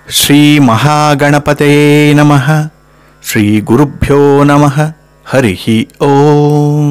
ಶ್ರೀ ಮಹಾಗಣಪತಯೇ ನಮಃ ಶ್ರೀ ಗುರುಭ್ಯೋ ನಮಃ ಹರಿ ಓಂ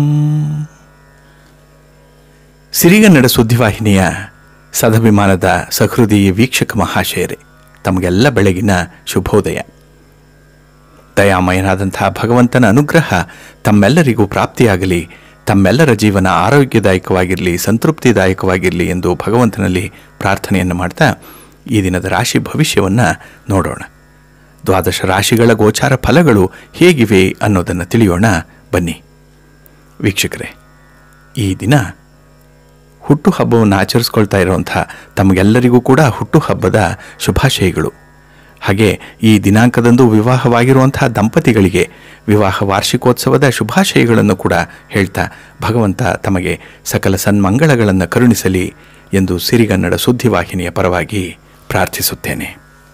ಸಿರಿಗನ್ನಡ ಸುದ್ದಿವಾಹಿನಿಯ ಸದಭಿಮಾನದ ಸಹೃದಯ ವೀಕ್ಷಕ ಮಹಾಶಯರೇ ತಮಗೆಲ್ಲ ಬೆಳಗಿನ ಶುಭೋದಯ ದಯಾಮಯನಾದಂತಹ ಭಗವಂತನ ಅನುಗ್ರಹ ತಮ್ಮೆಲ್ಲರಿಗೂ ಪ್ರಾಪ್ತಿಯಾಗಲಿ ತಮ್ಮೆಲ್ಲರ ಜೀವನ ಆರೋಗ್ಯದಾಯಕವಾಗಿರಲಿ ಸಂತೃಪ್ತಿದಾಯಕವಾಗಿರಲಿ ಎಂದು ಭಗವಂತನಲ್ಲಿ ಪ್ರಾರ್ಥನೆಯನ್ನು ಮಾಡ್ತಾ ಈ ದಿನದ ರಾಶಿ ಭವಿಷ್ಯವನ್ನು ನೋಡೋಣ ದ್ವಾದಶ ರಾಶಿಗಳ ಗೋಚಾರ ಫಲಗಳು ಹೇಗಿವೆ ಅನ್ನೋದನ್ನು ತಿಳಿಯೋಣ ಬನ್ನಿ ವೀಕ್ಷಕರೇ ಈ ದಿನ ಹುಟ್ಟುಹಬ್ಬವನ್ನು ಆಚರಿಸ್ಕೊಳ್ತಾ ಇರುವಂಥ ತಮಗೆಲ್ಲರಿಗೂ ಕೂಡ ಹುಟ್ಟುಹಬ್ಬದ ಶುಭಾಶಯಗಳು ಹಾಗೆ ಈ ದಿನಾಂಕದಂದು ವಿವಾಹವಾಗಿರುವಂತಹ ದಂಪತಿಗಳಿಗೆ ವಿವಾಹ ವಾರ್ಷಿಕೋತ್ಸವದ ಶುಭಾಶಯಗಳನ್ನು ಕೂಡ ಹೇಳ್ತಾ ಭಗವಂತ ತಮಗೆ ಸಕಲ ಸನ್ಮಂಗಳಗಳನ್ನು ಕರುಣಿಸಲಿ ಎಂದು ಸಿರಿಗನ್ನಡ ಸುದ್ದಿವಾಹಿನಿಯ ಪರವಾಗಿ ಪ್ರಾರ್ಥಿಸುತ್ತೇನೆ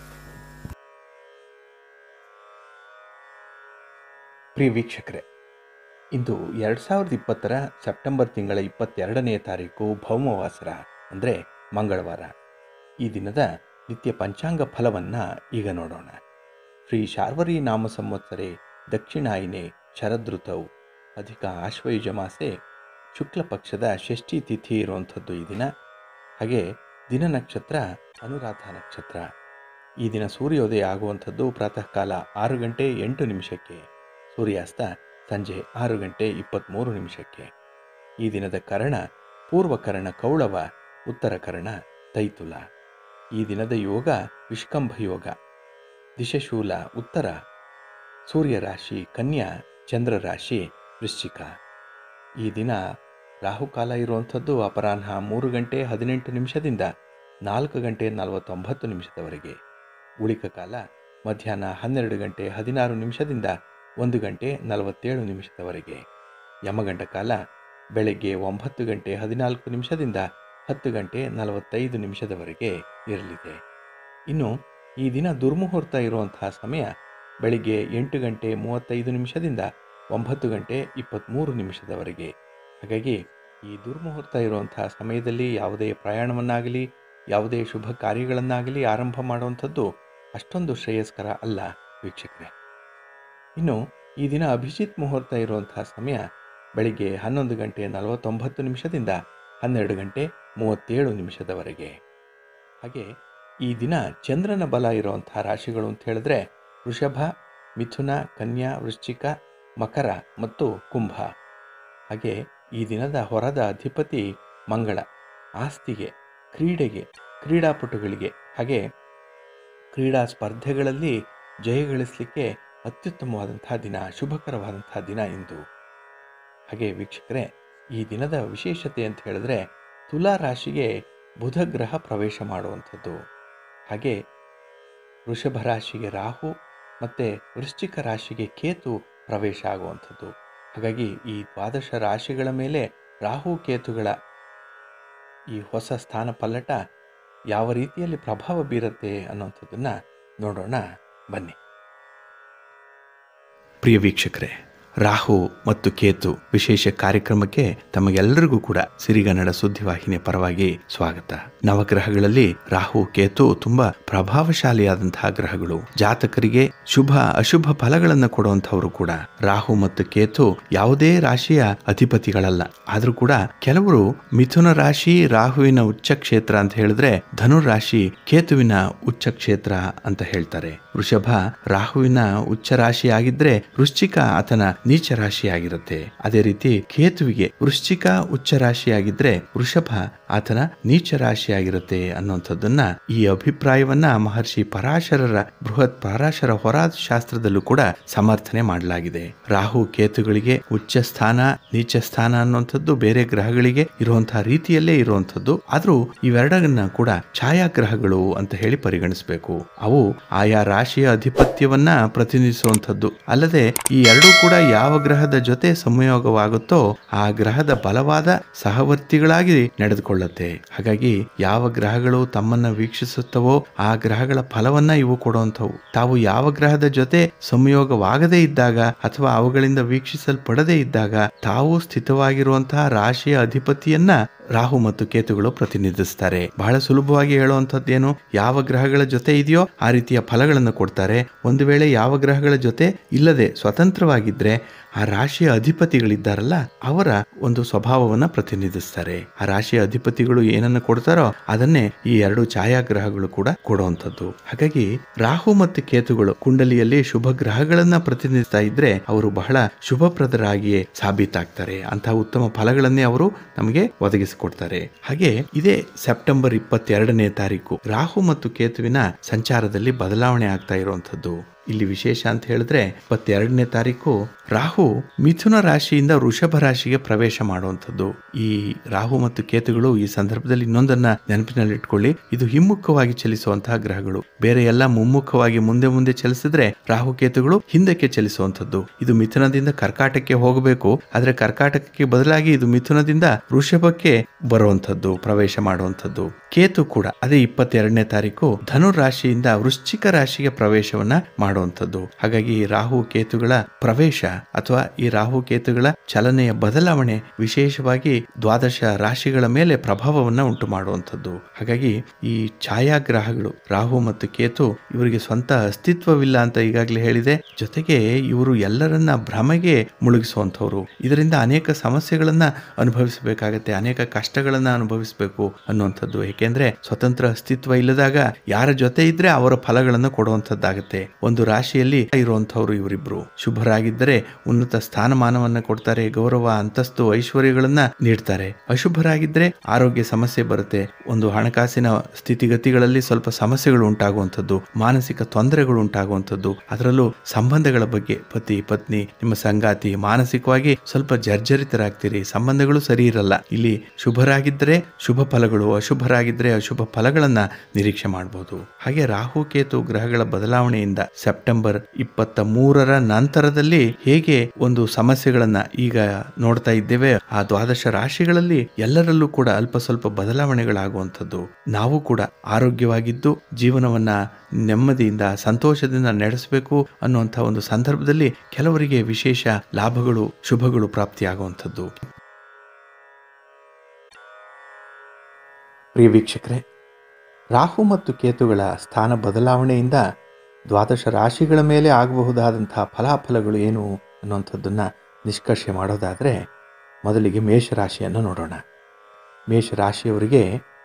ಪ್ರಿಯ ವೀಕ್ಷಕರೇ ಇಂದು ಎರಡು ಸಾವಿರದ ಇಪ್ಪತ್ತರ ಸೆಪ್ಟೆಂಬರ್ ತಿಂಗಳ ಇಪ್ಪತ್ತೆರಡನೆಯ ತಾರೀಕು ಭೌಮವಾಸರ ಅಂದರೆ ಮಂಗಳವಾರ ಈ ದಿನದ ನಿತ್ಯ ಪಂಚಾಂಗ ಫಲವನ್ನು ಈಗ ನೋಡೋಣ ಶ್ರೀ ಶಾರ್ವರಿ ನಾಮ ಸಂವತ್ಸರೆ ದಕ್ಷಿಣಾಯಿನೆ ಶರದೃತವು ಅಧಿಕ ಆಶ್ವಯುಜ ಮಾಸೆ ಶುಕ್ಲ ಪಕ್ಷದ ಷಷ್ಠಿ ತಿಥಿ ಇರುವಂಥದ್ದು ಈ ದಿನ ಹಾಗೆ ದಿನ ನಕ್ಷತ್ರ ಅನುರಾಧ ನಕ್ಷತ್ರ ಈ ದಿನ ಸೂರ್ಯೋದಯ ಆಗುವಂಥದ್ದು ಪ್ರಾತಃ ಕಾಲ ಆರು ಗಂಟೆ ಎಂಟು ನಿಮಿಷಕ್ಕೆ ಸೂರ್ಯಾಸ್ತ ಸಂಜೆ ಆರು ಗಂಟೆ ಇಪ್ಪತ್ತ್ಮೂರು ನಿಮಿಷಕ್ಕೆ ಈ ದಿನದ ಕರ್ಣ ಪೂರ್ವ ಕರ್ಣ ಕೌಳವ ಉತ್ತರ ಕರ್ಣ ತೈತುಲ ಈ ದಿನದ ಯೋಗ ವಿಷ್ಕಂಭ ಯೋಗ ದಿಶಶೂಲ ಉತ್ತರ ಸೂರ್ಯ ರಾಶಿ ಕನ್ಯಾ ಚಂದ್ರ ರಾಶಿ ವೃಶ್ಚಿಕ ಈ ದಿನ ರಾಹುಕಾಲ ಇರುವಂಥದ್ದು ಅಪರಾಹ್ನ ಮೂರು ಗಂಟೆ ಹದಿನೆಂಟು ನಿಮಿಷದಿಂದ ನಾಲ್ಕು ಗಂಟೆ ನಲವತ್ತೊಂಬತ್ತು ನಿಮಿಷದವರೆಗೆ ಉಳಿಕ ಕಾಲ ಮಧ್ಯಾಹ್ನ ಹನ್ನೆರಡು ಗಂಟೆ ಹದಿನಾರು ನಿಮಿಷದಿಂದ ಒಂದು ಗಂಟೆ ನಲವತ್ತೇಳು ನಿಮಿಷದವರೆಗೆ ಯಮಗಂಡ ಕಾಲ ಬೆಳಗ್ಗೆ ಒಂಬತ್ತು ಗಂಟೆ ಹದಿನಾಲ್ಕು ನಿಮಿಷದಿಂದ ಹತ್ತು ಗಂಟೆ ನಲವತ್ತೈದು ನಿಮಿಷದವರೆಗೆ ಇರಲಿದೆ ಇನ್ನು ಈ ದಿನ ದುರ್ಮುಹೂರ್ತ ಇರುವಂತಹ ಸಮಯ ಬೆಳಿಗ್ಗೆ ಎಂಟು ಗಂಟೆ ಮೂವತ್ತೈದು ನಿಮಿಷದಿಂದ ಒಂಬತ್ತು ಗಂಟೆ ಇಪ್ಪತ್ತ್ಮೂರು ನಿಮಿಷದವರೆಗೆ ಹಾಗಾಗಿ ಈ ದುರ್ಮುಹೂರ್ತ ಇರುವಂತಹ ಸಮಯದಲ್ಲಿ ಯಾವುದೇ ಪ್ರಯಾಣವನ್ನಾಗಲಿ ಯಾವುದೇ ಶುಭ ಕಾರ್ಯಗಳನ್ನಾಗಲಿ ಆರಂಭ ಮಾಡುವಂಥದ್ದು ಅಷ್ಟೊಂದು ಶ್ರೇಯಸ್ಕರ ಅಲ್ಲ ವೀಕ್ಷಕರೇ ಇನ್ನು ಈ ದಿನ ಅಭಿಜಿತ್ ಮುಹೂರ್ತ ಇರುವಂತಹ ಸಮಯ ಬೆಳಿಗ್ಗೆ ಹನ್ನೊಂದು ಗಂಟೆ ನಲವತ್ತೊಂಬತ್ತು ನಿಮಿಷದಿಂದ ಹನ್ನೆರಡು ಗಂಟೆ ಮೂವತ್ತೇಳು ನಿಮಿಷದವರೆಗೆ ಹಾಗೆ ಈ ದಿನ ಚಂದ್ರನ ಬಲ ಇರುವಂತಹ ರಾಶಿಗಳು ಅಂತ ಹೇಳಿದ್ರೆ ವೃಷಭ ಮಿಥುನ ಕನ್ಯಾ ವೃಶ್ಚಿಕ ಮಕರ ಮತ್ತು ಕುಂಭ ಹಾಗೆ ಈ ದಿನದ ಹೊರದ ಅಧಿಪತಿ ಮಂಗಳ ಆಸ್ತಿಗೆ ಕ್ರೀಡೆಗೆ ಕ್ರೀಡಾಪಟುಗಳಿಗೆ ಹಾಗೆ ಕ್ರೀಡಾ ಸ್ಪರ್ಧೆಗಳಲ್ಲಿ ಜಯಗಳಿಸಲಿಕ್ಕೆ ಅತ್ಯುತ್ತಮವಾದಂತಹ ದಿನ ಶುಭಕರವಾದಂತಹ ದಿನ ಇಂದು ಹಾಗೆ ವೀಕ್ಷಕರೇ ಈ ದಿನದ ವಿಶೇಷತೆ ಅಂತ ಹೇಳಿದ್ರೆ ತುಲಾ ರಾಶಿಗೆ ಬುಧ ಗ್ರಹ ಪ್ರವೇಶ ಮಾಡುವಂಥದ್ದು ಹಾಗೆ ವೃಷಭ ರಾಶಿಗೆ ರಾಹು ಮತ್ತು ವೃಶ್ಚಿಕ ರಾಶಿಗೆ ಕೇತು ಪ್ರವೇಶ ಆಗುವಂಥದ್ದು ಹಾಗಾಗಿ ಈ ದ್ವಾದಶ ರಾಶಿಗಳ ಮೇಲೆ ರಾಹು ಕೇತುಗಳ ಈ ಹೊಸ ಸ್ಥಾನ ಪಲ್ಲಟ ಯಾವ ರೀತಿಯಲ್ಲಿ ಪ್ರಭಾವ ಬೀರುತ್ತೆ ಅನ್ನುವಂಥದ್ದನ್ನು ನೋಡೋಣ ಬನ್ನಿ ಪ್ರಿಯ ವೀಕ್ಷಕರೇ ರಾಹು ಮತ್ತು ಕೇತು ವಿಶೇಷ ಕಾರ್ಯಕ್ರಮಕ್ಕೆ ತಮಗೆಲ್ಲರಿಗೂ ಕೂಡ ಸಿರಿಗನ್ನಡ ಸುದ್ದಿವಾಹಿನಿಯ ಪರವಾಗಿ ಸ್ವಾಗತ ನವಗ್ರಹಗಳಲ್ಲಿ ರಾಹು ಕೇತು ತುಂಬಾ ಪ್ರಭಾವಶಾಲಿಯಾದಂತಹ ಗ್ರಹಗಳು ಜಾತಕರಿಗೆ ಶುಭ ಅಶುಭ ಫಲಗಳನ್ನು ಕೊಡುವಂತಹವರು ಕೂಡ ರಾಹು ಮತ್ತು ಕೇತು ಯಾವುದೇ ರಾಶಿಯ ಅಧಿಪತಿಗಳಲ್ಲ ಆದ್ರೂ ಕೂಡ ಕೆಲವರು ಮಿಥುನ ರಾಶಿ ರಾಹುವಿನ ಉಚ್ಚ ಕ್ಷೇತ್ರ ಅಂತ ಹೇಳಿದ್ರೆ ಧನು ರಾಶಿ ಕೇತುವಿನ ಉಚ್ಚ ಕ್ಷೇತ್ರ ಅಂತ ಹೇಳ್ತಾರೆ ವೃಷಭ ರಾಹುವಿನ ಉಚ್ಚ ರಾಶಿ ಆಗಿದ್ರೆ ವೃಶ್ಚಿಕ ಆತನ ನೀಚ ರಾಶಿಯಾಗಿರುತ್ತೆ ಅದೇ ರೀತಿ ಕೇತುವಿಗೆ ವೃಶ್ಚಿಕ ಉಚ್ಚ ರಾಶಿಯಾಗಿದ್ರೆ ವೃಷಭ ಆತನ ನೀಚ ರಾಶಿಯಾಗಿರುತ್ತೆ ಅನ್ನುವಂಥದ್ದನ್ನ ಈ ಅಭಿಪ್ರಾಯವನ್ನ ಮಹರ್ಷಿ ಪರಾಶರರ ಬೃಹತ್ ಪರಾಶರ ಹೊರಾದ ಶಾಸ್ತ್ರದಲ್ಲೂ ಕೂಡ ಸಮರ್ಥನೆ ಮಾಡಲಾಗಿದೆ ರಾಹು ಕೇತುಗಳಿಗೆ ಉಚ್ಚ ಸ್ಥಾನ ನೀಚ ಸ್ಥಾನ ಅನ್ನುವಂಥದ್ದು ಬೇರೆ ಗ್ರಹಗಳಿಗೆ ಇರುವಂತಹ ರೀತಿಯಲ್ಲೇ ಇರುವಂಥದ್ದು ಆದ್ರೂ ಇವೆರಡನ್ನ ಕೂಡ ಛಾಯಾಗ್ರಹಗಳು ಅಂತ ಹೇಳಿ ಪರಿಗಣಿಸಬೇಕು ಅವು ಆಯಾ ರಾಶಿಯ ಅಧಿಪತ್ಯವನ್ನ ಪ್ರತಿನಿಧಿಸುವಂಥದ್ದು ಅಲ್ಲದೆ ಈ ಎರಡೂ ಕೂಡ ಯಾವ ಗ್ರಹದ ಜೊತೆ ಸಂಯೋಗವಾಗುತ್ತೋ ಆ ಗ್ರಹದ ಬಲವಾದ ಸಹವರ್ತಿಗಳಾಗಿ ನಡೆದುಕೊಳ್ಳುತ್ತೆ ಹಾಗಾಗಿ ಯಾವ ಗ್ರಹಗಳು ತಮ್ಮನ್ನ ವೀಕ್ಷಿಸುತ್ತವೋ ಆ ಗ್ರಹಗಳ ಫಲವನ್ನ ಇವು ಕೊಡುವಂಥವು ತಾವು ಯಾವ ಗ್ರಹದ ಜೊತೆ ಸಂಯೋಗವಾಗದೇ ಇದ್ದಾಗ ಅಥವಾ ಅವುಗಳಿಂದ ವೀಕ್ಷಿಸಲ್ಪಡದೇ ಇದ್ದಾಗ ತಾವು ಸ್ಥಿತವಾಗಿರುವಂತಹ ರಾಶಿಯ ಅಧಿಪತಿಯನ್ನ ರಾಹು ಮತ್ತು ಕೇತುಗಳು ಪ್ರತಿನಿಧಿಸ್ತಾರೆ ಬಹಳ ಸುಲಭವಾಗಿ ಹೇಳುವಂಥದ್ದೇನು ಯಾವ ಗ್ರಹಗಳ ಜೊತೆ ಇದೆಯೋ ಆ ರೀತಿಯ ಫಲಗಳನ್ನು ಕೊಡ್ತಾರೆ ಒಂದು ವೇಳೆ ಯಾವ ಗ್ರಹಗಳ ಜೊತೆ ಇಲ್ಲದೆ ಸ್ವತಂತ್ರವಾಗಿದ್ರೆ ಆ ರಾಶಿಯ ಅಧಿಪತಿಗಳಿದ್ದಾರಲ್ಲ ಅವರ ಒಂದು ಸ್ವಭಾವವನ್ನ ಪ್ರತಿನಿಧಿಸ್ತಾರೆ ಆ ರಾಶಿಯ ಅಧಿಪತಿಗಳು ಏನನ್ನು ಕೊಡ್ತಾರೋ ಅದನ್ನೇ ಈ ಎರಡು ಛಾಯಾಗ್ರಹಗಳು ಕೂಡ ಕೊಡುವಂಥದ್ದು ಹಾಗಾಗಿ ರಾಹು ಮತ್ತು ಕೇತುಗಳು ಕುಂಡಲಿಯಲ್ಲಿ ಶುಭ ಗ್ರಹಗಳನ್ನ ಪ್ರತಿನಿಧಿಸ್ತಾ ಇದ್ರೆ ಅವರು ಬಹಳ ಶುಭಪ್ರದರಾಗಿಯೇ ಸಾಬೀತಾಗ್ತಾರೆ ಅಂತಹ ಉತ್ತಮ ಫಲಗಳನ್ನೇ ಅವರು ನಮಗೆ ಒದಗಿಸಿಕೊಡ್ತಾರೆ ಹಾಗೆ ಇದೇ ಸೆಪ್ಟೆಂಬರ್ ಇಪ್ಪತ್ತೆರಡನೇ ತಾರೀಕು ರಾಹು ಮತ್ತು ಕೇತುವಿನ ಸಂಚಾರದಲ್ಲಿ ಬದಲಾವಣೆ ಆಗ್ತಾ ಇರುವಂತದ್ದು ಇಲ್ಲಿ ವಿಶೇಷ ಅಂತ ಹೇಳಿದ್ರೆ ಇಪ್ಪತ್ತೆರಡನೇ ತಾರೀಕು ರಾಹು ಮಿಥುನ ರಾಶಿಯಿಂದ ವೃಷಭ ರಾಶಿಗೆ ಪ್ರವೇಶ ಮಾಡುವಂಥದ್ದು ಈ ರಾಹು ಮತ್ತು ಕೇತುಗಳು ಈ ಸಂದರ್ಭದಲ್ಲಿ ಇನ್ನೊಂದನ್ನ ನೆನಪಿನಲ್ಲಿಟ್ಕೊಳ್ಳಿ ಇದು ಹಿಮ್ಮುಖವಾಗಿ ಚಲಿಸುವಂತಹ ಗ್ರಹಗಳು ಬೇರೆ ಎಲ್ಲ ಮುಮ್ಮುಖವಾಗಿ ಮುಂದೆ ಮುಂದೆ ಚಲಿಸಿದ್ರೆ ರಾಹು ಕೇತುಗಳು ಹಿಂದಕ್ಕೆ ಚಲಿಸುವಂಥದ್ದು ಇದು ಮಿಥುನದಿಂದ ಕರ್ಕಾಟಕ್ಕೆ ಹೋಗಬೇಕು ಆದ್ರೆ ಕರ್ಕಾಟಕಕ್ಕೆ ಬದಲಾಗಿ ಇದು ಮಿಥುನದಿಂದ ವೃಷಭಕ್ಕೆ ಬರುವಂಥದ್ದು ಪ್ರವೇಶ ಮಾಡುವಂಥದ್ದು ಕೇತು ಕೂಡ ಅದೇ ಇಪ್ಪತ್ತೆರಡನೇ ತಾರೀಕು ಧನು ರಾಶಿಯಿಂದ ವೃಶ್ಚಿಕ ರಾಶಿಗೆ ಪ್ರವೇಶವನ್ನ ಮಾಡುವಂಥದ್ದು ಹಾಗಾಗಿ ಈ ರಾಹು ಕೇತುಗಳ ಪ್ರವೇಶ ಅಥವಾ ಈ ರಾಹು ಕೇತುಗಳ ಚಲನೆಯ ಬದಲಾವಣೆ ವಿಶೇಷವಾಗಿ ದ್ವಾದಶ ರಾಶಿಗಳ ಮೇಲೆ ಪ್ರಭಾವವನ್ನ ಉಂಟು ಮಾಡುವಂಥದ್ದು ಹಾಗಾಗಿ ಈ ಛಾಯಾಗ್ರಹಗಳು ರಾಹು ಮತ್ತು ಕೇತು ಇವರಿಗೆ ಸ್ವಂತ ಅಸ್ತಿತ್ವವಿಲ್ಲ ಅಂತ ಈಗಾಗಲೇ ಹೇಳಿದೆ ಜೊತೆಗೆ ಇವರು ಎಲ್ಲರನ್ನ ಭ್ರಮೆಗೆ ಮುಳುಗಿಸುವಂಥವ್ರು ಇದರಿಂದ ಅನೇಕ ಸಮಸ್ಯೆಗಳನ್ನ ಅನುಭವಿಸಬೇಕಾಗತ್ತೆ ಅನೇಕ ಕಷ್ಟಗಳನ್ನ ಅನುಭವಿಸಬೇಕು ಅನ್ನುವಂಥದ್ದು ಏಕೆಂದ್ರೆ ಸ್ವತಂತ್ರ ಅಸ್ತಿತ್ವ ಇಲ್ಲದಾಗ ಯಾರ ಜೊತೆ ಇದ್ರೆ ಅವರ ಫಲಗಳನ್ನು ಕೊಡುವಂಥದ್ದಾಗತ್ತೆ ಒಂದು ರಾಶಿಯಲ್ಲಿ ಇರುವಂತಹವರು ಇವರಿಬ್ರು ಶುಭರಾಗಿದ್ದರೆ ಉನ್ನತ ಸ್ಥಾನಮಾನವನ್ನ ಕೊಡ್ತಾರೆ ಗೌರವ ಅಂತಸ್ತು ಐಶ್ವರ್ಯಗಳನ್ನ ನೀಡ್ತಾರೆ ಅಶುಭರಾಗಿದ್ರೆ ಆರೋಗ್ಯ ಸಮಸ್ಯೆ ಬರುತ್ತೆ ಒಂದು ಹಣಕಾಸಿನ ಸ್ಥಿತಿಗತಿಗಳಲ್ಲಿ ಸ್ವಲ್ಪ ಸಮಸ್ಯೆಗಳು ಉಂಟಾಗುವಂಥದ್ದು ಮಾನಸಿಕ ತೊಂದರೆಗಳು ಉಂಟಾಗುವಂಥದ್ದು ಅದರಲ್ಲೂ ಸಂಬಂಧಗಳ ಬಗ್ಗೆ ಪತಿ ಪತ್ನಿ ನಿಮ್ಮ ಸಂಗಾತಿ ಮಾನಸಿಕವಾಗಿ ಸ್ವಲ್ಪ ಜರ್ಜರಿತರಾಗ್ತೀರಿ ಸಂಬಂಧಗಳು ಸರಿ ಇರಲ್ಲ ಇಲ್ಲಿ ಶುಭರಾಗಿದ್ದರೆ ಶುಭ ಫಲಗಳು ಅಶುಭರಾಗಿದ್ದರೆ ಅಶುಭ ಫಲಗಳನ್ನ ನಿರೀಕ್ಷೆ ಮಾಡಬಹುದು ಹಾಗೆ ರಾಹು ಕೇತು ಗ್ರಹಗಳ ಬದಲಾವಣೆಯಿಂದ ಸೆಪ್ಟೆಂಬರ್ ಇಪ್ಪತ್ತ ಮೂರರ ನಂತರದಲ್ಲಿ ಹೇಗೆ ಒಂದು ಸಮಸ್ಯೆಗಳನ್ನ ಈಗ ನೋಡ್ತಾ ಇದ್ದೇವೆ ಆ ದ್ವಾದಶ ರಾಶಿಗಳಲ್ಲಿ ಎಲ್ಲರಲ್ಲೂ ಕೂಡ ಅಲ್ಪ ಸ್ವಲ್ಪ ಬದಲಾವಣೆಗಳಾಗುವಂಥದ್ದು ನಾವು ಕೂಡ ಆರೋಗ್ಯವಾಗಿದ್ದು ಜೀವನವನ್ನ ನೆಮ್ಮದಿಯಿಂದ ಸಂತೋಷದಿಂದ ನಡೆಸಬೇಕು ಅನ್ನುವಂಥ ಒಂದು ಸಂದರ್ಭದಲ್ಲಿ ಕೆಲವರಿಗೆ ವಿಶೇಷ ಲಾಭಗಳು ಶುಭಗಳು ಪ್ರಾಪ್ತಿಯಾಗುವಂಥದ್ದು ಪ್ರಿಯ ವೀಕ್ಷಕರೇ ರಾಹು ಮತ್ತು ಕೇತುಗಳ ಸ್ಥಾನ ಬದಲಾವಣೆಯಿಂದ ದ್ವಾದಶ ರಾಶಿಗಳ ಮೇಲೆ ಆಗಬಹುದಾದಂತಹ ಫಲಾಫಲಗಳು ಏನು ಅನ್ನುವಂಥದ್ದನ್ನು ನಿಷ್ಕರ್ಷೆ ಮಾಡೋದಾದರೆ ಮೊದಲಿಗೆ ಮೇಷರಾಶಿಯನ್ನು ನೋಡೋಣ ಮೇಷರಾಶಿಯವರಿಗೆ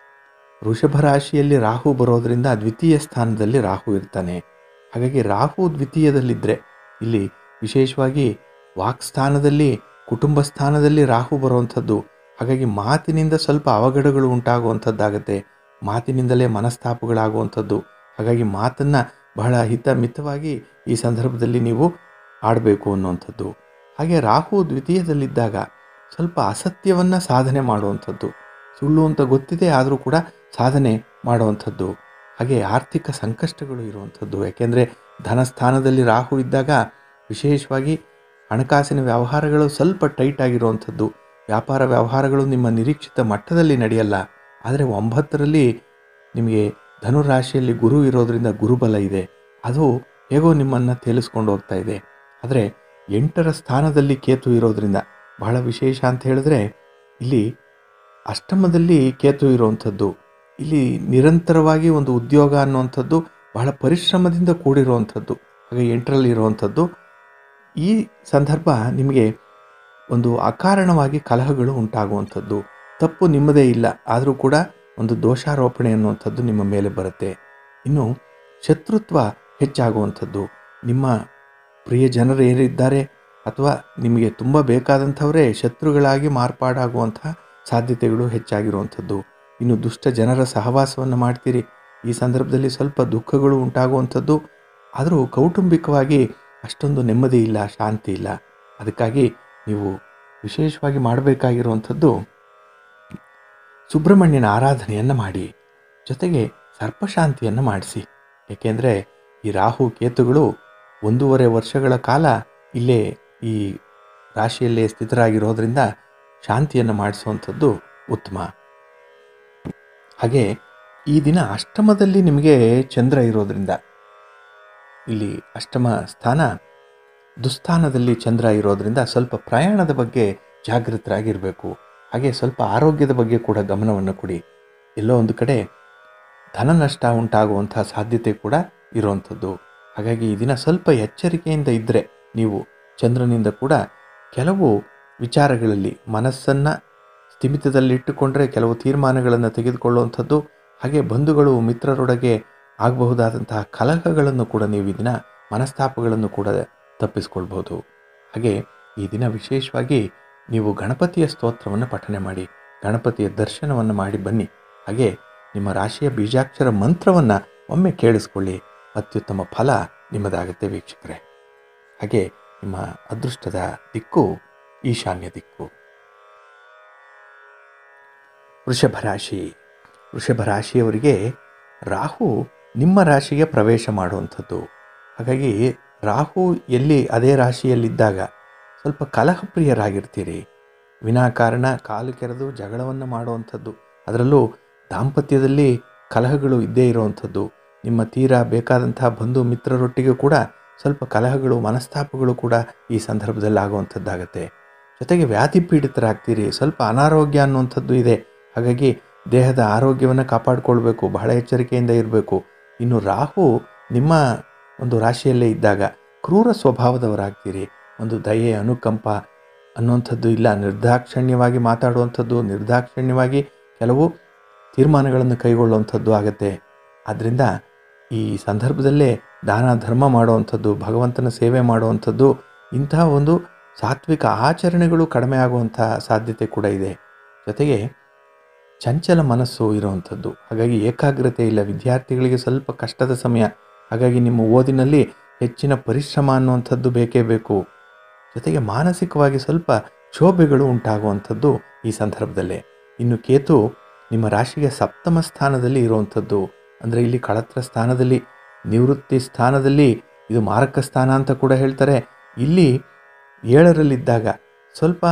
ವೃಷಭ ರಾಶಿಯಲ್ಲಿ ರಾಹು ಬರೋದರಿಂದ ದ್ವಿತೀಯ ಸ್ಥಾನದಲ್ಲಿ ರಾಹು ಇರ್ತಾನೆ ಹಾಗಾಗಿ ರಾಹು ದ್ವಿತೀಯದಲ್ಲಿದ್ದರೆ ಇಲ್ಲಿ ವಿಶೇಷವಾಗಿ ವಾಕ್ಸ್ಥಾನದಲ್ಲಿ ಕುಟುಂಬ ಸ್ಥಾನದಲ್ಲಿ ರಾಹು ಬರುವಂಥದ್ದು ಹಾಗಾಗಿ ಮಾತಿನಿಂದ ಸ್ವಲ್ಪ ಅವಘಡಗಳು ಉಂಟಾಗುವಂಥದ್ದಾಗತ್ತೆ ಮಾತಿನಿಂದಲೇ ಮನಸ್ತಾಪಗಳಾಗುವಂಥದ್ದು ಹಾಗಾಗಿ ಮಾತನ್ನು ಬಹಳ ಹಿತಮಿತವಾಗಿ ಈ ಸಂದರ್ಭದಲ್ಲಿ ನೀವು ಆಡಬೇಕು ಅನ್ನುವಂಥದ್ದು ಹಾಗೆ ರಾಹು ದ್ವಿತೀಯದಲ್ಲಿದ್ದಾಗ ಸ್ವಲ್ಪ ಅಸತ್ಯವನ್ನು ಸಾಧನೆ ಮಾಡುವಂಥದ್ದು ಸುಳ್ಳು ಅಂತ ಗೊತ್ತಿದೆ ಆದರೂ ಕೂಡ ಸಾಧನೆ ಮಾಡುವಂಥದ್ದು ಹಾಗೆ ಆರ್ಥಿಕ ಸಂಕಷ್ಟಗಳು ಇರುವಂಥದ್ದು ಯಾಕೆಂದರೆ ಧನಸ್ಥಾನದಲ್ಲಿ ರಾಹು ಇದ್ದಾಗ ವಿಶೇಷವಾಗಿ ಹಣಕಾಸಿನ ವ್ಯವಹಾರಗಳು ಸ್ವಲ್ಪ ಟೈಟ್ ಆಗಿರುವಂಥದ್ದು ವ್ಯಾಪಾರ ವ್ಯವಹಾರಗಳು ನಿಮ್ಮ ನಿರೀಕ್ಷಿತ ಮಟ್ಟದಲ್ಲಿ ನಡೆಯಲ್ಲ ಆದರೆ ಒಂಬತ್ತರಲ್ಲಿ ನಿಮಗೆ ಧನುರಾಶಿಯಲ್ಲಿ ಗುರು ಇರೋದರಿಂದ ಗುರುಬಲ ಇದೆ ಅದು ಹೇಗೋ ನಿಮ್ಮನ್ನು ತೇಲಿಸ್ಕೊಂಡು ಹೋಗ್ತಾ ಇದೆ ಆದರೆ ಎಂಟರ ಸ್ಥಾನದಲ್ಲಿ ಕೇತು ಇರೋದ್ರಿಂದ ಬಹಳ ವಿಶೇಷ ಅಂತ ಹೇಳಿದ್ರೆ ಇಲ್ಲಿ ಅಷ್ಟಮದಲ್ಲಿ ಕೇತು ಇರುವಂಥದ್ದು ಇಲ್ಲಿ ನಿರಂತರವಾಗಿ ಒಂದು ಉದ್ಯೋಗ ಅನ್ನುವಂಥದ್ದು ಬಹಳ ಪರಿಶ್ರಮದಿಂದ ಕೂಡಿರುವಂಥದ್ದು ಹಾಗೆ ಎಂಟರಲ್ಲಿ ಇರುವಂಥದ್ದು ಈ ಸಂದರ್ಭ ನಿಮಗೆ ಒಂದು ಅಕಾರಣವಾಗಿ ಕಲಹಗಳು ಉಂಟಾಗುವಂಥದ್ದು ತಪ್ಪು ನಿಮ್ಮದೇ ಇಲ್ಲ ಆದರೂ ಕೂಡ ಒಂದು ದೋಷಾರೋಪಣೆ ಅನ್ನುವಂಥದ್ದು ನಿಮ್ಮ ಮೇಲೆ ಬರುತ್ತೆ ಇನ್ನು ಶತ್ರುತ್ವ ಹೆಚ್ಚಾಗುವಂಥದ್ದು ನಿಮ್ಮ ಪ್ರಿಯ ಜನರು ಏನಿದ್ದಾರೆ ಅಥವಾ ನಿಮಗೆ ತುಂಬ ಬೇಕಾದಂಥವರೇ ಶತ್ರುಗಳಾಗಿ ಮಾರ್ಪಾಡಾಗುವಂತಹ ಸಾಧ್ಯತೆಗಳು ಹೆಚ್ಚಾಗಿರುವಂಥದ್ದು ಇನ್ನು ದುಷ್ಟ ಜನರ ಸಹವಾಸವನ್ನು ಮಾಡ್ತೀರಿ ಈ ಸಂದರ್ಭದಲ್ಲಿ ಸ್ವಲ್ಪ ದುಃಖಗಳು ಉಂಟಾಗುವಂಥದ್ದು ಆದರೂ ಕೌಟುಂಬಿಕವಾಗಿ ಅಷ್ಟೊಂದು ನೆಮ್ಮದಿ ಇಲ್ಲ ಶಾಂತಿ ಇಲ್ಲ ಅದಕ್ಕಾಗಿ ನೀವು ವಿಶೇಷವಾಗಿ ಮಾಡಬೇಕಾಗಿರುವಂಥದ್ದು ಸುಬ್ರಹ್ಮಣ್ಯನ ಆರಾಧನೆಯನ್ನು ಮಾಡಿ ಜೊತೆಗೆ ಸರ್ಪಶಾಂತಿಯನ್ನು ಮಾಡಿಸಿ ಏಕೆಂದರೆ ಈ ರಾಹು ಕೇತುಗಳು ಒಂದೂವರೆ ವರ್ಷಗಳ ಕಾಲ ಇಲ್ಲೇ ಈ ರಾಶಿಯಲ್ಲೇ ಸ್ಥಿತರಾಗಿರೋದ್ರಿಂದ ಶಾಂತಿಯನ್ನು ಮಾಡಿಸುವಂಥದ್ದು ಉತ್ತಮ ಹಾಗೆ ಈ ದಿನ ಅಷ್ಟಮದಲ್ಲಿ ನಿಮಗೆ ಚಂದ್ರ ಇರೋದ್ರಿಂದ ಇಲ್ಲಿ ಅಷ್ಟಮ ಸ್ಥಾನ ದುಸ್ಥಾನದಲ್ಲಿ ಚಂದ್ರ ಇರೋದ್ರಿಂದ ಸ್ವಲ್ಪ ಪ್ರಯಾಣದ ಬಗ್ಗೆ ಜಾಗೃತರಾಗಿರಬೇಕು ಹಾಗೆ ಸ್ವಲ್ಪ ಆರೋಗ್ಯದ ಬಗ್ಗೆ ಕೂಡ ಗಮನವನ್ನು ಕೊಡಿ ಎಲ್ಲೋ ಒಂದು ಕಡೆ ಧನ ನಷ್ಟ ಉಂಟಾಗುವಂತಹ ಸಾಧ್ಯತೆ ಕೂಡ ಇರುವಂಥದ್ದು ಹಾಗಾಗಿ ಈ ದಿನ ಸ್ವಲ್ಪ ಎಚ್ಚರಿಕೆಯಿಂದ ಇದ್ದರೆ ನೀವು ಚಂದ್ರನಿಂದ ಕೂಡ ಕೆಲವು ವಿಚಾರಗಳಲ್ಲಿ ಮನಸ್ಸನ್ನು ಸ್ಥಿಮಿತದಲ್ಲಿಟ್ಟುಕೊಂಡ್ರೆ ಕೆಲವು ತೀರ್ಮಾನಗಳನ್ನು ತೆಗೆದುಕೊಳ್ಳುವಂಥದ್ದು ಹಾಗೆ ಬಂಧುಗಳು ಮಿತ್ರರೊಳಗೆ ಆಗಬಹುದಾದಂತಹ ಕಲಹಗಳನ್ನು ಕೂಡ ನೀವು ಈ ದಿನ ಮನಸ್ತಾಪಗಳನ್ನು ಕೂಡ ತಪ್ಪಿಸ್ಕೊಳ್ಬೋದು ಹಾಗೆ ಈ ದಿನ ವಿಶೇಷವಾಗಿ ನೀವು ಗಣಪತಿಯ ಸ್ತೋತ್ರವನ್ನು ಪಠನೆ ಮಾಡಿ ಗಣಪತಿಯ ದರ್ಶನವನ್ನು ಮಾಡಿ ಬನ್ನಿ ಹಾಗೆ ನಿಮ್ಮ ರಾಶಿಯ ಬೀಜಾಕ್ಷರ ಮಂತ್ರವನ್ನು ಒಮ್ಮೆ ಕೇಳಿಸ್ಕೊಳ್ಳಿ ಅತ್ಯುತ್ತಮ ಫಲ ನಿಮ್ಮದಾಗುತ್ತೆ ವೀಕ್ಷಕರೇ ಹಾಗೆ ನಿಮ್ಮ ಅದೃಷ್ಟದ ದಿಕ್ಕು ಈಶಾನ್ಯ ದಿಕ್ಕು ವೃಷಭ ರಾಶಿ ವೃಷಭ ರಾಶಿಯವರಿಗೆ ರಾಹು ನಿಮ್ಮ ರಾಶಿಗೆ ಪ್ರವೇಶ ಮಾಡುವಂಥದ್ದು ಹಾಗಾಗಿ ರಾಹು ಎಲ್ಲಿ ಅದೇ ರಾಶಿಯಲ್ಲಿದ್ದಾಗ ಸ್ವಲ್ಪ ಕಲಹಪ್ರಿಯರಾಗಿರ್ತೀರಿ ವಿನಾಕಾರಣ ಕಾಲು ಕೆರೆದು ಜಗಳವನ್ನು ಮಾಡುವಂಥದ್ದು ಅದರಲ್ಲೂ ದಾಂಪತ್ಯದಲ್ಲಿ ಕಲಹಗಳು ಇದ್ದೇ ಇರುವಂಥದ್ದು ನಿಮ್ಮ ತೀರಾ ಬೇಕಾದಂತಹ ಬಂಧು ಮಿತ್ರರೊಟ್ಟಿಗೆ ಕೂಡ ಸ್ವಲ್ಪ ಕಲಹಗಳು ಮನಸ್ತಾಪಗಳು ಕೂಡ ಈ ಸಂದರ್ಭದಲ್ಲಿ ಆಗುವಂಥದ್ದಾಗತ್ತೆ ಜೊತೆಗೆ ವ್ಯಾಧಿ ಪೀಡಿತರಾಗ್ತೀರಿ ಸ್ವಲ್ಪ ಅನಾರೋಗ್ಯ ಅನ್ನುವಂಥದ್ದು ಇದೆ ಹಾಗಾಗಿ ದೇಹದ ಆರೋಗ್ಯವನ್ನು ಕಾಪಾಡಿಕೊಳ್ಬೇಕು ಬಹಳ ಎಚ್ಚರಿಕೆಯಿಂದ ಇರಬೇಕು ಇನ್ನು ರಾಹು ನಿಮ್ಮ ಒಂದು ರಾಶಿಯಲ್ಲೇ ಇದ್ದಾಗ ಕ್ರೂರ ಸ್ವಭಾವದವರಾಗ್ತೀರಿ ಒಂದು ದಯೆ ಅನುಕಂಪ ಅನ್ನುವಂಥದ್ದು ಇಲ್ಲ ನಿರ್ದಾಕ್ಷಣ್ಯವಾಗಿ ಮಾತಾಡುವಂಥದ್ದು ನಿರ್ದಾಕ್ಷಣ್ಯವಾಗಿ ಕೆಲವು ತೀರ್ಮಾನಗಳನ್ನು ಕೈಗೊಳ್ಳುವಂಥದ್ದು ಆಗುತ್ತೆ ಆದ್ದರಿಂದ ಈ ಸಂದರ್ಭದಲ್ಲೇ ದಾನ ಧರ್ಮ ಮಾಡುವಂಥದ್ದು ಭಗವಂತನ ಸೇವೆ ಮಾಡುವಂಥದ್ದು ಇಂತಹ ಒಂದು ಸಾತ್ವಿಕ ಆಚರಣೆಗಳು ಕಡಿಮೆ ಆಗುವಂಥ ಸಾಧ್ಯತೆ ಕೂಡ ಇದೆ ಜೊತೆಗೆ ಚಂಚಲ ಮನಸ್ಸು ಇರುವಂಥದ್ದು ಹಾಗಾಗಿ ಏಕಾಗ್ರತೆ ಇಲ್ಲ ವಿದ್ಯಾರ್ಥಿಗಳಿಗೆ ಸ್ವಲ್ಪ ಕಷ್ಟದ ಸಮಯ ಹಾಗಾಗಿ ನಿಮ್ಮ ಓದಿನಲ್ಲಿ ಹೆಚ್ಚಿನ ಪರಿಶ್ರಮ ಅನ್ನುವಂಥದ್ದು ಬೇಕೇ ಬೇಕು ಜೊತೆಗೆ ಮಾನಸಿಕವಾಗಿ ಸ್ವಲ್ಪ ಕ್ಷೋಭೆಗಳು ಉಂಟಾಗುವಂಥದ್ದು ಈ ಸಂದರ್ಭದಲ್ಲೇ ಇನ್ನು ಕೇತು ನಿಮ್ಮ ರಾಶಿಗೆ ಸಪ್ತಮ ಸ್ಥಾನದಲ್ಲಿ ಇರುವಂಥದ್ದು ಅಂದರೆ ಇಲ್ಲಿ ಕಳತ್ರ ಸ್ಥಾನದಲ್ಲಿ ನಿವೃತ್ತಿ ಸ್ಥಾನದಲ್ಲಿ ಇದು ಮಾರಕ ಸ್ಥಾನ ಅಂತ ಕೂಡ ಹೇಳ್ತಾರೆ ಇಲ್ಲಿ ಏಳರಲ್ಲಿದ್ದಾಗ ಸ್ವಲ್ಪ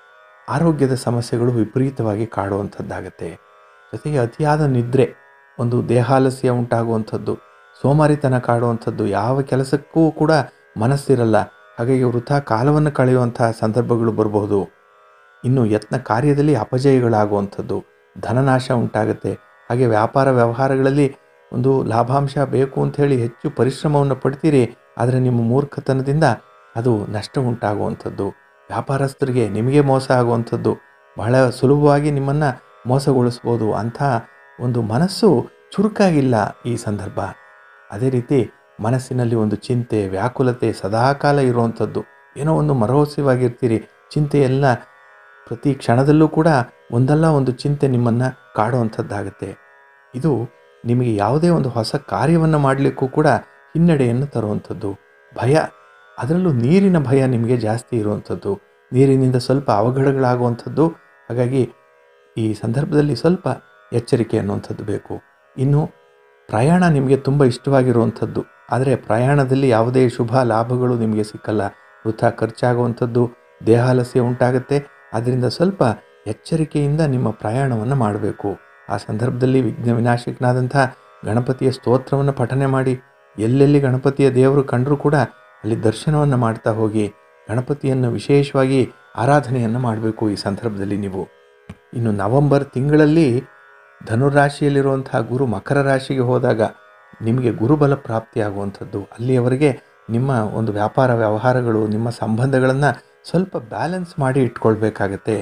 ಆರೋಗ್ಯದ ಸಮಸ್ಯೆಗಳು ವಿಪರೀತವಾಗಿ ಕಾಡುವಂಥದ್ದಾಗತ್ತೆ ಜೊತೆಗೆ ಅತಿಯಾದ ನಿದ್ರೆ ಒಂದು ದೇಹಾಲಸ್ಯ ಉಂಟಾಗುವಂಥದ್ದು ಸೋಮಾರಿತನ ಕಾಡುವಂಥದ್ದು ಯಾವ ಕೆಲಸಕ್ಕೂ ಕೂಡ ಮನಸ್ಸಿರಲ್ಲ ಹಾಗಾಗಿ ವೃಥಾ ಕಾಲವನ್ನು ಕಳೆಯುವಂತಹ ಸಂದರ್ಭಗಳು ಬರಬಹುದು ಇನ್ನು ಯತ್ನ ಕಾರ್ಯದಲ್ಲಿ ಅಪಜಯಗಳಾಗುವಂಥದ್ದು ಧನನಾಶ ಉಂಟಾಗುತ್ತೆ ಹಾಗೆ ವ್ಯಾಪಾರ ವ್ಯವಹಾರಗಳಲ್ಲಿ ಒಂದು ಲಾಭಾಂಶ ಬೇಕು ಅಂತ ಹೇಳಿ ಹೆಚ್ಚು ಪರಿಶ್ರಮವನ್ನು ಪಡ್ತೀರಿ ಆದರೆ ನಿಮ್ಮ ಮೂರ್ಖತನದಿಂದ ಅದು ನಷ್ಟ ಉಂಟಾಗುವಂಥದ್ದು ವ್ಯಾಪಾರಸ್ಥರಿಗೆ ನಿಮಗೆ ಮೋಸ ಆಗುವಂಥದ್ದು ಬಹಳ ಸುಲಭವಾಗಿ ನಿಮ್ಮನ್ನು ಮೋಸಗೊಳಿಸ್ಬೋದು ಅಂಥ ಒಂದು ಮನಸ್ಸು ಚುರುಕಾಗಿಲ್ಲ ಈ ಸಂದರ್ಭ ಅದೇ ರೀತಿ ಮನಸ್ಸಿನಲ್ಲಿ ಒಂದು ಚಿಂತೆ ವ್ಯಾಕುಲತೆ ಸದಾಕಾಲ ಇರುವಂಥದ್ದು ಏನೋ ಒಂದು ಮರವಸ್ಯವಾಗಿರ್ತೀರಿ ಚಿಂತೆ ಎಲ್ಲ ಪ್ರತಿ ಕ್ಷಣದಲ್ಲೂ ಕೂಡ ಒಂದಲ್ಲ ಒಂದು ಚಿಂತೆ ನಿಮ್ಮನ್ನು ಕಾಡುವಂಥದ್ದಾಗುತ್ತೆ ಇದು ನಿಮಗೆ ಯಾವುದೇ ಒಂದು ಹೊಸ ಕಾರ್ಯವನ್ನು ಮಾಡಲಿಕ್ಕೂ ಕೂಡ ಹಿನ್ನಡೆಯನ್ನು ತರುವಂಥದ್ದು ಭಯ ಅದರಲ್ಲೂ ನೀರಿನ ಭಯ ನಿಮಗೆ ಜಾಸ್ತಿ ಇರುವಂಥದ್ದು ನೀರಿನಿಂದ ಸ್ವಲ್ಪ ಅವಘಡಗಳಾಗುವಂಥದ್ದು ಹಾಗಾಗಿ ಈ ಸಂದರ್ಭದಲ್ಲಿ ಸ್ವಲ್ಪ ಎಚ್ಚರಿಕೆ ಅನ್ನುವಂಥದ್ದು ಬೇಕು ಇನ್ನು ಪ್ರಯಾಣ ನಿಮಗೆ ತುಂಬ ಇಷ್ಟವಾಗಿರುವಂಥದ್ದು ಆದರೆ ಪ್ರಯಾಣದಲ್ಲಿ ಯಾವುದೇ ಶುಭ ಲಾಭಗಳು ನಿಮಗೆ ಸಿಕ್ಕಲ್ಲ ವೃಥಾ ಖರ್ಚಾಗುವಂಥದ್ದು ದೇಹಾಲಸ್ಯ ಉಂಟಾಗುತ್ತೆ ಅದರಿಂದ ಸ್ವಲ್ಪ ಎಚ್ಚರಿಕೆಯಿಂದ ನಿಮ್ಮ ಪ್ರಯಾಣವನ್ನು ಮಾಡಬೇಕು ಆ ಸಂದರ್ಭದಲ್ಲಿ ವಿಘ್ನ ವಿನಾಶಕನಾದಂಥ ಗಣಪತಿಯ ಸ್ತೋತ್ರವನ್ನು ಪಠನೆ ಮಾಡಿ ಎಲ್ಲೆಲ್ಲಿ ಗಣಪತಿಯ ದೇವರು ಕಂಡರೂ ಕೂಡ ಅಲ್ಲಿ ದರ್ಶನವನ್ನು ಮಾಡ್ತಾ ಹೋಗಿ ಗಣಪತಿಯನ್ನು ವಿಶೇಷವಾಗಿ ಆರಾಧನೆಯನ್ನು ಮಾಡಬೇಕು ಈ ಸಂದರ್ಭದಲ್ಲಿ ನೀವು ಇನ್ನು ನವೆಂಬರ್ ತಿಂಗಳಲ್ಲಿ ಧನುರಾಶಿಯಲ್ಲಿರುವಂತಹ ಗುರು ಮಕರ ರಾಶಿಗೆ ಹೋದಾಗ ನಿಮಗೆ ಗುರುಬಲ ಪ್ರಾಪ್ತಿಯಾಗುವಂಥದ್ದು ಅಲ್ಲಿಯವರೆಗೆ ನಿಮ್ಮ ಒಂದು ವ್ಯಾಪಾರ ವ್ಯವಹಾರಗಳು ನಿಮ್ಮ ಸಂಬಂಧಗಳನ್ನು ಸ್ವಲ್ಪ ಬ್ಯಾಲೆನ್ಸ್ ಮಾಡಿ ಇಟ್ಕೊಳ್ಬೇಕಾಗತ್ತೆ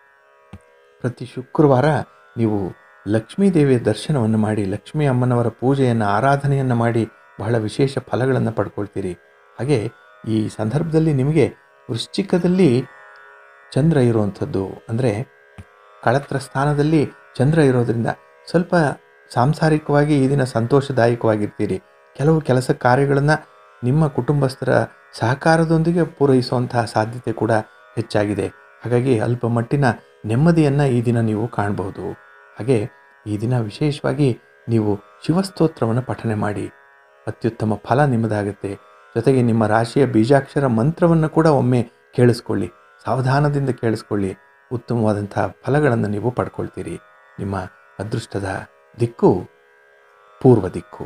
ಪ್ರತಿ ಶುಕ್ರವಾರ ನೀವು ಲಕ್ಷ್ಮೀ ದೇವಿಯ ದರ್ಶನವನ್ನು ಮಾಡಿ ಲಕ್ಷ್ಮೀ ಅಮ್ಮನವರ ಪೂಜೆಯನ್ನು ಆರಾಧನೆಯನ್ನು ಮಾಡಿ ಬಹಳ ವಿಶೇಷ ಫಲಗಳನ್ನು ಪಡ್ಕೊಳ್ತೀರಿ ಹಾಗೆ ಈ ಸಂದರ್ಭದಲ್ಲಿ ನಿಮಗೆ ವೃಶ್ಚಿಕದಲ್ಲಿ ಚಂದ್ರ ಇರುವಂಥದ್ದು ಅಂದರೆ ಕಳತ್ರ ಸ್ಥಾನದಲ್ಲಿ ಚಂದ್ರ ಇರೋದ್ರಿಂದ ಸ್ವಲ್ಪ ಸಾಂಸಾರಿಕವಾಗಿ ಈ ದಿನ ಸಂತೋಷದಾಯಕವಾಗಿರ್ತೀರಿ ಕೆಲವು ಕೆಲಸ ಕಾರ್ಯಗಳನ್ನು ನಿಮ್ಮ ಕುಟುಂಬಸ್ಥರ ಸಹಕಾರದೊಂದಿಗೆ ಪೂರೈಸುವಂತಹ ಸಾಧ್ಯತೆ ಕೂಡ ಹೆಚ್ಚಾಗಿದೆ ಹಾಗಾಗಿ ಅಲ್ಪ ಮಟ್ಟಿನ ನೆಮ್ಮದಿಯನ್ನು ಈ ದಿನ ನೀವು ಕಾಣಬಹುದು ಹಾಗೆ ಈ ದಿನ ವಿಶೇಷವಾಗಿ ನೀವು ಶಿವಸ್ತೋತ್ರವನ್ನು ಪಠನೆ ಮಾಡಿ ಅತ್ಯುತ್ತಮ ಫಲ ನಿಮ್ಮದಾಗುತ್ತೆ ಜೊತೆಗೆ ನಿಮ್ಮ ರಾಶಿಯ ಬೀಜಾಕ್ಷರ ಮಂತ್ರವನ್ನು ಕೂಡ ಒಮ್ಮೆ ಕೇಳಿಸ್ಕೊಳ್ಳಿ ಸಾವಧಾನದಿಂದ ಕೇಳಿಸ್ಕೊಳ್ಳಿ ಉತ್ತಮವಾದಂತಹ ಫಲಗಳನ್ನು ನೀವು ಪಡ್ಕೊಳ್ತೀರಿ ನಿಮ್ಮ ಅದೃಷ್ಟದ ದಿಕ್ಕು ಪೂರ್ವ ದಿಕ್ಕು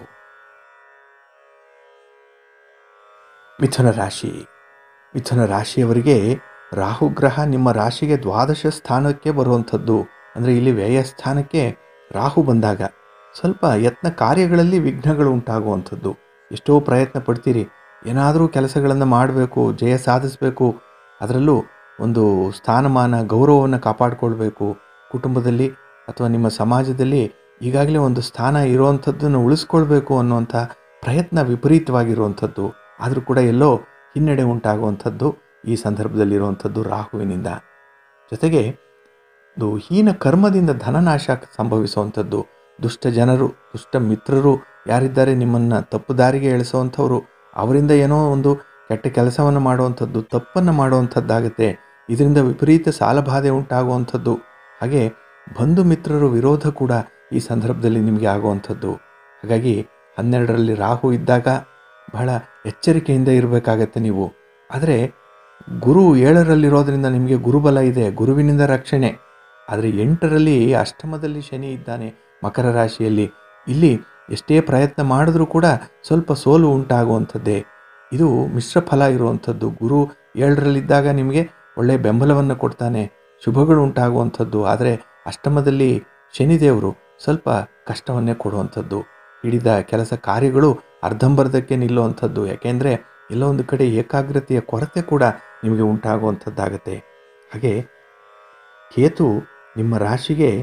ಮಿಥುನ ರಾಶಿ ಮಿಥುನ ರಾಶಿಯವರಿಗೆ ರಾಹು ಗ್ರಹ ನಿಮ್ಮ ರಾಶಿಗೆ ದ್ವಾದಶ ಸ್ಥಾನಕ್ಕೆ ಬರುವಂಥದ್ದು ಅಂದರೆ ಇಲ್ಲಿ ವ್ಯಯ ಸ್ಥಾನಕ್ಕೆ ರಾಹು ಬಂದಾಗ ಸ್ವಲ್ಪ ಯತ್ನ ಕಾರ್ಯಗಳಲ್ಲಿ ವಿಘ್ನಗಳು ಉಂಟಾಗುವಂಥದ್ದು ಎಷ್ಟೋ ಪ್ರಯತ್ನ ಪಡ್ತೀರಿ ಏನಾದರೂ ಕೆಲಸಗಳನ್ನು ಮಾಡಬೇಕು ಜಯ ಸಾಧಿಸಬೇಕು ಅದರಲ್ಲೂ ಒಂದು ಸ್ಥಾನಮಾನ ಗೌರವವನ್ನು ಕಾಪಾಡಿಕೊಳ್ಬೇಕು ಕುಟುಂಬದಲ್ಲಿ ಅಥವಾ ನಿಮ್ಮ ಸಮಾಜದಲ್ಲಿ ಈಗಾಗಲೇ ಒಂದು ಸ್ಥಾನ ಇರುವಂಥದ್ದನ್ನು ಉಳಿಸ್ಕೊಳ್ಬೇಕು ಅನ್ನುವಂಥ ಪ್ರಯತ್ನ ವಿಪರೀತವಾಗಿರುವಂಥದ್ದು ಆದರೂ ಕೂಡ ಎಲ್ಲೋ ಹಿನ್ನಡೆ ಉಂಟಾಗುವಂಥದ್ದು ಈ ಸಂದರ್ಭದಲ್ಲಿರುವಂಥದ್ದು ರಾಹುವಿನಿಂದ ಜೊತೆಗೆ ಇದು ಹೀನ ಕರ್ಮದಿಂದ ಧನನಾಶ ಸಂಭವಿಸುವಂಥದ್ದು ದುಷ್ಟ ಜನರು ದುಷ್ಟ ಮಿತ್ರರು ಯಾರಿದ್ದಾರೆ ನಿಮ್ಮನ್ನು ತಪ್ಪು ದಾರಿಗೆ ಎಳಿಸುವಂಥವ್ರು ಅವರಿಂದ ಏನೋ ಒಂದು ಕೆಟ್ಟ ಕೆಲಸವನ್ನು ಮಾಡುವಂಥದ್ದು ತಪ್ಪನ್ನು ಮಾಡುವಂಥದ್ದಾಗುತ್ತೆ ಇದರಿಂದ ವಿಪರೀತ ಸಾಲಬಾಧೆ ಉಂಟಾಗುವಂಥದ್ದು ಹಾಗೆ ಬಂಧು ಮಿತ್ರರು ವಿರೋಧ ಕೂಡ ಈ ಸಂದರ್ಭದಲ್ಲಿ ನಿಮಗೆ ಆಗುವಂಥದ್ದು ಹಾಗಾಗಿ ಹನ್ನೆರಡರಲ್ಲಿ ರಾಹು ಇದ್ದಾಗ ಬಹಳ ಎಚ್ಚರಿಕೆಯಿಂದ ಇರಬೇಕಾಗತ್ತೆ ನೀವು ಆದರೆ ಗುರು ಏಳರಲ್ಲಿರೋದ್ರಿಂದ ನಿಮಗೆ ಗುರುಬಲ ಇದೆ ಗುರುವಿನಿಂದ ರಕ್ಷಣೆ ಆದರೆ ಎಂಟರಲ್ಲಿ ಅಷ್ಟಮದಲ್ಲಿ ಶನಿ ಇದ್ದಾನೆ ಮಕರ ರಾಶಿಯಲ್ಲಿ ಇಲ್ಲಿ ಎಷ್ಟೇ ಪ್ರಯತ್ನ ಮಾಡಿದ್ರೂ ಕೂಡ ಸ್ವಲ್ಪ ಸೋಲು ಉಂಟಾಗುವಂಥದ್ದೇ ಇದು ಮಿಶ್ರ ಫಲ ಇರುವಂಥದ್ದು ಗುರು ಏಳರಲ್ಲಿದ್ದಾಗ ನಿಮಗೆ ಒಳ್ಳೆಯ ಬೆಂಬಲವನ್ನು ಕೊಡ್ತಾನೆ ಶುಭಗಳು ಉಂಟಾಗುವಂಥದ್ದು ಆದರೆ ಅಷ್ಟಮದಲ್ಲಿ ಶನಿದೇವರು ಸ್ವಲ್ಪ ಕಷ್ಟವನ್ನೇ ಕೊಡುವಂಥದ್ದು ಹಿಡಿದ ಕೆಲಸ ಕಾರ್ಯಗಳು ಅರ್ಧಂಬರ್ಧಕ್ಕೆ ನಿಲ್ಲುವಂಥದ್ದು ಯಾಕೆಂದರೆ ಎಲ್ಲೋ ಒಂದು ಕಡೆ ಏಕಾಗ್ರತೆಯ ಕೊರತೆ ಕೂಡ ನಿಮಗೆ ಉಂಟಾಗುವಂಥದ್ದಾಗತ್ತೆ ಹಾಗೆ ಕೇತು ನಿಮ್ಮ ರಾಶಿಗೆ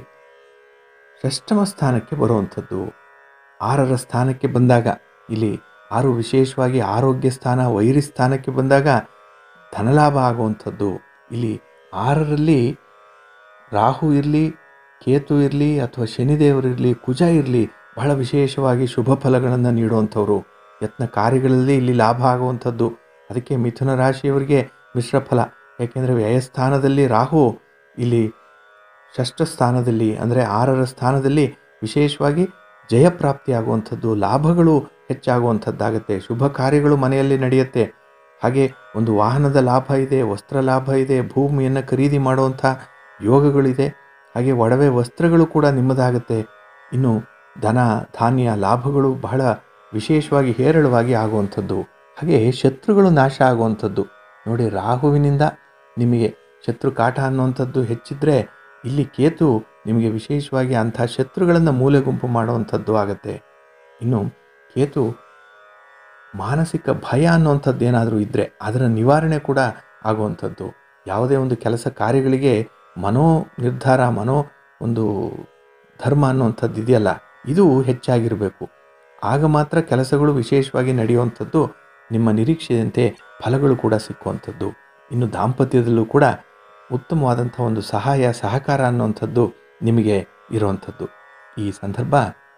ಷಷ್ಠಮ ಸ್ಥಾನಕ್ಕೆ ಬರುವಂಥದ್ದು ಆರರ ಸ್ಥಾನಕ್ಕೆ ಬಂದಾಗ ಇಲ್ಲಿ ಆರು ವಿಶೇಷವಾಗಿ ಆರೋಗ್ಯ ಸ್ಥಾನ ವೈರಿ ಸ್ಥಾನಕ್ಕೆ ಬಂದಾಗ ಧನಲಾಭ ಆಗುವಂಥದ್ದು ಇಲ್ಲಿ ಆರರಲ್ಲಿ ರಾಹು ಇರಲಿ ಕೇತು ಇರಲಿ ಅಥವಾ ಶನಿದೇವರಿರಲಿ ಕುಜ ಇರಲಿ ಬಹಳ ವಿಶೇಷವಾಗಿ ಶುಭ ಫಲಗಳನ್ನು ನೀಡುವಂಥವ್ರು ಯತ್ನ ಕಾರ್ಯಗಳಲ್ಲಿ ಇಲ್ಲಿ ಲಾಭ ಆಗುವಂಥದ್ದು ಅದಕ್ಕೆ ಮಿಥುನ ರಾಶಿಯವರಿಗೆ ಮಿಶ್ರ ಫಲ ಯಾಕೆಂದರೆ ವ್ಯಯಸ್ಥಾನದಲ್ಲಿ ರಾಹು ಇಲ್ಲಿ ಷಷ್ಠ ಸ್ಥಾನದಲ್ಲಿ ಅಂದರೆ ಆರರ ಸ್ಥಾನದಲ್ಲಿ ವಿಶೇಷವಾಗಿ ಜಯಪ್ರಾಪ್ತಿಯಾಗುವಂಥದ್ದು ಲಾಭಗಳು ಹೆಚ್ಚಾಗುವಂಥದ್ದಾಗತ್ತೆ ಶುಭ ಕಾರ್ಯಗಳು ಮನೆಯಲ್ಲಿ ನಡೆಯುತ್ತೆ ಹಾಗೆ ಒಂದು ವಾಹನದ ಲಾಭ ಇದೆ ವಸ್ತ್ರ ಲಾಭ ಇದೆ ಭೂಮಿಯನ್ನು ಖರೀದಿ ಮಾಡುವಂಥ ಯೋಗಗಳಿದೆ ಹಾಗೆ ಒಡವೆ ವಸ್ತ್ರಗಳು ಕೂಡ ನಿಮ್ಮದಾಗುತ್ತೆ ಇನ್ನು ಧನ ಧಾನ್ಯ ಲಾಭಗಳು ಬಹಳ ವಿಶೇಷವಾಗಿ ಹೇರಳವಾಗಿ ಆಗುವಂಥದ್ದು ಹಾಗೆ ಶತ್ರುಗಳು ನಾಶ ಆಗುವಂಥದ್ದು ನೋಡಿ ರಾಹುವಿನಿಂದ ನಿಮಗೆ ಶತ್ರು ಕಾಟ ಅನ್ನುವಂಥದ್ದು ಹೆಚ್ಚಿದ್ರೆ ಇಲ್ಲಿ ಕೇತು ನಿಮಗೆ ವಿಶೇಷವಾಗಿ ಅಂಥ ಶತ್ರುಗಳನ್ನು ಮೂಲೆ ಗುಂಪು ಮಾಡುವಂಥದ್ದು ಆಗುತ್ತೆ ಇನ್ನು ಕೇತು ಮಾನಸಿಕ ಭಯ ಅನ್ನುವಂಥದ್ದು ಏನಾದರೂ ಇದ್ದರೆ ಅದರ ನಿವಾರಣೆ ಕೂಡ ಆಗುವಂಥದ್ದು ಯಾವುದೇ ಒಂದು ಕೆಲಸ ಕಾರ್ಯಗಳಿಗೆ ಮನೋ ನಿರ್ಧಾರ ಮನೋ ಒಂದು ಧರ್ಮ ಅನ್ನುವಂಥದ್ದು ಇದೆಯಲ್ಲ ಇದು ಹೆಚ್ಚಾಗಿರಬೇಕು ಆಗ ಮಾತ್ರ ಕೆಲಸಗಳು ವಿಶೇಷವಾಗಿ ನಡೆಯುವಂಥದ್ದು ನಿಮ್ಮ ನಿರೀಕ್ಷೆಯಂತೆ ಫಲಗಳು ಕೂಡ ಸಿಕ್ಕುವಂಥದ್ದು ಇನ್ನು ದಾಂಪತ್ಯದಲ್ಲೂ ಕೂಡ ಉತ್ತಮವಾದಂಥ ಒಂದು ಸಹಾಯ ಸಹಕಾರ ಅನ್ನುವಂಥದ್ದು ನಿಮಗೆ ಇರುವಂಥದ್ದು ಈ ಸಂದರ್ಭ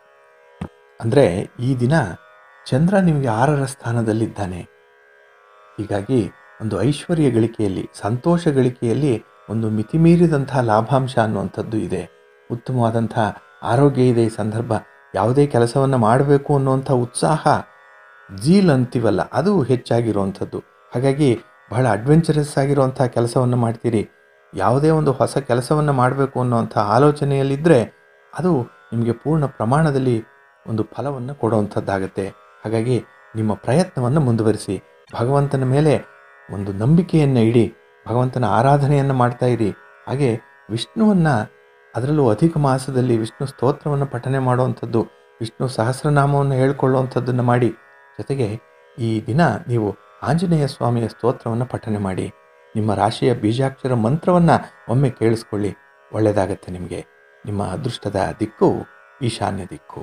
ಅಂದರೆ ಈ ದಿನ ಚಂದ್ರ ನಿಮಗೆ ಆರರ ಸ್ಥಾನದಲ್ಲಿದ್ದಾನೆ ಹೀಗಾಗಿ ಒಂದು ಐಶ್ವರ್ಯ ಗಳಿಕೆಯಲ್ಲಿ ಸಂತೋಷ ಗಳಿಕೆಯಲ್ಲಿ ಒಂದು ಮಿತಿಮೀರಿದಂಥ ಲಾಭಾಂಶ ಅನ್ನುವಂಥದ್ದು ಇದೆ ಉತ್ತಮವಾದಂಥ ಆರೋಗ್ಯ ಇದೆ ಈ ಸಂದರ್ಭ ಯಾವುದೇ ಕೆಲಸವನ್ನು ಮಾಡಬೇಕು ಅನ್ನುವಂಥ ಉತ್ಸಾಹ ಜೀಲ್ ಅಂತೀವಲ್ಲ ಅದು ಹೆಚ್ಚಾಗಿರುವಂಥದ್ದು ಹಾಗಾಗಿ ಬಹಳ ಅಡ್ವೆಂಚರಸ್ ಆಗಿರುವಂಥ ಕೆಲಸವನ್ನು ಮಾಡ್ತೀರಿ ಯಾವುದೇ ಒಂದು ಹೊಸ ಕೆಲಸವನ್ನು ಮಾಡಬೇಕು ಅನ್ನುವಂಥ ಆಲೋಚನೆಯಲ್ಲಿದ್ದರೆ ಅದು ನಿಮಗೆ ಪೂರ್ಣ ಪ್ರಮಾಣದಲ್ಲಿ ಒಂದು ಫಲವನ್ನು ಕೊಡುವಂಥದ್ದಾಗತ್ತೆ ಹಾಗಾಗಿ ನಿಮ್ಮ ಪ್ರಯತ್ನವನ್ನು ಮುಂದುವರಿಸಿ ಭಗವಂತನ ಮೇಲೆ ಒಂದು ನಂಬಿಕೆಯನ್ನು ಇಡಿ ಭಗವಂತನ ಆರಾಧನೆಯನ್ನು ಮಾಡ್ತಾ ಇರಿ ಹಾಗೆ ವಿಷ್ಣುವನ್ನು ಅದರಲ್ಲೂ ಅಧಿಕ ಮಾಸದಲ್ಲಿ ವಿಷ್ಣು ಸ್ತೋತ್ರವನ್ನು ಪಠನೆ ಮಾಡುವಂಥದ್ದು ವಿಷ್ಣು ಸಹಸ್ರನಾಮವನ್ನು ಹೇಳ್ಕೊಳ್ಳುವಂಥದ್ದನ್ನು ಮಾಡಿ ಜೊತೆಗೆ ಈ ದಿನ ನೀವು ಆಂಜನೇಯ ಸ್ವಾಮಿಯ ಸ್ತೋತ್ರವನ್ನು ಪಠನೆ ಮಾಡಿ ನಿಮ್ಮ ರಾಶಿಯ ಬೀಜಾಕ್ಷರ ಮಂತ್ರವನ್ನು ಒಮ್ಮೆ ಕೇಳಿಸ್ಕೊಳ್ಳಿ ಒಳ್ಳೆಯದಾಗತ್ತೆ ನಿಮಗೆ ನಿಮ್ಮ ಅದೃಷ್ಟದ ದಿಕ್ಕು ಈಶಾನ್ಯ ದಿಕ್ಕು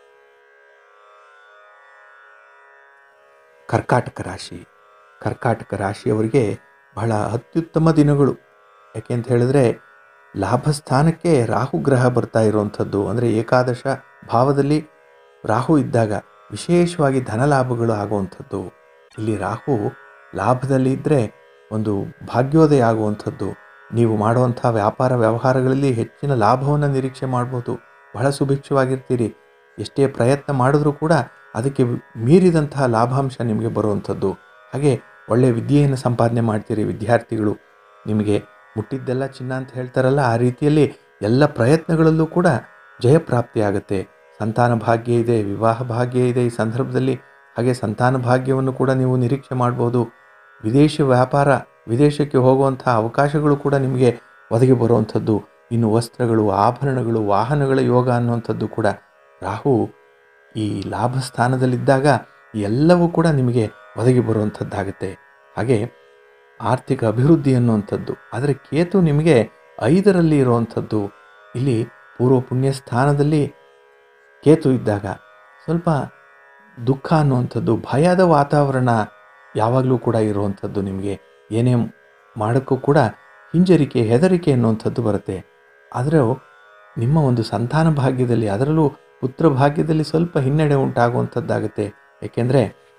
ಕರ್ಕಾಟಕ ರಾಶಿ ಕರ್ಕಾಟಕ ರಾಶಿಯವರಿಗೆ ಬಹಳ ಅತ್ಯುತ್ತಮ ದಿನಗಳು ಯಾಕೆ ಅಂತ ಹೇಳಿದ್ರೆ ಲಾಭ ಸ್ಥಾನಕ್ಕೆ ರಾಹು ಗ್ರಹ ಬರ್ತಾ ಇರುವಂಥದ್ದು ಅಂದರೆ ಏಕಾದಶ ಭಾವದಲ್ಲಿ ರಾಹು ಇದ್ದಾಗ ವಿಶೇಷವಾಗಿ ಧನ ಲಾಭಗಳು ಆಗುವಂಥದ್ದು ಇಲ್ಲಿ ರಾಹು ಲಾಭದಲ್ಲಿ ಇದ್ದರೆ ಒಂದು ಭಾಗ್ಯೋದಯ ಆಗುವಂಥದ್ದು ನೀವು ಮಾಡುವಂಥ ವ್ಯಾಪಾರ ವ್ಯವಹಾರಗಳಲ್ಲಿ ಹೆಚ್ಚಿನ ಲಾಭವನ್ನು ನಿರೀಕ್ಷೆ ಮಾಡ್ಬೋದು ಬಹಳ ಸುಭಿಕ್ಷವಾಗಿರ್ತೀರಿ ಎಷ್ಟೇ ಪ್ರಯತ್ನ ಮಾಡಿದ್ರೂ ಕೂಡ ಅದಕ್ಕೆ ಮೀರಿದಂತಹ ಲಾಭಾಂಶ ನಿಮಗೆ ಬರುವಂಥದ್ದು ಹಾಗೆ ಒಳ್ಳೆಯ ವಿದ್ಯೆಯನ್ನು ಸಂಪಾದನೆ ಮಾಡ್ತೀರಿ ವಿದ್ಯಾರ್ಥಿಗಳು ನಿಮಗೆ ಮುಟ್ಟಿದ್ದೆಲ್ಲ ಚಿನ್ನ ಅಂತ ಹೇಳ್ತಾರಲ್ಲ ಆ ರೀತಿಯಲ್ಲಿ ಎಲ್ಲ ಪ್ರಯತ್ನಗಳಲ್ಲೂ ಕೂಡ ಜಯಪ್ರಾಪ್ತಿ ಆಗುತ್ತೆ ಸಂತಾನ ಭಾಗ್ಯ ಇದೆ ವಿವಾಹ ಭಾಗ್ಯ ಇದೆ ಈ ಸಂದರ್ಭದಲ್ಲಿ ಹಾಗೆ ಸಂತಾನ ಭಾಗ್ಯವನ್ನು ಕೂಡ ನೀವು ನಿರೀಕ್ಷೆ ಮಾಡ್ಬೋದು ವಿದೇಶಿ ವ್ಯಾಪಾರ ವಿದೇಶಕ್ಕೆ ಹೋಗುವಂಥ ಅವಕಾಶಗಳು ಕೂಡ ನಿಮಗೆ ಒದಗಿ ಬರುವಂಥದ್ದು ಇನ್ನು ವಸ್ತ್ರಗಳು ಆಭರಣಗಳು ವಾಹನಗಳ ಯೋಗ ಅನ್ನುವಂಥದ್ದು ಕೂಡ ರಾಹು ಈ ಲಾಭ ಸ್ಥಾನದಲ್ಲಿದ್ದಾಗ ಎಲ್ಲವೂ ಕೂಡ ನಿಮಗೆ ಒದಗಿ ಬರುವಂಥದ್ದಾಗುತ್ತೆ ಹಾಗೆ ಆರ್ಥಿಕ ಅಭಿವೃದ್ಧಿ ಅನ್ನುವಂಥದ್ದು ಆದರೆ ಕೇತು ನಿಮಗೆ ಐದರಲ್ಲಿ ಇರುವಂಥದ್ದು ಇಲ್ಲಿ ಪೂರ್ವ ಪುಣ್ಯ ಸ್ಥಾನದಲ್ಲಿ ಕೇತು ಇದ್ದಾಗ ಸ್ವಲ್ಪ ದುಃಖ ಅನ್ನುವಂಥದ್ದು ಭಯದ ವಾತಾವರಣ ಯಾವಾಗಲೂ ಕೂಡ ಇರುವಂಥದ್ದು ನಿಮಗೆ ಏನೇ ಮಾಡೋಕ್ಕೂ ಕೂಡ ಹಿಂಜರಿಕೆ ಹೆದರಿಕೆ ಅನ್ನುವಂಥದ್ದು ಬರುತ್ತೆ ಆದರೆ ನಿಮ್ಮ ಒಂದು ಸಂತಾನ ಭಾಗ್ಯದಲ್ಲಿ ಅದರಲ್ಲೂ ಪುತ್ರ ಭಾಗ್ಯದಲ್ಲಿ ಸ್ವಲ್ಪ ಹಿನ್ನಡೆ ಉಂಟಾಗುವಂಥದ್ದಾಗುತ್ತೆ ಏಕೆಂದರೆ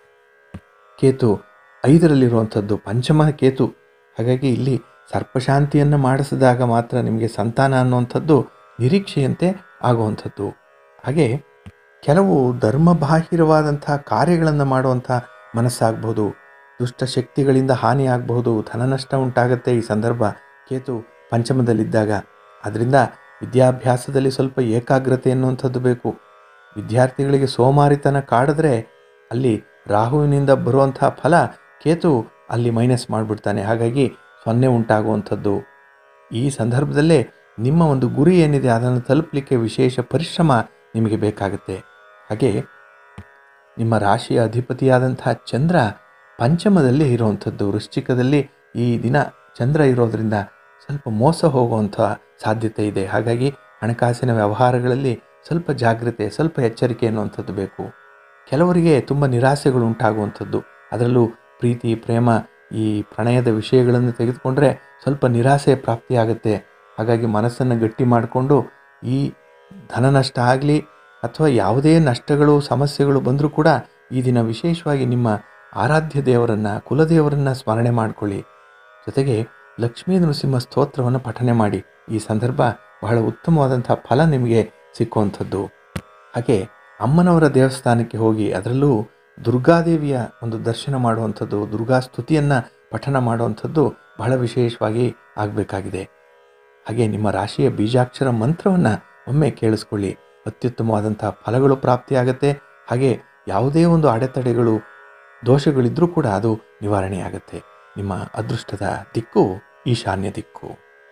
ಕೇತು ಐದರಲ್ಲಿರುವಂಥದ್ದು ಪಂಚಮ ಕೇತು ಹಾಗಾಗಿ ಇಲ್ಲಿ ಸರ್ಪಶಾಂತಿಯನ್ನು ಮಾಡಿಸಿದಾಗ ಮಾತ್ರ ನಿಮಗೆ ಸಂತಾನ ಅನ್ನುವಂಥದ್ದು ನಿರೀಕ್ಷೆಯಂತೆ ಆಗುವಂಥದ್ದು ಹಾಗೆ ಕೆಲವು ಧರ್ಮಬಾಹಿರವಾದಂಥ ಕಾರ್ಯಗಳನ್ನು ಮಾಡುವಂಥ ಮನಸ್ಸಾಗ್ಬೋದು ದುಷ್ಟ ಶಕ್ತಿಗಳಿಂದ ಹಾನಿ ಆಗಬಹುದು ಧನನಷ್ಟ ಉಂಟಾಗುತ್ತೆ ಈ ಸಂದರ್ಭ ಕೇತು ಪಂಚಮದಲ್ಲಿದ್ದಾಗ ಅದರಿಂದ ವಿದ್ಯಾಭ್ಯಾಸದಲ್ಲಿ ಸ್ವಲ್ಪ ಏಕಾಗ್ರತೆ ಅನ್ನುವಂಥದ್ದು ಬೇಕು ವಿದ್ಯಾರ್ಥಿಗಳಿಗೆ ಸೋಮಾರಿತನ ಕಾಡಿದ್ರೆ ಅಲ್ಲಿ ರಾಹುವಿನಿಂದ ಬರುವಂಥ ಫಲ ಕೇತು ಅಲ್ಲಿ ಮೈನಸ್ ಮಾಡಿಬಿಡ್ತಾನೆ ಹಾಗಾಗಿ ಸೊನ್ನೆ ಉಂಟಾಗುವಂಥದ್ದು ಈ ಸಂದರ್ಭದಲ್ಲೇ ನಿಮ್ಮ ಒಂದು ಗುರಿ ಏನಿದೆ ಅದನ್ನು ತಲುಪಲಿಕ್ಕೆ ವಿಶೇಷ ಪರಿಶ್ರಮ ನಿಮಗೆ ಬೇಕಾಗುತ್ತೆ ಹಾಗೆ ನಿಮ್ಮ ರಾಶಿಯ ಅಧಿಪತಿಯಾದಂಥ ಚಂದ್ರ ಪಂಚಮದಲ್ಲಿ ಇರುವಂಥದ್ದು ವೃಶ್ಚಿಕದಲ್ಲಿ ಈ ದಿನ ಚಂದ್ರ ಇರೋದರಿಂದ ಸ್ವಲ್ಪ ಮೋಸ ಹೋಗುವಂಥ ಸಾಧ್ಯತೆ ಇದೆ ಹಾಗಾಗಿ ಹಣಕಾಸಿನ ವ್ಯವಹಾರಗಳಲ್ಲಿ ಸ್ವಲ್ಪ ಜಾಗ್ರತೆ ಸ್ವಲ್ಪ ಎಚ್ಚರಿಕೆ ಅನ್ನುವಂಥದ್ದು ಬೇಕು ಕೆಲವರಿಗೆ ತುಂಬ ನಿರಾಸೆಗಳು ಉಂಟಾಗುವಂಥದ್ದು ಅದರಲ್ಲೂ ಪ್ರೀತಿ ಪ್ರೇಮ ಈ ಪ್ರಣಯದ ವಿಷಯಗಳನ್ನು ತೆಗೆದುಕೊಂಡ್ರೆ ಸ್ವಲ್ಪ ನಿರಾಸೆ ಪ್ರಾಪ್ತಿಯಾಗುತ್ತೆ ಹಾಗಾಗಿ ಮನಸ್ಸನ್ನು ಗಟ್ಟಿ ಮಾಡಿಕೊಂಡು ಈ ಧನ ನಷ್ಟ ಆಗಲಿ ಅಥವಾ ಯಾವುದೇ ನಷ್ಟಗಳು ಸಮಸ್ಯೆಗಳು ಬಂದರೂ ಕೂಡ ಈ ದಿನ ವಿಶೇಷವಾಗಿ ನಿಮ್ಮ ಆರಾಧ್ಯ ದೇವರನ್ನು ಕುಲದೇವರನ್ನು ಸ್ಮರಣೆ ಮಾಡಿಕೊಳ್ಳಿ ಜೊತೆಗೆ ಲಕ್ಷ್ಮೀ ನರಸಿಂಹ ಸ್ತೋತ್ರವನ್ನು ಪಠನೆ ಮಾಡಿ ಈ ಸಂದರ್ಭ ಬಹಳ ಉತ್ತಮವಾದಂಥ ಫಲ ನಿಮಗೆ ಸಿಕ್ಕುವಂಥದ್ದು ಹಾಗೆ ಅಮ್ಮನವರ ದೇವಸ್ಥಾನಕ್ಕೆ ಹೋಗಿ ಅದರಲ್ಲೂ ದುರ್ಗಾದೇವಿಯ ಒಂದು ದರ್ಶನ ಮಾಡುವಂಥದ್ದು ದುರ್ಗಾ ಸ್ತುತಿಯನ್ನು ಪಠನ ಮಾಡುವಂಥದ್ದು ಬಹಳ ವಿಶೇಷವಾಗಿ ಆಗಬೇಕಾಗಿದೆ ಹಾಗೆ ನಿಮ್ಮ ರಾಶಿಯ ಬೀಜಾಕ್ಷರ ಮಂತ್ರವನ್ನು ಒಮ್ಮೆ ಕೇಳಿಸ್ಕೊಳ್ಳಿ ಅತ್ಯುತ್ತಮವಾದಂಥ ಫಲಗಳು ಪ್ರಾಪ್ತಿಯಾಗತ್ತೆ ಹಾಗೆ ಯಾವುದೇ ಒಂದು ಅಡೆತಡೆಗಳು ದೋಷಗಳಿದ್ರೂ ಕೂಡ ಅದು ನಿವಾರಣೆಯಾಗುತ್ತೆ ನಿಮ್ಮ ಅದೃಷ್ಟದ ದಿಕ್ಕು ಈಶಾನ್ಯ ದಿಕ್ಕು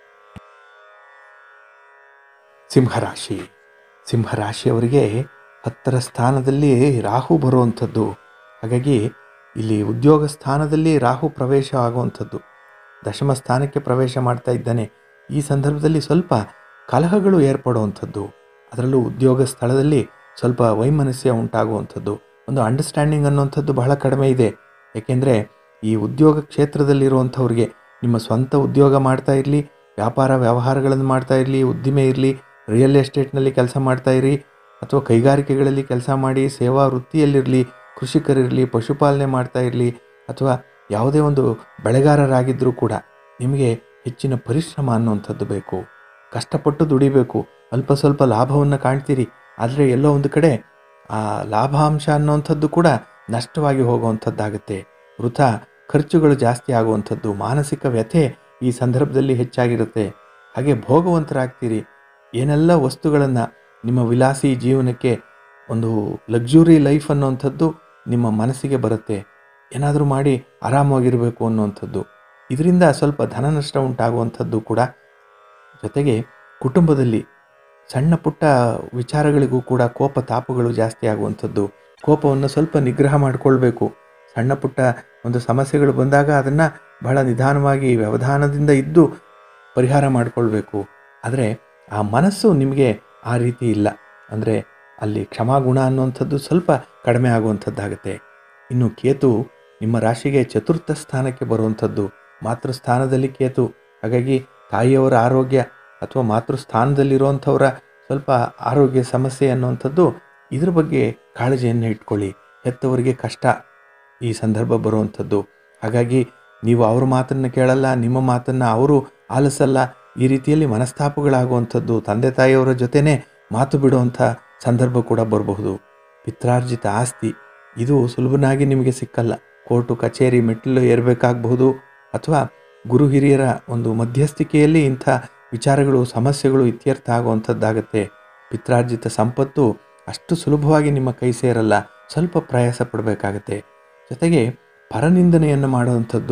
ಸಿಂಹರಾಶಿ ಸಿಂಹರಾಶಿಯವರಿಗೆ ಹತ್ತರ ಸ್ಥಾನದಲ್ಲಿ ರಾಹು ಬರುವಂಥದ್ದು ಹಾಗಾಗಿ ಇಲ್ಲಿ ಉದ್ಯೋಗ ಸ್ಥಾನದಲ್ಲಿ ರಾಹು ಪ್ರವೇಶ ಆಗುವಂಥದ್ದು ದಶಮ ಸ್ಥಾನಕ್ಕೆ ಪ್ರವೇಶ ಮಾಡ್ತಾ ಇದ್ದಾನೆ ಈ ಸಂದರ್ಭದಲ್ಲಿ ಸ್ವಲ್ಪ ಕಲಹಗಳು ಏರ್ಪಡುವಂಥದ್ದು ಅದರಲ್ಲೂ ಉದ್ಯೋಗ ಸ್ಥಳದಲ್ಲಿ ಸ್ವಲ್ಪ ವೈಮನಸ್ಯ ಉಂಟಾಗುವಂಥದ್ದು ಒಂದು ಅಂಡರ್ಸ್ಟ್ಯಾಂಡಿಂಗ್ ಅನ್ನುವಂಥದ್ದು ಬಹಳ ಕಡಿಮೆ ಇದೆ ಏಕೆಂದರೆ ಈ ಉದ್ಯೋಗ ಕ್ಷೇತ್ರದಲ್ಲಿರುವಂಥವ್ರಿಗೆ ನಿಮ್ಮ ಸ್ವಂತ ಉದ್ಯೋಗ ಮಾಡ್ತಾ ಇರಲಿ ವ್ಯಾಪಾರ ವ್ಯವಹಾರಗಳನ್ನು ಮಾಡ್ತಾ ಇರಲಿ ಉದ್ದಿಮೆ ಇರಲಿ ರಿಯಲ್ ಎಸ್ಟೇಟ್ನಲ್ಲಿ ಕೆಲಸ ಮಾಡ್ತಾ ಇರಿ ಅಥವಾ ಕೈಗಾರಿಕೆಗಳಲ್ಲಿ ಕೆಲಸ ಮಾಡಿ ಸೇವಾ ವೃತ್ತಿಯಲ್ಲಿರಲಿ ಕೃಷಿಕರಿರಲಿ ಪಶುಪಾಲನೆ ಮಾಡ್ತಾ ಇರಲಿ ಅಥವಾ ಯಾವುದೇ ಒಂದು ಬೆಳೆಗಾರರಾಗಿದ್ದರೂ ಕೂಡ ನಿಮಗೆ ಹೆಚ್ಚಿನ ಪರಿಶ್ರಮ ಅನ್ನುವಂಥದ್ದು ಬೇಕು ಕಷ್ಟಪಟ್ಟು ದುಡಿಬೇಕು ಅಲ್ಪ ಸ್ವಲ್ಪ ಲಾಭವನ್ನು ಕಾಣ್ತೀರಿ ಆದರೆ ಎಲ್ಲೋ ಒಂದು ಕಡೆ ಆ ಲಾಭಾಂಶ ಅನ್ನುವಂಥದ್ದು ಕೂಡ ನಷ್ಟವಾಗಿ ಹೋಗುವಂಥದ್ದಾಗುತ್ತೆ ವೃಥಾ ಖರ್ಚುಗಳು ಜಾಸ್ತಿ ಆಗುವಂಥದ್ದು ಮಾನಸಿಕ ವ್ಯಥೆ ಈ ಸಂದರ್ಭದಲ್ಲಿ ಹೆಚ್ಚಾಗಿರುತ್ತೆ ಹಾಗೆ ಭೋಗವಂತರಾಗ್ತೀರಿ ಏನೆಲ್ಲ ವಸ್ತುಗಳನ್ನು ನಿಮ್ಮ ವಿಲಾಸಿ ಜೀವನಕ್ಕೆ ಒಂದು ಲಕ್ಸುರಿ ಲೈಫ್ ಅನ್ನುವಂಥದ್ದು ನಿಮ್ಮ ಮನಸ್ಸಿಗೆ ಬರುತ್ತೆ ಏನಾದರೂ ಮಾಡಿ ಆರಾಮಾಗಿರಬೇಕು ಅನ್ನುವಂಥದ್ದು ಇದರಿಂದ ಸ್ವಲ್ಪ ಧನ ನಷ್ಟ ಉಂಟಾಗುವಂಥದ್ದು ಕೂಡ ಜೊತೆಗೆ ಕುಟುಂಬದಲ್ಲಿ ಸಣ್ಣ ಪುಟ್ಟ ವಿಚಾರಗಳಿಗೂ ಕೂಡ ಕೋಪ ತಾಪಗಳು ಜಾಸ್ತಿ ಆಗುವಂಥದ್ದು ಕೋಪವನ್ನು ಸ್ವಲ್ಪ ನಿಗ್ರಹ ಮಾಡಿಕೊಳ್ಬೇಕು ಸಣ್ಣ ಪುಟ್ಟ ಒಂದು ಸಮಸ್ಯೆಗಳು ಬಂದಾಗ ಅದನ್ನು ಬಹಳ ನಿಧಾನವಾಗಿ ವ್ಯವಧಾನದಿಂದ ಇದ್ದು ಪರಿಹಾರ ಮಾಡಿಕೊಳ್ಬೇಕು ಆದರೆ ಆ ಮನಸ್ಸು ನಿಮಗೆ ಆ ರೀತಿ ಇಲ್ಲ ಅಂದರೆ ಅಲ್ಲಿ ಕ್ಷಮಾಗುಣ ಅನ್ನುವಂಥದ್ದು ಸ್ವಲ್ಪ ಕಡಿಮೆ ಆಗುವಂಥದ್ದಾಗುತ್ತೆ ಇನ್ನು ಕೇತು ನಿಮ್ಮ ರಾಶಿಗೆ ಚತುರ್ಥ ಸ್ಥಾನಕ್ಕೆ ಬರುವಂಥದ್ದು ಮಾತೃಸ್ಥಾನದಲ್ಲಿ ಕೇತು ಹಾಗಾಗಿ ತಾಯಿಯವರ ಆರೋಗ್ಯ ಅಥವಾ ಮಾತೃಸ್ಥಾನದಲ್ಲಿರುವಂಥವರ ಸ್ವಲ್ಪ ಆರೋಗ್ಯ ಸಮಸ್ಯೆ ಅನ್ನುವಂಥದ್ದು ಇದ್ರ ಬಗ್ಗೆ ಕಾಳಜಿಯನ್ನು ಇಟ್ಕೊಳ್ಳಿ ಹೆತ್ತವರಿಗೆ ಕಷ್ಟ ಈ ಸಂದರ್ಭ ಬರುವಂಥದ್ದು ಹಾಗಾಗಿ ನೀವು ಅವ್ರ ಮಾತನ್ನು ಕೇಳಲ್ಲ ನಿಮ್ಮ ಮಾತನ್ನು ಅವರು ಆಲಿಸಲ್ಲ ಈ ರೀತಿಯಲ್ಲಿ ಮನಸ್ತಾಪಗಳಾಗುವಂಥದ್ದು ತಂದೆ ತಾಯಿಯವರ ಜೊತೆನೇ ಮಾತು ಬಿಡುವಂಥ ಸಂದರ್ಭ ಕೂಡ ಬರಬಹುದು ಪಿತ್ರಾರ್ಜಿತ ಆಸ್ತಿ ಇದು ಸುಲಭನಾಗಿ ನಿಮಗೆ ಸಿಕ್ಕಲ್ಲ ಕೋರ್ಟು ಕಚೇರಿ ಮೆಟ್ಟಿಲು ಏರಬೇಕಾಗಬಹುದು ಅಥವಾ ಗುರು ಹಿರಿಯರ ಒಂದು ಮಧ್ಯಸ್ಥಿಕೆಯಲ್ಲಿ ಇಂಥ ವಿಚಾರಗಳು ಸಮಸ್ಯೆಗಳು ಇತ್ಯರ್ಥ ಆಗುವಂಥದ್ದಾಗತ್ತೆ ಪಿತ್ರಾರ್ಜಿತ ಸಂಪತ್ತು ಅಷ್ಟು ಸುಲಭವಾಗಿ ನಿಮ್ಮ ಕೈ ಸೇರಲ್ಲ ಸ್ವಲ್ಪ ಪ್ರಯಾಸ ಪಡಬೇಕಾಗತ್ತೆ ಜೊತೆಗೆ ಪರನಿಂದನೆಯನ್ನು ಮಾಡುವಂಥದ್ದು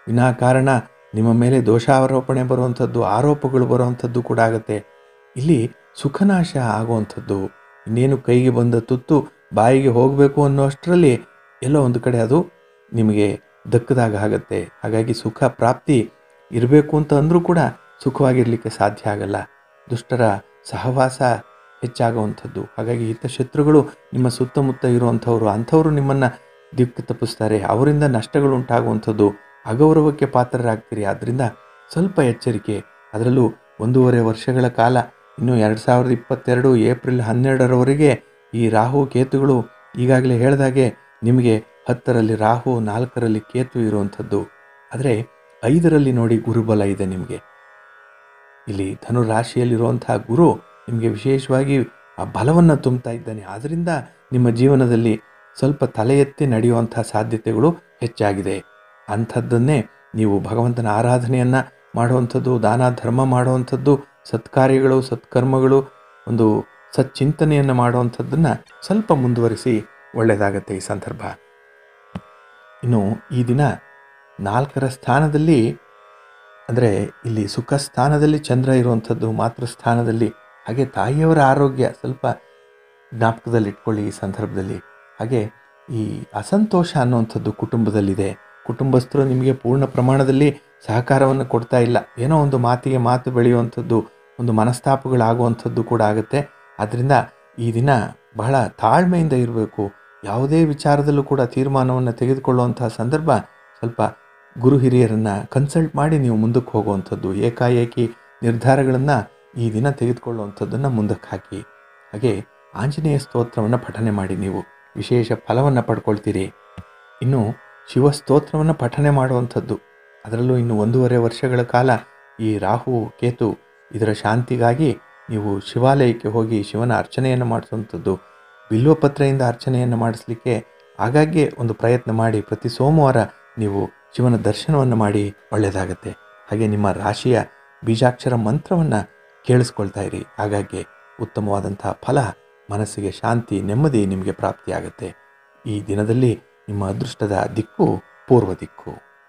ವಿನಾಕಾರಣ ನಿಮ್ಮ ಮೇಲೆ ದೋಷಾರೋಪಣೆ ಬರುವಂಥದ್ದು ಆರೋಪಗಳು ಬರುವಂಥದ್ದು ಕೂಡ ಆಗುತ್ತೆ ಇಲ್ಲಿ ಸುಖನಾಶ ಆಗುವಂಥದ್ದು ಇನ್ನೇನು ಕೈಗೆ ಬಂದ ತುತ್ತು ಬಾಯಿಗೆ ಹೋಗಬೇಕು ಅನ್ನೋ ಅಷ್ಟರಲ್ಲಿ ಎಲ್ಲೋ ಒಂದು ಕಡೆ ಅದು ನಿಮಗೆ ದಕ್ಕದಾಗ ಆಗುತ್ತೆ ಹಾಗಾಗಿ ಸುಖ ಪ್ರಾಪ್ತಿ ಇರಬೇಕು ಅಂತ ಅಂದರೂ ಕೂಡ ಸುಖವಾಗಿರಲಿಕ್ಕೆ ಸಾಧ್ಯ ಆಗಲ್ಲ ದುಷ್ಟರ ಸಹವಾಸ ಹೆಚ್ಚಾಗುವಂಥದ್ದು ಹಾಗಾಗಿ ಹಿತಶತ್ರುಗಳು ನಿಮ್ಮ ಸುತ್ತಮುತ್ತ ಇರುವಂಥವ್ರು ಅಂಥವರು ನಿಮ್ಮನ್ನು ದಿಕ್ಕು ತಪ್ಪಿಸ್ತಾರೆ ಅವರಿಂದ ನಷ್ಟಗಳು ಉಂಟಾಗುವಂಥದ್ದು ಅಗೌರವಕ್ಕೆ ಪಾತ್ರರಾಗ್ತೀರಿ ಆದ್ದರಿಂದ ಸ್ವಲ್ಪ ಎಚ್ಚರಿಕೆ ಅದರಲ್ಲೂ ಒಂದೂವರೆ ವರ್ಷಗಳ ಕಾಲ ಇನ್ನು ಎರಡು ಸಾವಿರದ ಇಪ್ಪತ್ತೆರಡು ಏಪ್ರಿಲ್ ಹನ್ನೆರಡರವರೆಗೆ ಈ ರಾಹು ಕೇತುಗಳು ಈಗಾಗಲೇ ಹೇಳಿದಾಗೆ ನಿಮಗೆ ಹತ್ತರಲ್ಲಿ ರಾಹು ನಾಲ್ಕರಲ್ಲಿ ಕೇತು ಇರುವಂಥದ್ದು ಆದರೆ ಐದರಲ್ಲಿ ನೋಡಿ ಗುರುಬಲ ಇದೆ ನಿಮಗೆ ಇಲ್ಲಿ ಧನು ರಾಶಿಯಲ್ಲಿರುವಂತಹ ಗುರು ನಿಮಗೆ ವಿಶೇಷವಾಗಿ ಆ ಬಲವನ್ನು ತುಂಬ್ತಾ ಇದ್ದಾನೆ ಆದ್ದರಿಂದ ನಿಮ್ಮ ಜೀವನದಲ್ಲಿ ಸ್ವಲ್ಪ ತಲೆ ಎತ್ತಿ ನಡೆಯುವಂಥ ಸಾಧ್ಯತೆಗಳು ಹೆಚ್ಚಾಗಿದೆ ಅಂಥದ್ದನ್ನೇ ನೀವು ಭಗವಂತನ ಆರಾಧನೆಯನ್ನು ಮಾಡುವಂಥದ್ದು ದಾನ ಧರ್ಮ ಮಾಡುವಂಥದ್ದು ಸತ್ಕಾರ್ಯಗಳು ಸತ್ಕರ್ಮಗಳು ಒಂದು ಸಚ್ಚಿಂತನೆಯನ್ನು ಮಾಡುವಂಥದ್ದನ್ನು ಸ್ವಲ್ಪ ಮುಂದುವರಿಸಿ ಒಳ್ಳೆಯದಾಗತ್ತೆ ಈ ಸಂದರ್ಭ ಇನ್ನು ಈ ದಿನ ನಾಲ್ಕರ ಸ್ಥಾನದಲ್ಲಿ ಅಂದರೆ ಇಲ್ಲಿ ಸುಖ ಸ್ಥಾನದಲ್ಲಿ ಚಂದ್ರ ಇರುವಂಥದ್ದು ಮಾತೃ ಸ್ಥಾನದಲ್ಲಿ ಹಾಗೆ ತಾಯಿಯವರ ಆರೋಗ್ಯ ಸ್ವಲ್ಪ ಜ್ಞಾಪಕದಲ್ಲಿ ಇಟ್ಕೊಳ್ಳಿ ಈ ಸಂದರ್ಭದಲ್ಲಿ ಹಾಗೆ ಈ ಅಸಂತೋಷ ಅನ್ನುವಂಥದ್ದು ಕುಟುಂಬದಲ್ಲಿದೆ ಕುಟುಂಬಸ್ಥರು ನಿಮಗೆ ಪೂರ್ಣ ಪ್ರಮಾಣದಲ್ಲಿ ಸಹಕಾರವನ್ನು ಕೊಡ್ತಾ ಇಲ್ಲ ಏನೋ ಒಂದು ಮಾತಿಗೆ ಮಾತು ಬೆಳೆಯುವಂಥದ್ದು ಒಂದು ಮನಸ್ತಾಪಗಳಾಗುವಂಥದ್ದು ಕೂಡ ಆಗುತ್ತೆ ಆದ್ದರಿಂದ ಈ ದಿನ ಬಹಳ ತಾಳ್ಮೆಯಿಂದ ಇರಬೇಕು ಯಾವುದೇ ವಿಚಾರದಲ್ಲೂ ಕೂಡ ತೀರ್ಮಾನವನ್ನು ತೆಗೆದುಕೊಳ್ಳುವಂತಹ ಸಂದರ್ಭ ಸ್ವಲ್ಪ ಗುರು ಹಿರಿಯರನ್ನು ಕನ್ಸಲ್ಟ್ ಮಾಡಿ ನೀವು ಮುಂದಕ್ಕೆ ಹೋಗುವಂಥದ್ದು ಏಕಾಏಕಿ ನಿರ್ಧಾರಗಳನ್ನು ಈ ದಿನ ತೆಗೆದುಕೊಳ್ಳುವಂಥದ್ದನ್ನು ಮುಂದಕ್ಕೆ ಹಾಕಿ ಹಾಗೆ ಆಂಜನೇಯ ಸ್ತೋತ್ರವನ್ನು ಪಠನೆ ಮಾಡಿ ನೀವು ವಿಶೇಷ ಫಲವನ್ನು ಪಡ್ಕೊಳ್ತೀರಿ ಇನ್ನು ಶಿವ ಸ್ತೋತ್ರವನ್ನು ಪಠನೆ ಮಾಡುವಂಥದ್ದು ಅದರಲ್ಲೂ ಇನ್ನು ಒಂದೂವರೆ ವರ್ಷಗಳ ಕಾಲ ಈ ರಾಹು ಕೇತು ಇದರ ಶಾಂತಿಗಾಗಿ ನೀವು ಶಿವಾಲಯಕ್ಕೆ ಹೋಗಿ ಶಿವನ ಅರ್ಚನೆಯನ್ನು ಮಾಡಿಸುವಂಥದ್ದು ಬಿಲ್ವಪತ್ರೆಯಿಂದ ಅರ್ಚನೆಯನ್ನು ಮಾಡಿಸ್ಲಿಕ್ಕೆ ಆಗಾಗ್ಗೆ ಒಂದು ಪ್ರಯತ್ನ ಮಾಡಿ ಪ್ರತಿ ಸೋಮವಾರ ನೀವು ಶಿವನ ದರ್ಶನವನ್ನು ಮಾಡಿ ಒಳ್ಳೆಯದಾಗತ್ತೆ ಹಾಗೆ ನಿಮ್ಮ ರಾಶಿಯ ಬೀಜಾಕ್ಷರ ಮಂತ್ರವನ್ನು ಕೇಳಿಸ್ಕೊಳ್ತಾ ಇರಿ ಹಾಗಾಗಿ ಉತ್ತಮವಾದಂತಹ ಫಲ ಮನಸ್ಸಿಗೆ ಶಾಂತಿ ನೆಮ್ಮದಿ ನಿಮಗೆ ಪ್ರಾಪ್ತಿಯಾಗತ್ತೆ ಈ ದಿನದಲ್ಲಿ ನಿಮ್ಮ ಅದೃಷ್ಟದ ದಿಕ್ಕು ಪೂರ್ವ ದಿಕ್ಕು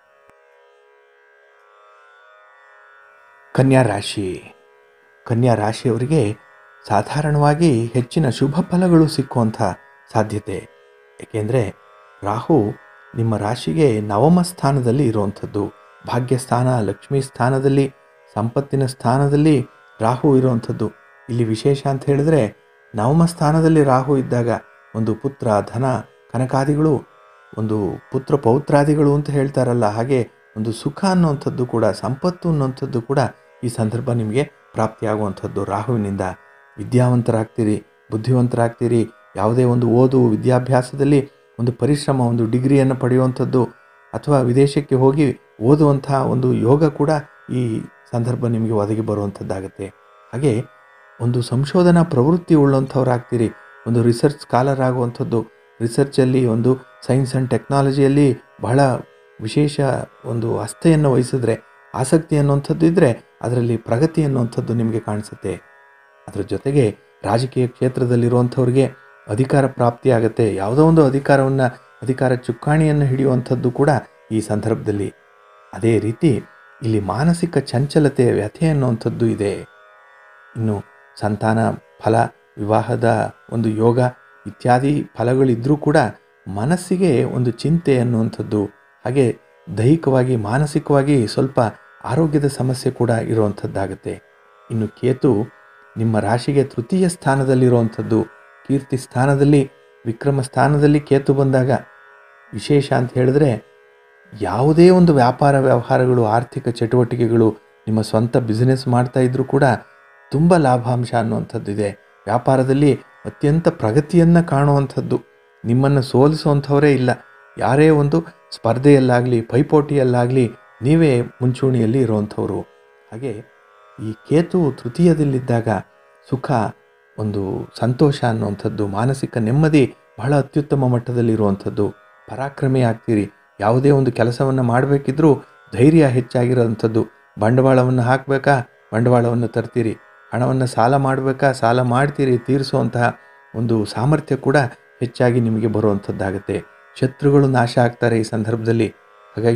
ಕನ್ಯಾ ರಾಶಿ ಕನ್ಯಾ ರಾಶಿಯವರಿಗೆ ಸಾಧಾರಣವಾಗಿ ಹೆಚ್ಚಿನ ಶುಭ ಫಲಗಳು ಸಿಕ್ಕುವಂಥ ಸಾಧ್ಯತೆ ಏಕೆಂದರೆ ರಾಹು ನಿಮ್ಮ ರಾಶಿಗೆ ನವಮ ಸ್ಥಾನದಲ್ಲಿ ಇರುವಂಥದ್ದು ಭಾಗ್ಯಸ್ಥಾನ ಲಕ್ಷ್ಮೀ ಸ್ಥಾನದಲ್ಲಿ ಸಂಪತ್ತಿನ ಸ್ಥಾನದಲ್ಲಿ ರಾಹು ಇರುವಂಥದ್ದು ಇಲ್ಲಿ ವಿಶೇಷ ಅಂತ ಹೇಳಿದ್ರೆ ನವಮ ಸ್ಥಾನದಲ್ಲಿ ರಾಹು ಇದ್ದಾಗ ಒಂದು ಪುತ್ರ ಧನ ಕನಕಾದಿಗಳು ಒಂದು ಪುತ್ರ ಪೌತ್ರಾದಿಗಳು ಅಂತ ಹೇಳ್ತಾರಲ್ಲ ಹಾಗೆ ಒಂದು ಸುಖ ಅನ್ನುವಂಥದ್ದು ಕೂಡ ಸಂಪತ್ತು ಅನ್ನುವಂಥದ್ದು ಕೂಡ ಈ ಸಂದರ್ಭ ನಿಮಗೆ ಪ್ರಾಪ್ತಿಯಾಗುವಂಥದ್ದು ರಾಹುವಿನಿಂದ ವಿದ್ಯಾವಂತರಾಗ್ತೀರಿ ಬುದ್ಧಿವಂತರಾಗ್ತೀರಿ ಯಾವುದೇ ಒಂದು ಓದು ವಿದ್ಯಾಭ್ಯಾಸದಲ್ಲಿ ಒಂದು ಪರಿಶ್ರಮ ಒಂದು ಡಿಗ್ರಿಯನ್ನು ಪಡೆಯುವಂಥದ್ದು ಅಥವಾ ವಿದೇಶಕ್ಕೆ ಹೋಗಿ ಓದುವಂತಹ ಒಂದು ಯೋಗ ಕೂಡ ಈ ಸಂದರ್ಭ ನಿಮಗೆ ಒದಗಿ ಬರುವಂಥದ್ದಾಗುತ್ತೆ ಹಾಗೆ ಒಂದು ಸಂಶೋಧನಾ ಪ್ರವೃತ್ತಿ ಉಳ್ಳಂಥವ್ರಾಗ್ತೀರಿ ಒಂದು ರಿಸರ್ಚ್ ಸ್ಕಾಲರ್ ಆಗುವಂಥದ್ದು ರಿಸರ್ಚಲ್ಲಿ ಒಂದು ಸೈನ್ಸ್ ಆ್ಯಂಡ್ ಟೆಕ್ನಾಲಜಿಯಲ್ಲಿ ಬಹಳ ವಿಶೇಷ ಒಂದು ಹಸ್ತೆಯನ್ನು ವಹಿಸಿದ್ರೆ ಆಸಕ್ತಿ ಅನ್ನುವಂಥದ್ದು ಇದ್ದರೆ ಅದರಲ್ಲಿ ಪ್ರಗತಿ ಅನ್ನುವಂಥದ್ದು ನಿಮಗೆ ಕಾಣಿಸುತ್ತೆ ಅದರ ಜೊತೆಗೆ ರಾಜಕೀಯ ಕ್ಷೇತ್ರದಲ್ಲಿರುವಂಥವ್ರಿಗೆ ಅಧಿಕಾರ ಪ್ರಾಪ್ತಿಯಾಗತ್ತೆ ಯಾವುದೋ ಒಂದು ಅಧಿಕಾರವನ್ನು ಅಧಿಕಾರ ಚುಕ್ಕಾಣಿಯನ್ನು ಹಿಡಿಯುವಂಥದ್ದು ಕೂಡ ಈ ಸಂದರ್ಭದಲ್ಲಿ ಅದೇ ರೀತಿ ಇಲ್ಲಿ ಮಾನಸಿಕ ಚಂಚಲತೆ ವ್ಯಥೆ ಅನ್ನುವಂಥದ್ದು ಇದೆ ಇನ್ನು ಸಂತಾನ ಫಲ ವಿವಾಹದ ಒಂದು ಯೋಗ ಇತ್ಯಾದಿ ಫಲಗಳಿದ್ದರೂ ಕೂಡ ಮನಸ್ಸಿಗೆ ಒಂದು ಚಿಂತೆ ಅನ್ನುವಂಥದ್ದು ಹಾಗೆ ದೈಹಿಕವಾಗಿ ಮಾನಸಿಕವಾಗಿ ಸ್ವಲ್ಪ ಆರೋಗ್ಯದ ಸಮಸ್ಯೆ ಕೂಡ ಇರುವಂಥದ್ದಾಗುತ್ತೆ ಇನ್ನು ಕೇತು ನಿಮ್ಮ ರಾಶಿಗೆ ತೃತೀಯ ಸ್ಥಾನದಲ್ಲಿರುವಂಥದ್ದು ಕೀರ್ತಿ ಸ್ಥಾನದಲ್ಲಿ ವಿಕ್ರಮ ಸ್ಥಾನದಲ್ಲಿ ಕೇತು ಬಂದಾಗ ವಿಶೇಷ ಅಂತ ಹೇಳಿದ್ರೆ ಯಾವುದೇ ಒಂದು ವ್ಯಾಪಾರ ವ್ಯವಹಾರಗಳು ಆರ್ಥಿಕ ಚಟುವಟಿಕೆಗಳು ನಿಮ್ಮ ಸ್ವಂತ ಬಿಸ್ನೆಸ್ ಮಾಡ್ತಾ ಇದ್ರೂ ಕೂಡ ತುಂಬ ಲಾಭಾಂಶ ಅನ್ನುವಂಥದ್ದಿದೆ ವ್ಯಾಪಾರದಲ್ಲಿ ಅತ್ಯಂತ ಪ್ರಗತಿಯನ್ನು ಕಾಣುವಂಥದ್ದು ನಿಮ್ಮನ್ನು ಸೋಲಿಸುವಂಥವರೇ ಇಲ್ಲ ಯಾರೇ ಒಂದು ಸ್ಪರ್ಧೆಯಲ್ಲಾಗಲಿ ಪೈಪೋಟಿಯಲ್ಲಾಗಲಿ ನೀವೇ ಮುಂಚೂಣಿಯಲ್ಲಿ ಇರುವಂಥವ್ರು ಹಾಗೆ ಈ ಕೇತು ತೃತೀಯದಲ್ಲಿದ್ದಾಗ ಸುಖ ಒಂದು ಸಂತೋಷ ಅನ್ನುವಂಥದ್ದು ಮಾನಸಿಕ ನೆಮ್ಮದಿ ಬಹಳ ಅತ್ಯುತ್ತಮ ಮಟ್ಟದಲ್ಲಿರುವಂಥದ್ದು ಪರಾಕ್ರಮಿ ಆಗ್ತೀರಿ ಯಾವುದೇ ಒಂದು ಕೆಲಸವನ್ನು ಮಾಡಬೇಕಿದ್ರೂ ಧೈರ್ಯ ಹೆಚ್ಚಾಗಿರೋವಂಥದ್ದು ಬಂಡವಾಳವನ್ನು ಹಾಕಬೇಕಾ ಬಂಡವಾಳವನ್ನು ತರ್ತೀರಿ ಹಣವನ್ನು ಸಾಲ ಮಾಡಬೇಕಾ ಸಾಲ ಮಾಡ್ತೀರಿ ತೀರಿಸುವಂತಹ ಒಂದು ಸಾಮರ್ಥ್ಯ ಕೂಡ ಹೆಚ್ಚಾಗಿ ನಿಮಗೆ ಬರುವಂಥದ್ದಾಗುತ್ತೆ ಶತ್ರುಗಳು ನಾಶ ಆಗ್ತಾರೆ ಈ ಸಂದರ್ಭದಲ್ಲಿ ಹಾಗಾಗಿ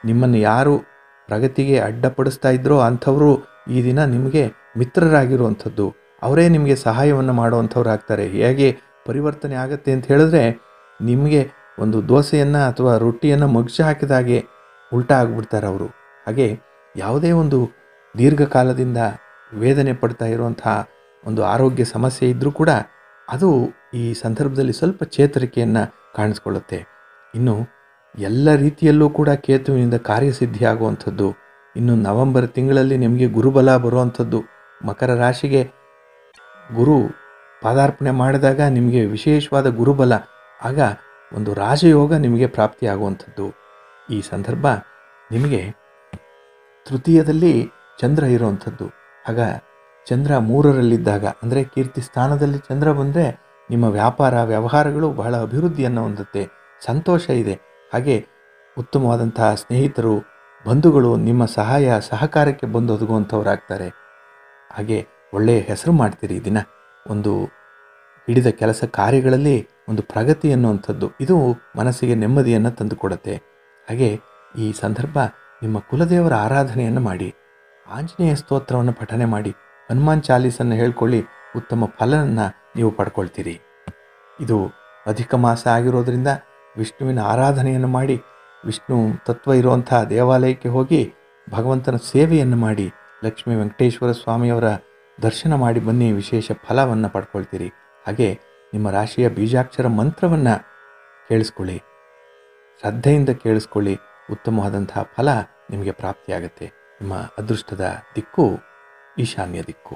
ನಿಮ್ಮನ್ನು ಯಾರು ಪ್ರಗತಿಗೆ ಅಡ್ಡಪಡಿಸ್ತಾ ಇದ್ರೋ ಅಂಥವರು ಈ ದಿನ ನಿಮಗೆ ಮಿತ್ರರಾಗಿರುವಂಥದ್ದು ಅವರೇ ನಿಮಗೆ ಸಹಾಯವನ್ನು ಮಾಡುವಂಥವ್ರು ಆಗ್ತಾರೆ ಹೇಗೆ ಪರಿವರ್ತನೆ ಆಗುತ್ತೆ ಅಂತ ಹೇಳಿದ್ರೆ ನಿಮಗೆ ಒಂದು ದೋಸೆಯನ್ನು ಅಥವಾ ರೊಟ್ಟಿಯನ್ನು ಮಗ್ಚ ಹಾಕಿದಾಗೆ ಉಲ್ಟಾ ಆಗಿಬಿಡ್ತಾರೆ ಅವರು ಹಾಗೆ ಯಾವುದೇ ಒಂದು ದೀರ್ಘಕಾಲದಿಂದ ವೇದನೆ ಪಡ್ತಾ ಇರುವಂಥ ಒಂದು ಆರೋಗ್ಯ ಸಮಸ್ಯೆ ಇದ್ದರೂ ಕೂಡ ಅದು ಈ ಸಂದರ್ಭದಲ್ಲಿ ಸ್ವಲ್ಪ ಚೇತರಿಕೆಯನ್ನು ಕಾಣಿಸ್ಕೊಳ್ಳುತ್ತೆ ಇನ್ನು ಎಲ್ಲ ರೀತಿಯಲ್ಲೂ ಕೂಡ ಕೇತುವಿನಿಂದ ಕಾರ್ಯಸಿದ್ಧಿ ಆಗುವಂಥದ್ದು ಇನ್ನು ನವೆಂಬರ್ ತಿಂಗಳಲ್ಲಿ ನಿಮಗೆ ಗುರುಬಲ ಬರುವಂಥದ್ದು ಮಕರ ರಾಶಿಗೆ ಗುರು ಪಾದಾರ್ಪಣೆ ಮಾಡಿದಾಗ ನಿಮಗೆ ವಿಶೇಷವಾದ ಗುರುಬಲ ಆಗ ಒಂದು ರಾಜಯೋಗ ನಿಮಗೆ ಪ್ರಾಪ್ತಿಯಾಗುವಂಥದ್ದು ಈ ಸಂದರ್ಭ ನಿಮಗೆ ತೃತೀಯದಲ್ಲಿ ಚಂದ್ರ ಇರುವಂಥದ್ದು ಆಗ ಚಂದ್ರ ಮೂರರಲ್ಲಿದ್ದಾಗ ಅಂದರೆ ಕೀರ್ತಿ ಸ್ಥಾನದಲ್ಲಿ ಚಂದ್ರ ಬಂದರೆ ನಿಮ್ಮ ವ್ಯಾಪಾರ ವ್ಯವಹಾರಗಳು ಬಹಳ ಅಭಿವೃದ್ಧಿಯನ್ನು ಹೊಂದುತ್ತೆ ಸಂತೋಷ ಇದೆ ಹಾಗೆ ಉತ್ತಮವಾದಂತಹ ಸ್ನೇಹಿತರು ಬಂಧುಗಳು ನಿಮ್ಮ ಸಹಾಯ ಸಹಕಾರಕ್ಕೆ ಬಂದು ಒದಗುವಂಥವ್ರಾಗ್ತಾರೆ ಹಾಗೆ ಒಳ್ಳೆಯ ಹೆಸರು ಮಾಡ್ತೀರಿ ಈ ದಿನ ಒಂದು ಹಿಡಿದ ಕೆಲಸ ಕಾರ್ಯಗಳಲ್ಲಿ ಒಂದು ಪ್ರಗತಿ ಅನ್ನುವಂಥದ್ದು ಇದು ಮನಸ್ಸಿಗೆ ನೆಮ್ಮದಿಯನ್ನು ತಂದುಕೊಡುತ್ತೆ ಹಾಗೆ ಈ ಸಂದರ್ಭ ನಿಮ್ಮ ಕುಲದೇವರ ಆರಾಧನೆಯನ್ನು ಮಾಡಿ ಆಂಜನೇಯ ಸ್ತೋತ್ರವನ್ನು ಪಠನೆ ಮಾಡಿ ಹನುಮಾನ್ ಚಾಲೀಸನ್ನು ಹೇಳ್ಕೊಳ್ಳಿ ಉತ್ತಮ ಫಲವನ್ನು ನೀವು ಪಡ್ಕೊಳ್ತೀರಿ ಇದು ಅಧಿಕ ಮಾಸ ಆಗಿರೋದ್ರಿಂದ ವಿಷ್ಣುವಿನ ಆರಾಧನೆಯನ್ನು ಮಾಡಿ ವಿಷ್ಣು ತತ್ವ ಇರುವಂಥ ದೇವಾಲಯಕ್ಕೆ ಹೋಗಿ ಭಗವಂತನ ಸೇವೆಯನ್ನು ಮಾಡಿ ಲಕ್ಷ್ಮೀ ವೆಂಕಟೇಶ್ವರ ಸ್ವಾಮಿಯವರ ದರ್ಶನ ಮಾಡಿ ಬನ್ನಿ ವಿಶೇಷ ಫಲವನ್ನು ಪಡ್ಕೊಳ್ತೀರಿ ಹಾಗೆ ನಿಮ್ಮ ರಾಶಿಯ ಬೀಜಾಕ್ಷರ ಮಂತ್ರವನ್ನು ಕೇಳಿಸ್ಕೊಳ್ಳಿ ಶ್ರದ್ಧೆಯಿಂದ ಕೇಳಿಸ್ಕೊಳ್ಳಿ ಉತ್ತಮವಾದಂತಹ ಫಲ ನಿಮಗೆ ಪ್ರಾಪ್ತಿಯಾಗುತ್ತೆ ನಿಮ್ಮ ಅದೃಷ್ಟದ ದಿಕ್ಕು ಈಶಾನ್ಯ ದಿಕ್ಕು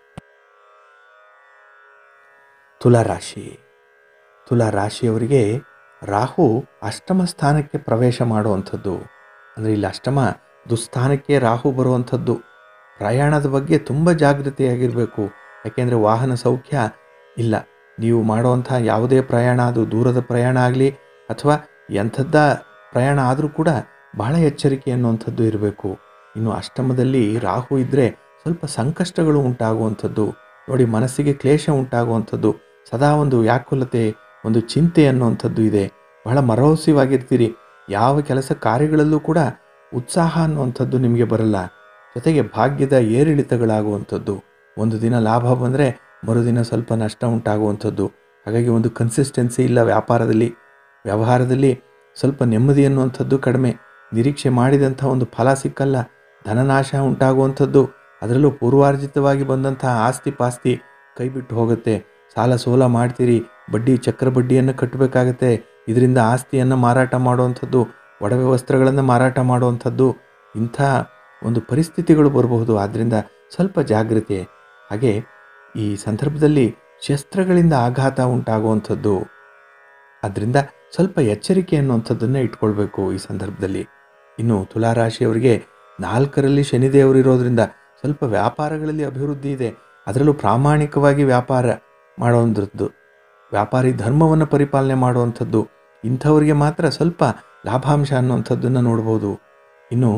ತುಲಾರಾಶಿ ತುಲಾರಾಶಿಯವರಿಗೆ ರಾಹು ಅಷ್ಟಮ ಸ್ಥಾನಕ್ಕೆ ಪ್ರವೇಶ ಮಾಡುವಂಥದ್ದು ಅಂದರೆ ಇಲ್ಲಿ ಅಷ್ಟಮ ದುಸ್ಥಾನಕ್ಕೆ ರಾಹು ಬರುವಂಥದ್ದು ಪ್ರಯಾಣದ ಬಗ್ಗೆ ತುಂಬ ಜಾಗೃತಿಯಾಗಿರಬೇಕು ಯಾಕೆಂದರೆ ವಾಹನ ಸೌಖ್ಯ ಇಲ್ಲ ನೀವು ಮಾಡುವಂಥ ಯಾವುದೇ ಪ್ರಯಾಣ ಅದು ದೂರದ ಪ್ರಯಾಣ ಆಗಲಿ ಅಥವಾ ಎಂಥದ್ದ ಪ್ರಯಾಣ ಆದರೂ ಕೂಡ ಬಹಳ ಎಚ್ಚರಿಕೆ ಅನ್ನುವಂಥದ್ದು ಇರಬೇಕು ಇನ್ನು ಅಷ್ಟಮದಲ್ಲಿ ರಾಹು ಇದ್ದರೆ ಸ್ವಲ್ಪ ಸಂಕಷ್ಟಗಳು ಉಂಟಾಗುವಂಥದ್ದು ನೋಡಿ ಮನಸ್ಸಿಗೆ ಕ್ಲೇಶ ಉಂಟಾಗುವಂಥದ್ದು ಸದಾ ಒಂದು ವ್ಯಾಕುಲತೆ ಒಂದು ಚಿಂತೆ ಅನ್ನುವಂಥದ್ದು ಇದೆ ಬಹಳ ಮರವಸಿವಾಗಿರ್ತೀರಿ ಯಾವ ಕೆಲಸ ಕಾರ್ಯಗಳಲ್ಲೂ ಕೂಡ ಉತ್ಸಾಹ ಅನ್ನುವಂಥದ್ದು ನಿಮಗೆ ಬರಲ್ಲ ಜೊತೆಗೆ ಭಾಗ್ಯದ ಏರಿಳಿತಗಳಾಗುವಂಥದ್ದು ಒಂದು ದಿನ ಲಾಭ ಬಂದರೆ ಮರುದಿನ ಸ್ವಲ್ಪ ನಷ್ಟ ಉಂಟಾಗುವಂಥದ್ದು ಹಾಗಾಗಿ ಒಂದು ಕನ್ಸಿಸ್ಟೆನ್ಸಿ ಇಲ್ಲ ವ್ಯಾಪಾರದಲ್ಲಿ ವ್ಯವಹಾರದಲ್ಲಿ ಸ್ವಲ್ಪ ನೆಮ್ಮದಿ ಅನ್ನುವಂಥದ್ದು ಕಡಿಮೆ ನಿರೀಕ್ಷೆ ಮಾಡಿದಂಥ ಒಂದು ಫಲ ಸಿಕ್ಕಲ್ಲ ಧನನಾಶ ಉಂಟಾಗುವಂಥದ್ದು ಅದರಲ್ಲೂ ಪೂರ್ವಾರ್ಜಿತವಾಗಿ ಬಂದಂತಹ ಆಸ್ತಿ ಪಾಸ್ತಿ ಕೈಬಿಟ್ಟು ಹೋಗುತ್ತೆ ಸಾಲ ಸೋಲ ಮಾಡ್ತೀರಿ ಬಡ್ಡಿ ಚಕ್ರ ಬಡ್ಡಿಯನ್ನು ಕಟ್ಟಬೇಕಾಗತ್ತೆ ಇದರಿಂದ ಆಸ್ತಿಯನ್ನು ಮಾರಾಟ ಮಾಡುವಂಥದ್ದು ಒಡವೆ ವಸ್ತ್ರಗಳನ್ನು ಮಾರಾಟ ಮಾಡುವಂಥದ್ದು ಇಂಥ ಒಂದು ಪರಿಸ್ಥಿತಿಗಳು ಬರಬಹುದು ಆದ್ದರಿಂದ ಸ್ವಲ್ಪ ಜಾಗೃತಿ ಹಾಗೆ ಈ ಸಂದರ್ಭದಲ್ಲಿ ಶಸ್ತ್ರಗಳಿಂದ ಆಘಾತ ಉಂಟಾಗುವಂಥದ್ದು ಅದರಿಂದ ಸ್ವಲ್ಪ ಎಚ್ಚರಿಕೆ ಅನ್ನುವಂಥದ್ದನ್ನು ಇಟ್ಕೊಳ್ಬೇಕು ಈ ಸಂದರ್ಭದಲ್ಲಿ ಇನ್ನು ತುಲಾರಾಶಿಯವರಿಗೆ ನಾಲ್ಕರಲ್ಲಿ ಶನಿದೇವರು ಇರೋದ್ರಿಂದ ಸ್ವಲ್ಪ ವ್ಯಾಪಾರಗಳಲ್ಲಿ ಅಭಿವೃದ್ಧಿ ಇದೆ ಅದರಲ್ಲೂ ಪ್ರಾಮಾಣಿಕವಾಗಿ ವ್ಯಾಪಾರ ಮಾಡುವಂಥದ್ದು ವ್ಯಾಪಾರಿ ಧರ್ಮವನ್ನು ಪರಿಪಾಲನೆ ಮಾಡುವಂಥದ್ದು ಇಂಥವರಿಗೆ ಮಾತ್ರ ಸ್ವಲ್ಪ ಲಾಭಾಂಶ ಅನ್ನುವಂಥದ್ದನ್ನು ನೋಡ್ಬೋದು ಇನ್ನು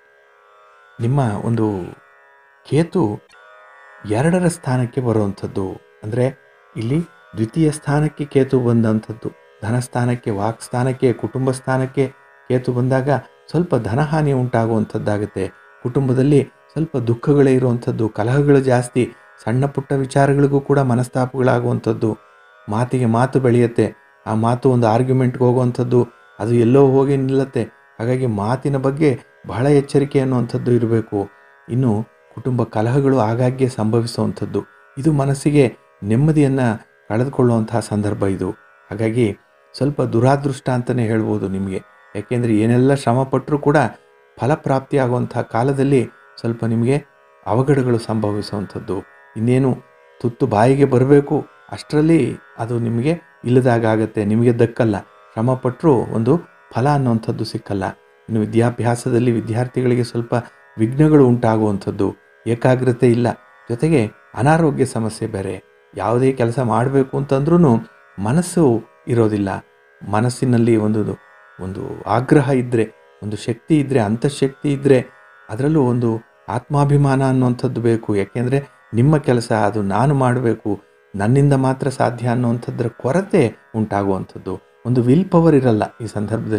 ನಿಮ್ಮ ಒಂದು ಕೇತು ಎರಡರ ಸ್ಥಾನಕ್ಕೆ ಬರುವಂಥದ್ದು ಅಂದರೆ ಇಲ್ಲಿ ದ್ವಿತೀಯ ಸ್ಥಾನಕ್ಕೆ ಕೇತು ಬಂದಂಥದ್ದು ಧನಸ್ಥಾನಕ್ಕೆ ವಾಕ್ ಸ್ಥಾನಕ್ಕೆ ಕುಟುಂಬ ಸ್ಥಾನಕ್ಕೆ ಕೇತು ಬಂದಾಗ ಸ್ವಲ್ಪ ಧನಹಾನಿ ಉಂಟಾಗುವಂಥದ್ದಾಗುತ್ತೆ ಕುಟುಂಬದಲ್ಲಿ ಸ್ವಲ್ಪ ದುಃಖಗಳೇ ಇರುವಂಥದ್ದು ಕಲಹಗಳು ಜಾಸ್ತಿ ಸಣ್ಣ ಪುಟ್ಟ ವಿಚಾರಗಳಿಗೂ ಕೂಡ ಮನಸ್ತಾಪಗಳಾಗುವಂಥದ್ದು ಮಾತಿಗೆ ಮಾತು ಬೆಳೆಯುತ್ತೆ ಆ ಮಾತು ಒಂದು ಆರ್ಗ್ಯುಮೆಂಟ್ಗೆ ಹೋಗುವಂಥದ್ದು ಅದು ಎಲ್ಲೋ ಹೋಗಿ ನಿಲ್ಲತ್ತೆ ಹಾಗಾಗಿ ಮಾತಿನ ಬಗ್ಗೆ ಬಹಳ ಎಚ್ಚರಿಕೆ ಅನ್ನುವಂಥದ್ದು ಇರಬೇಕು ಇನ್ನು ಕುಟುಂಬ ಕಲಹಗಳು ಆಗಾಗ್ಗೆ ಸಂಭವಿಸುವಂಥದ್ದು ಇದು ಮನಸ್ಸಿಗೆ ನೆಮ್ಮದಿಯನ್ನು ಕಳೆದುಕೊಳ್ಳುವಂತಹ ಸಂದರ್ಭ ಇದು ಹಾಗಾಗಿ ಸ್ವಲ್ಪ ದುರಾದೃಷ್ಟ ಅಂತಲೇ ಹೇಳ್ಬೋದು ನಿಮಗೆ ಯಾಕೆಂದರೆ ಏನೆಲ್ಲ ಶ್ರಮ ಪಟ್ಟರೂ ಕೂಡ ಫಲಪ್ರಾಪ್ತಿಯಾಗುವಂಥ ಕಾಲದಲ್ಲಿ ಸ್ವಲ್ಪ ನಿಮಗೆ ಅವಘಡಗಳು ಸಂಭವಿಸುವಂಥದ್ದು ಇನ್ನೇನು ತುತ್ತು ಬಾಯಿಗೆ ಬರಬೇಕು ಅಷ್ಟರಲ್ಲಿ ಅದು ನಿಮಗೆ ಇಲ್ಲದಾಗ ಆಗುತ್ತೆ ನಿಮಗೆ ದಕ್ಕಲ್ಲ ಶ್ರಮ ಪಟ್ಟರೂ ಒಂದು ಫಲ ಅನ್ನುವಂಥದ್ದು ಸಿಕ್ಕಲ್ಲ ಇನ್ನು ವಿದ್ಯಾಭ್ಯಾಸದಲ್ಲಿ ವಿದ್ಯಾರ್ಥಿಗಳಿಗೆ ಸ್ವಲ್ಪ ವಿಘ್ನಗಳು ಉಂಟಾಗುವಂಥದ್ದು ಏಕಾಗ್ರತೆ ಇಲ್ಲ ಜೊತೆಗೆ ಅನಾರೋಗ್ಯ ಸಮಸ್ಯೆ ಬೇರೆ ಯಾವುದೇ ಕೆಲಸ ಮಾಡಬೇಕು ಅಂತಂದ್ರೂ ಮನಸ್ಸು ಇರೋದಿಲ್ಲ ಮನಸ್ಸಿನಲ್ಲಿ ಒಂದು ಒಂದು ಆಗ್ರಹ ಇದ್ದರೆ ಒಂದು ಶಕ್ತಿ ಇದ್ದರೆ ಅಂತಃಶಕ್ತಿ ಇದ್ದರೆ ಅದರಲ್ಲೂ ಒಂದು ಆತ್ಮಾಭಿಮಾನ ಅನ್ನುವಂಥದ್ದು ಬೇಕು ಯಾಕೆಂದರೆ ನಿಮ್ಮ ಕೆಲಸ ಅದು ನಾನು ಮಾಡಬೇಕು ನನ್ನಿಂದ ಮಾತ್ರ ಸಾಧ್ಯ ಅನ್ನುವಂಥದ್ರ ಕೊರತೆ ಉಂಟಾಗುವಂಥದ್ದು ಒಂದು ವಿಲ್ ಪವರ್ ಇರಲ್ಲ ಈ ಸಂದರ್ಭದಲ್ಲಿ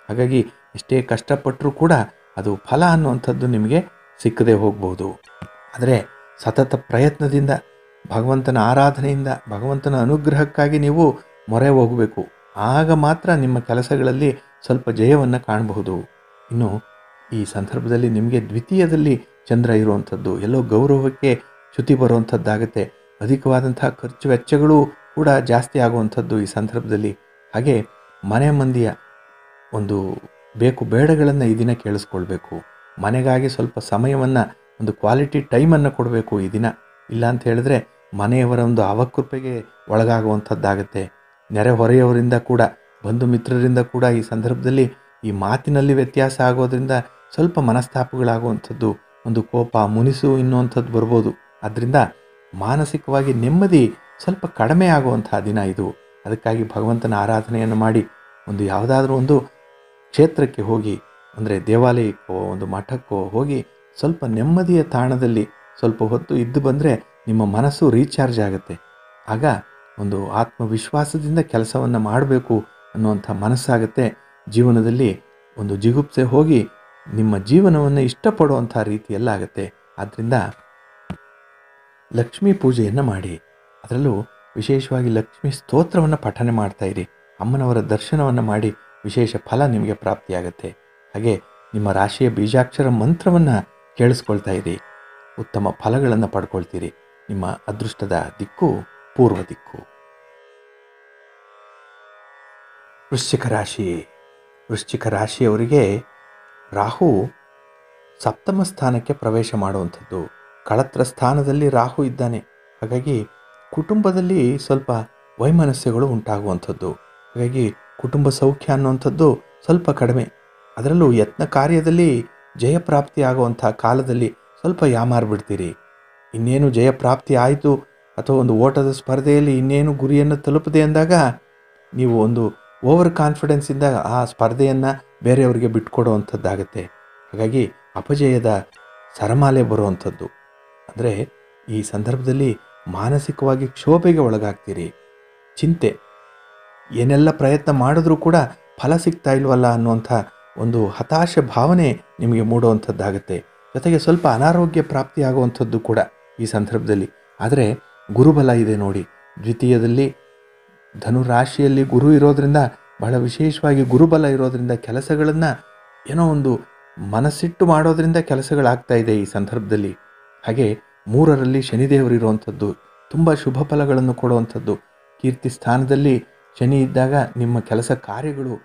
ಹಾಗಾಗಿ ಎಷ್ಟೇ ಕಷ್ಟಪಟ್ಟರೂ ಕೂಡ ಅದು ಫಲ ಅನ್ನುವಂಥದ್ದು ನಿಮಗೆ ಸಿಕ್ಕದೆ ಹೋಗ್ಬೋದು ಆದರೆ ಸತತ ಪ್ರಯತ್ನದಿಂದ ಭಗವಂತನ ಆರಾಧನೆಯಿಂದ ಭಗವಂತನ ಅನುಗ್ರಹಕ್ಕಾಗಿ ನೀವು ಮೊರೆ ಹೋಗಬೇಕು ಆಗ ಮಾತ್ರ ನಿಮ್ಮ ಕೆಲಸಗಳಲ್ಲಿ ಸ್ವಲ್ಪ ಜಯವನ್ನು ಕಾಣಬಹುದು ಇನ್ನು ಈ ಸಂದರ್ಭದಲ್ಲಿ ನಿಮಗೆ ದ್ವಿತೀಯದಲ್ಲಿ ಚಂದ್ರ ಇರುವಂಥದ್ದು ಎಲ್ಲೋ ಗೌರವಕ್ಕೆ ಚ್ಯುತಿ ಬರುವಂಥದ್ದಾಗತ್ತೆ ಅಧಿಕವಾದಂತಹ ಖರ್ಚು ವೆಚ್ಚಗಳು ಕೂಡ ಜಾಸ್ತಿ ಆಗುವಂಥದ್ದು ಈ ಸಂದರ್ಭದಲ್ಲಿ ಹಾಗೆ ಮನೆ ಮಂದಿಯ ಒಂದು ಬೇಕು ಬೇಡಗಳನ್ನು ಈ ದಿನ ಕೇಳಿಸ್ಕೊಳ್ಬೇಕು ಮನೆಗಾಗಿ ಸ್ವಲ್ಪ ಸಮಯವನ್ನು ಒಂದು ಕ್ವಾಲಿಟಿ ಟೈಮನ್ನು ಕೊಡಬೇಕು ಈ ದಿನ ಇಲ್ಲ ಅಂತ ಹೇಳಿದ್ರೆ ಮನೆಯವರ ಒಂದು ಅವಕೃಪೆಗೆ ಒಳಗಾಗುವಂಥದ್ದಾಗತ್ತೆ ನೆರೆಹೊರೆಯವರಿಂದ ಕೂಡ ಬಂಧು ಮಿತ್ರರಿಂದ ಕೂಡ ಈ ಸಂದರ್ಭದಲ್ಲಿ ಈ ಮಾತಿನಲ್ಲಿ ವ್ಯತ್ಯಾಸ ಆಗೋದ್ರಿಂದ ಸ್ವಲ್ಪ ಮನಸ್ತಾಪಗಳಾಗುವಂಥದ್ದು ಒಂದು ಕೋಪ ಮುನಿಸು ಇನ್ನುವಂಥದ್ದು ಬರ್ಬೋದು ಅದರಿಂದ ಮಾನಸಿಕವಾಗಿ ನೆಮ್ಮದಿ ಸ್ವಲ್ಪ ಕಡಿಮೆ ಆಗುವಂತಹ ದಿನ ಇದು ಅದಕ್ಕಾಗಿ ಭಗವಂತನ ಆರಾಧನೆಯನ್ನು ಮಾಡಿ ಒಂದು ಯಾವುದಾದ್ರೂ ಒಂದು ಕ್ಷೇತ್ರಕ್ಕೆ ಹೋಗಿ ಅಂದರೆ ದೇವಾಲಯಕ್ಕೋ ಒಂದು ಮಠಕ್ಕೋ ಹೋಗಿ ಸ್ವಲ್ಪ ನೆಮ್ಮದಿಯ ತಾಣದಲ್ಲಿ ಸ್ವಲ್ಪ ಹೊತ್ತು ಇದ್ದು ಬಂದರೆ ನಿಮ್ಮ ಮನಸ್ಸು ರೀಚಾರ್ಜ್ ಆಗುತ್ತೆ ಆಗ ಒಂದು ಆತ್ಮವಿಶ್ವಾಸದಿಂದ ಕೆಲಸವನ್ನು ಮಾಡಬೇಕು ಅನ್ನುವಂಥ ಮನಸ್ಸಾಗುತ್ತೆ ಜೀವನದಲ್ಲಿ ಒಂದು ಜಿಗುಪ್ಸೆ ಹೋಗಿ ನಿಮ್ಮ ಜೀವನವನ್ನು ಇಷ್ಟಪಡುವಂಥ ರೀತಿಯಲ್ಲಾಗುತ್ತೆ ಆದ್ದರಿಂದ ಲಕ್ಷ್ಮೀ ಪೂಜೆಯನ್ನು ಮಾಡಿ ಅದರಲ್ಲೂ ವಿಶೇಷವಾಗಿ ಲಕ್ಷ್ಮೀ ಸ್ತೋತ್ರವನ್ನು ಪಠನೆ ಮಾಡ್ತಾ ಇರಿ ಅಮ್ಮನವರ ದರ್ಶನವನ್ನು ಮಾಡಿ ವಿಶೇಷ ಫಲ ನಿಮಗೆ ಪ್ರಾಪ್ತಿಯಾಗತ್ತೆ ಹಾಗೆ ನಿಮ್ಮ ರಾಶಿಯ ಬೀಜಾಕ್ಷರ ಮಂತ್ರವನ್ನು ಕೇಳಿಸ್ಕೊಳ್ತಾ ಇರಿ ಉತ್ತಮ ಫಲಗಳನ್ನು ಪಡ್ಕೊಳ್ತೀರಿ ನಿಮ್ಮ ಅದೃಷ್ಟದ ದಿಕ್ಕು ಪೂರ್ವ ದಿಕ್ಕು ವೃಶ್ಚಿಕ ರಾಶಿ ವೃಶ್ಚಿಕ ರಾಶಿಯವರಿಗೆ ರಾಹು ಸಪ್ತಮ ಸ್ಥಾನಕ್ಕೆ ಪ್ರವೇಶ ಮಾಡುವಂಥದ್ದು ಕಳತ್ರ ಸ್ಥಾನದಲ್ಲಿ ರಾಹು ಇದ್ದಾನೆ ಹಾಗಾಗಿ ಕುಟುಂಬದಲ್ಲಿ ಸ್ವಲ್ಪ ವೈಮನಸ್ಯಗಳು ಉಂಟಾಗುವಂಥದ್ದು ಹಾಗಾಗಿ ಕುಟುಂಬ ಸೌಖ್ಯ ಅನ್ನುವಂಥದ್ದು ಸ್ವಲ್ಪ ಕಡಿಮೆ ಅದರಲ್ಲೂ ಯತ್ನ ಕಾರ್ಯದಲ್ಲಿ ಜಯಪ್ರಾಪ್ತಿ ಆಗುವಂಥ ಕಾಲದಲ್ಲಿ ಸ್ವಲ್ಪ ಯಾಮಾರ್ಬಿಡ್ತೀರಿ ಇನ್ನೇನು ಜಯಪ್ರಾಪ್ತಿ ಆಯಿತು ಅಥವಾ ಒಂದು ಓಟದ ಸ್ಪರ್ಧೆಯಲ್ಲಿ ಇನ್ನೇನು ಗುರಿಯನ್ನು ತಲುಪದೆ ಅಂದಾಗ ನೀವು ಒಂದು ಓವರ್ ಕಾನ್ಫಿಡೆನ್ಸಿಂದ ಆ ಸ್ಪರ್ಧೆಯನ್ನು ಬೇರೆಯವರಿಗೆ ಬಿಟ್ಕೊಡುವಂಥದ್ದಾಗತ್ತೆ ಹಾಗಾಗಿ ಅಪಜಯದ ಸರಮಾಲೆ ಬರುವಂಥದ್ದು ಅಂದರೆ ಈ ಸಂದರ್ಭದಲ್ಲಿ ಮಾನಸಿಕವಾಗಿ ಕ್ಷೋಭೆಗೆ ಒಳಗಾಗ್ತೀರಿ ಚಿಂತೆ ಏನೆಲ್ಲ ಪ್ರಯತ್ನ ಮಾಡಿದ್ರೂ ಕೂಡ ಫಲ ಸಿಗ್ತಾ ಇಲ್ವಲ್ಲ ಅನ್ನುವಂಥ ಒಂದು ಹತಾಶ ಭಾವನೆ ನಿಮಗೆ ಮೂಡುವಂಥದ್ದಾಗತ್ತೆ ಜೊತೆಗೆ ಸ್ವಲ್ಪ ಅನಾರೋಗ್ಯ ಪ್ರಾಪ್ತಿಯಾಗುವಂಥದ್ದು ಕೂಡ ಈ ಸಂದರ್ಭದಲ್ಲಿ ಆದರೆ ಗುರುಬಲ ಇದೆ ನೋಡಿ ದ್ವಿತೀಯದಲ್ಲಿ ಧನುರಾಶಿಯಲ್ಲಿ ಗುರು ಇರೋದ್ರಿಂದ ಬಹಳ ವಿಶೇಷವಾಗಿ ಗುರುಬಲ ಇರೋದ್ರಿಂದ ಕೆಲಸಗಳನ್ನು ಏನೋ ಒಂದು ಮನಸ್ಸಿಟ್ಟು ಮಾಡೋದ್ರಿಂದ ಕೆಲಸಗಳಾಗ್ತಾ ಇದೆ ಈ ಸಂದರ್ಭದಲ್ಲಿ ಹಾಗೆ ಮೂರರಲ್ಲಿ ಶನಿದೇವರು ಇರುವಂಥದ್ದು ತುಂಬ ಶುಭ ಫಲಗಳನ್ನು ಕೊಡುವಂಥದ್ದು ಕೀರ್ತಿ ಸ್ಥಾನದಲ್ಲಿ ಶನಿ ಇದ್ದಾಗ ನಿಮ್ಮ ಕೆಲಸ ಕಾರ್ಯಗಳು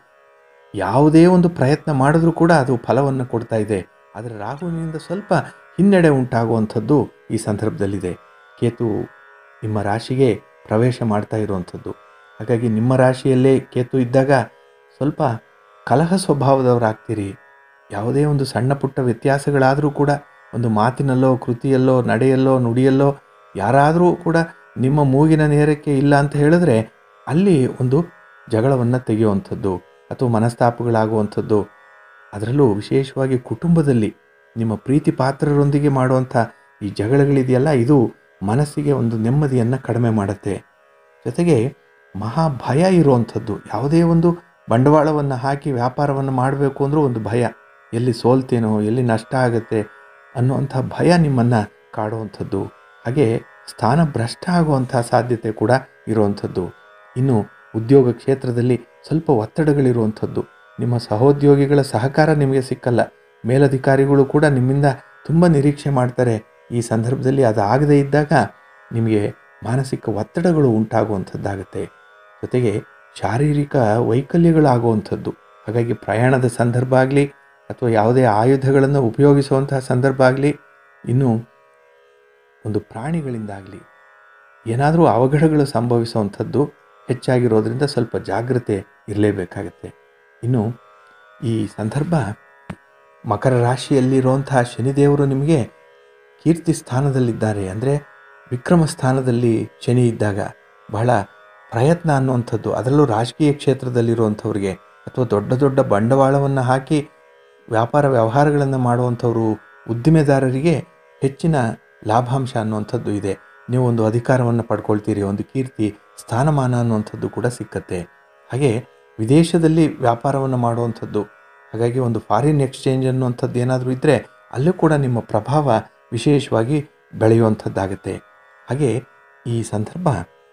ಯಾವುದೇ ಒಂದು ಪ್ರಯತ್ನ ಮಾಡಿದ್ರೂ ಕೂಡ ಅದು ಫಲವನ್ನು ಕೊಡ್ತಾ ಇದೆ ಆದರೆ ರಾಹುವಿನಿಂದ ಸ್ವಲ್ಪ ಹಿನ್ನಡೆ ಉಂಟಾಗುವಂಥದ್ದು ಈ ಸಂದರ್ಭದಲ್ಲಿದೆ ಕೇತು ನಿಮ್ಮ ರಾಶಿಗೆ ಪ್ರವೇಶ ಮಾಡ್ತಾ ಇರುವಂಥದ್ದು ಹಾಗಾಗಿ ನಿಮ್ಮ ರಾಶಿಯಲ್ಲೇ ಕೇತು ಇದ್ದಾಗ ಸ್ವಲ್ಪ ಕಲಹ ಸ್ವಭಾವದವರಾಗ್ತೀರಿ ಯಾವುದೇ ಒಂದು ಸಣ್ಣ ಪುಟ್ಟ ವ್ಯತ್ಯಾಸಗಳಾದರೂ ಕೂಡ ಒಂದು ಮಾತಿನಲ್ಲೋ ಕೃತಿಯಲ್ಲೋ ನಡೆಯಲ್ಲೋ ನುಡಿಯಲ್ಲೋ ಯಾರಾದರೂ ಕೂಡ ನಿಮ್ಮ ಮೂಗಿನ ನೇರಕ್ಕೆ ಇಲ್ಲ ಅಂತ ಹೇಳಿದ್ರೆ ಅಲ್ಲಿ ಒಂದು ಜಗಳವನ್ನು ತೆಗೆಯುವಂಥದ್ದು ಅಥವಾ ಮನಸ್ತಾಪಗಳಾಗುವಂಥದ್ದು ಅದರಲ್ಲೂ ವಿಶೇಷವಾಗಿ ಕುಟುಂಬದಲ್ಲಿ ನಿಮ್ಮ ಪ್ರೀತಿ ಪಾತ್ರರೊಂದಿಗೆ ಮಾಡುವಂಥ ಈ ಜಗಳಗಳಿದೆಯಲ್ಲ ಇದು ಮನಸ್ಸಿಗೆ ಒಂದು ನೆಮ್ಮದಿಯನ್ನು ಕಡಿಮೆ ಮಾಡುತ್ತೆ ಜೊತೆಗೆ ಮಹಾ ಭಯ ಇರುವಂಥದ್ದು ಯಾವುದೇ ಒಂದು ಬಂಡವಾಳವನ್ನು ಹಾಕಿ ವ್ಯಾಪಾರವನ್ನು ಮಾಡಬೇಕು ಅಂದರೂ ಒಂದು ಭಯ ಎಲ್ಲಿ ಸೋಲ್ತೇನೋ ಎಲ್ಲಿ ನಷ್ಟ ಆಗುತ್ತೆ ಅನ್ನುವಂಥ ಭಯ ನಿಮ್ಮನ್ನು ಕಾಡುವಂಥದ್ದು ಹಾಗೆ ಸ್ಥಾನ ಭ್ರಷ್ಟ ಆಗುವಂಥ ಸಾಧ್ಯತೆ ಕೂಡ ಇರುವಂಥದ್ದು ಇನ್ನು ಉದ್ಯೋಗ ಕ್ಷೇತ್ರದಲ್ಲಿ ಸ್ವಲ್ಪ ಒತ್ತಡಗಳಿರುವಂಥದ್ದು ನಿಮ್ಮ ಸಹೋದ್ಯೋಗಿಗಳ ಸಹಕಾರ ನಿಮಗೆ ಸಿಕ್ಕಲ್ಲ ಮೇಲಧಿಕಾರಿಗಳು ಕೂಡ ನಿಮ್ಮಿಂದ ತುಂಬ ನಿರೀಕ್ಷೆ ಮಾಡ್ತಾರೆ ಈ ಸಂದರ್ಭದಲ್ಲಿ ಅದು ಆಗದೇ ಇದ್ದಾಗ ನಿಮಗೆ ಮಾನಸಿಕ ಒತ್ತಡಗಳು ಉಂಟಾಗುವಂಥದ್ದಾಗತ್ತೆ ಜೊತೆಗೆ ಶಾರೀರಿಕ ವೈಕಲ್ಯಗಳಾಗುವಂಥದ್ದು ಹಾಗಾಗಿ ಪ್ರಯಾಣದ ಸಂದರ್ಭ ಆಗಲಿ ಅಥವಾ ಯಾವುದೇ ಆಯುಧಗಳನ್ನು ಉಪಯೋಗಿಸುವಂತಹ ಸಂದರ್ಭ ಆಗಲಿ ಇನ್ನು ಒಂದು ಪ್ರಾಣಿಗಳಿಂದಾಗಲಿ ಏನಾದರೂ ಅವಘಡಗಳು ಸಂಭವಿಸುವಂಥದ್ದು ಹೆಚ್ಚಾಗಿರೋದ್ರಿಂದ ಸ್ವಲ್ಪ ಜಾಗ್ರತೆ ಇರಲೇಬೇಕಾಗತ್ತೆ ಇನ್ನು ಈ ಸಂದರ್ಭ ಮಕರ ರಾಶಿಯಲ್ಲಿರುವಂತಹ ಶನಿದೇವರು ನಿಮಗೆ ಕೀರ್ತಿ ಸ್ಥಾನದಲ್ಲಿದ್ದಾರೆ ಅಂದರೆ ವಿಕ್ರಮ ಸ್ಥಾನದಲ್ಲಿ ಶನಿ ಇದ್ದಾಗ ಬಹಳ ಪ್ರಯತ್ನ ಅನ್ನುವಂಥದ್ದು ಅದರಲ್ಲೂ ರಾಜಕೀಯ ಕ್ಷೇತ್ರದಲ್ಲಿರುವಂಥವ್ರಿಗೆ ಅಥವಾ ದೊಡ್ಡ ದೊಡ್ಡ ಬಂಡವಾಳವನ್ನು ಹಾಕಿ ವ್ಯಾಪಾರ ವ್ಯವಹಾರಗಳನ್ನು ಮಾಡುವಂಥವರು ಉದ್ದಿಮೆದಾರರಿಗೆ ಹೆಚ್ಚಿನ ಲಾಭಾಂಶ ಅನ್ನುವಂಥದ್ದು ಇದೆ ನೀವು ಒಂದು ಅಧಿಕಾರವನ್ನು ಪಡ್ಕೊಳ್ತೀರಿ ಒಂದು ಕೀರ್ತಿ ಸ್ಥಾನಮಾನ ಅನ್ನುವಂಥದ್ದು ಕೂಡ ಸಿಕ್ಕತ್ತೆ ಹಾಗೆ ವಿದೇಶದಲ್ಲಿ ವ್ಯಾಪಾರವನ್ನು ಮಾಡುವಂಥದ್ದು ಹಾಗಾಗಿ ಒಂದು ಫಾರಿನ್ ಎಕ್ಸ್ಚೇಂಜ್ ಅನ್ನುವಂಥದ್ದು ಏನಾದರೂ ಇದ್ದರೆ ಅಲ್ಲೂ ಕೂಡ ನಿಮ್ಮ ಪ್ರಭಾವ ವಿಶೇಷವಾಗಿ ಬೆಳೆಯುವಂಥದ್ದಾಗುತ್ತೆ ಹಾಗೆ ಈ ಸಂದರ್ಭ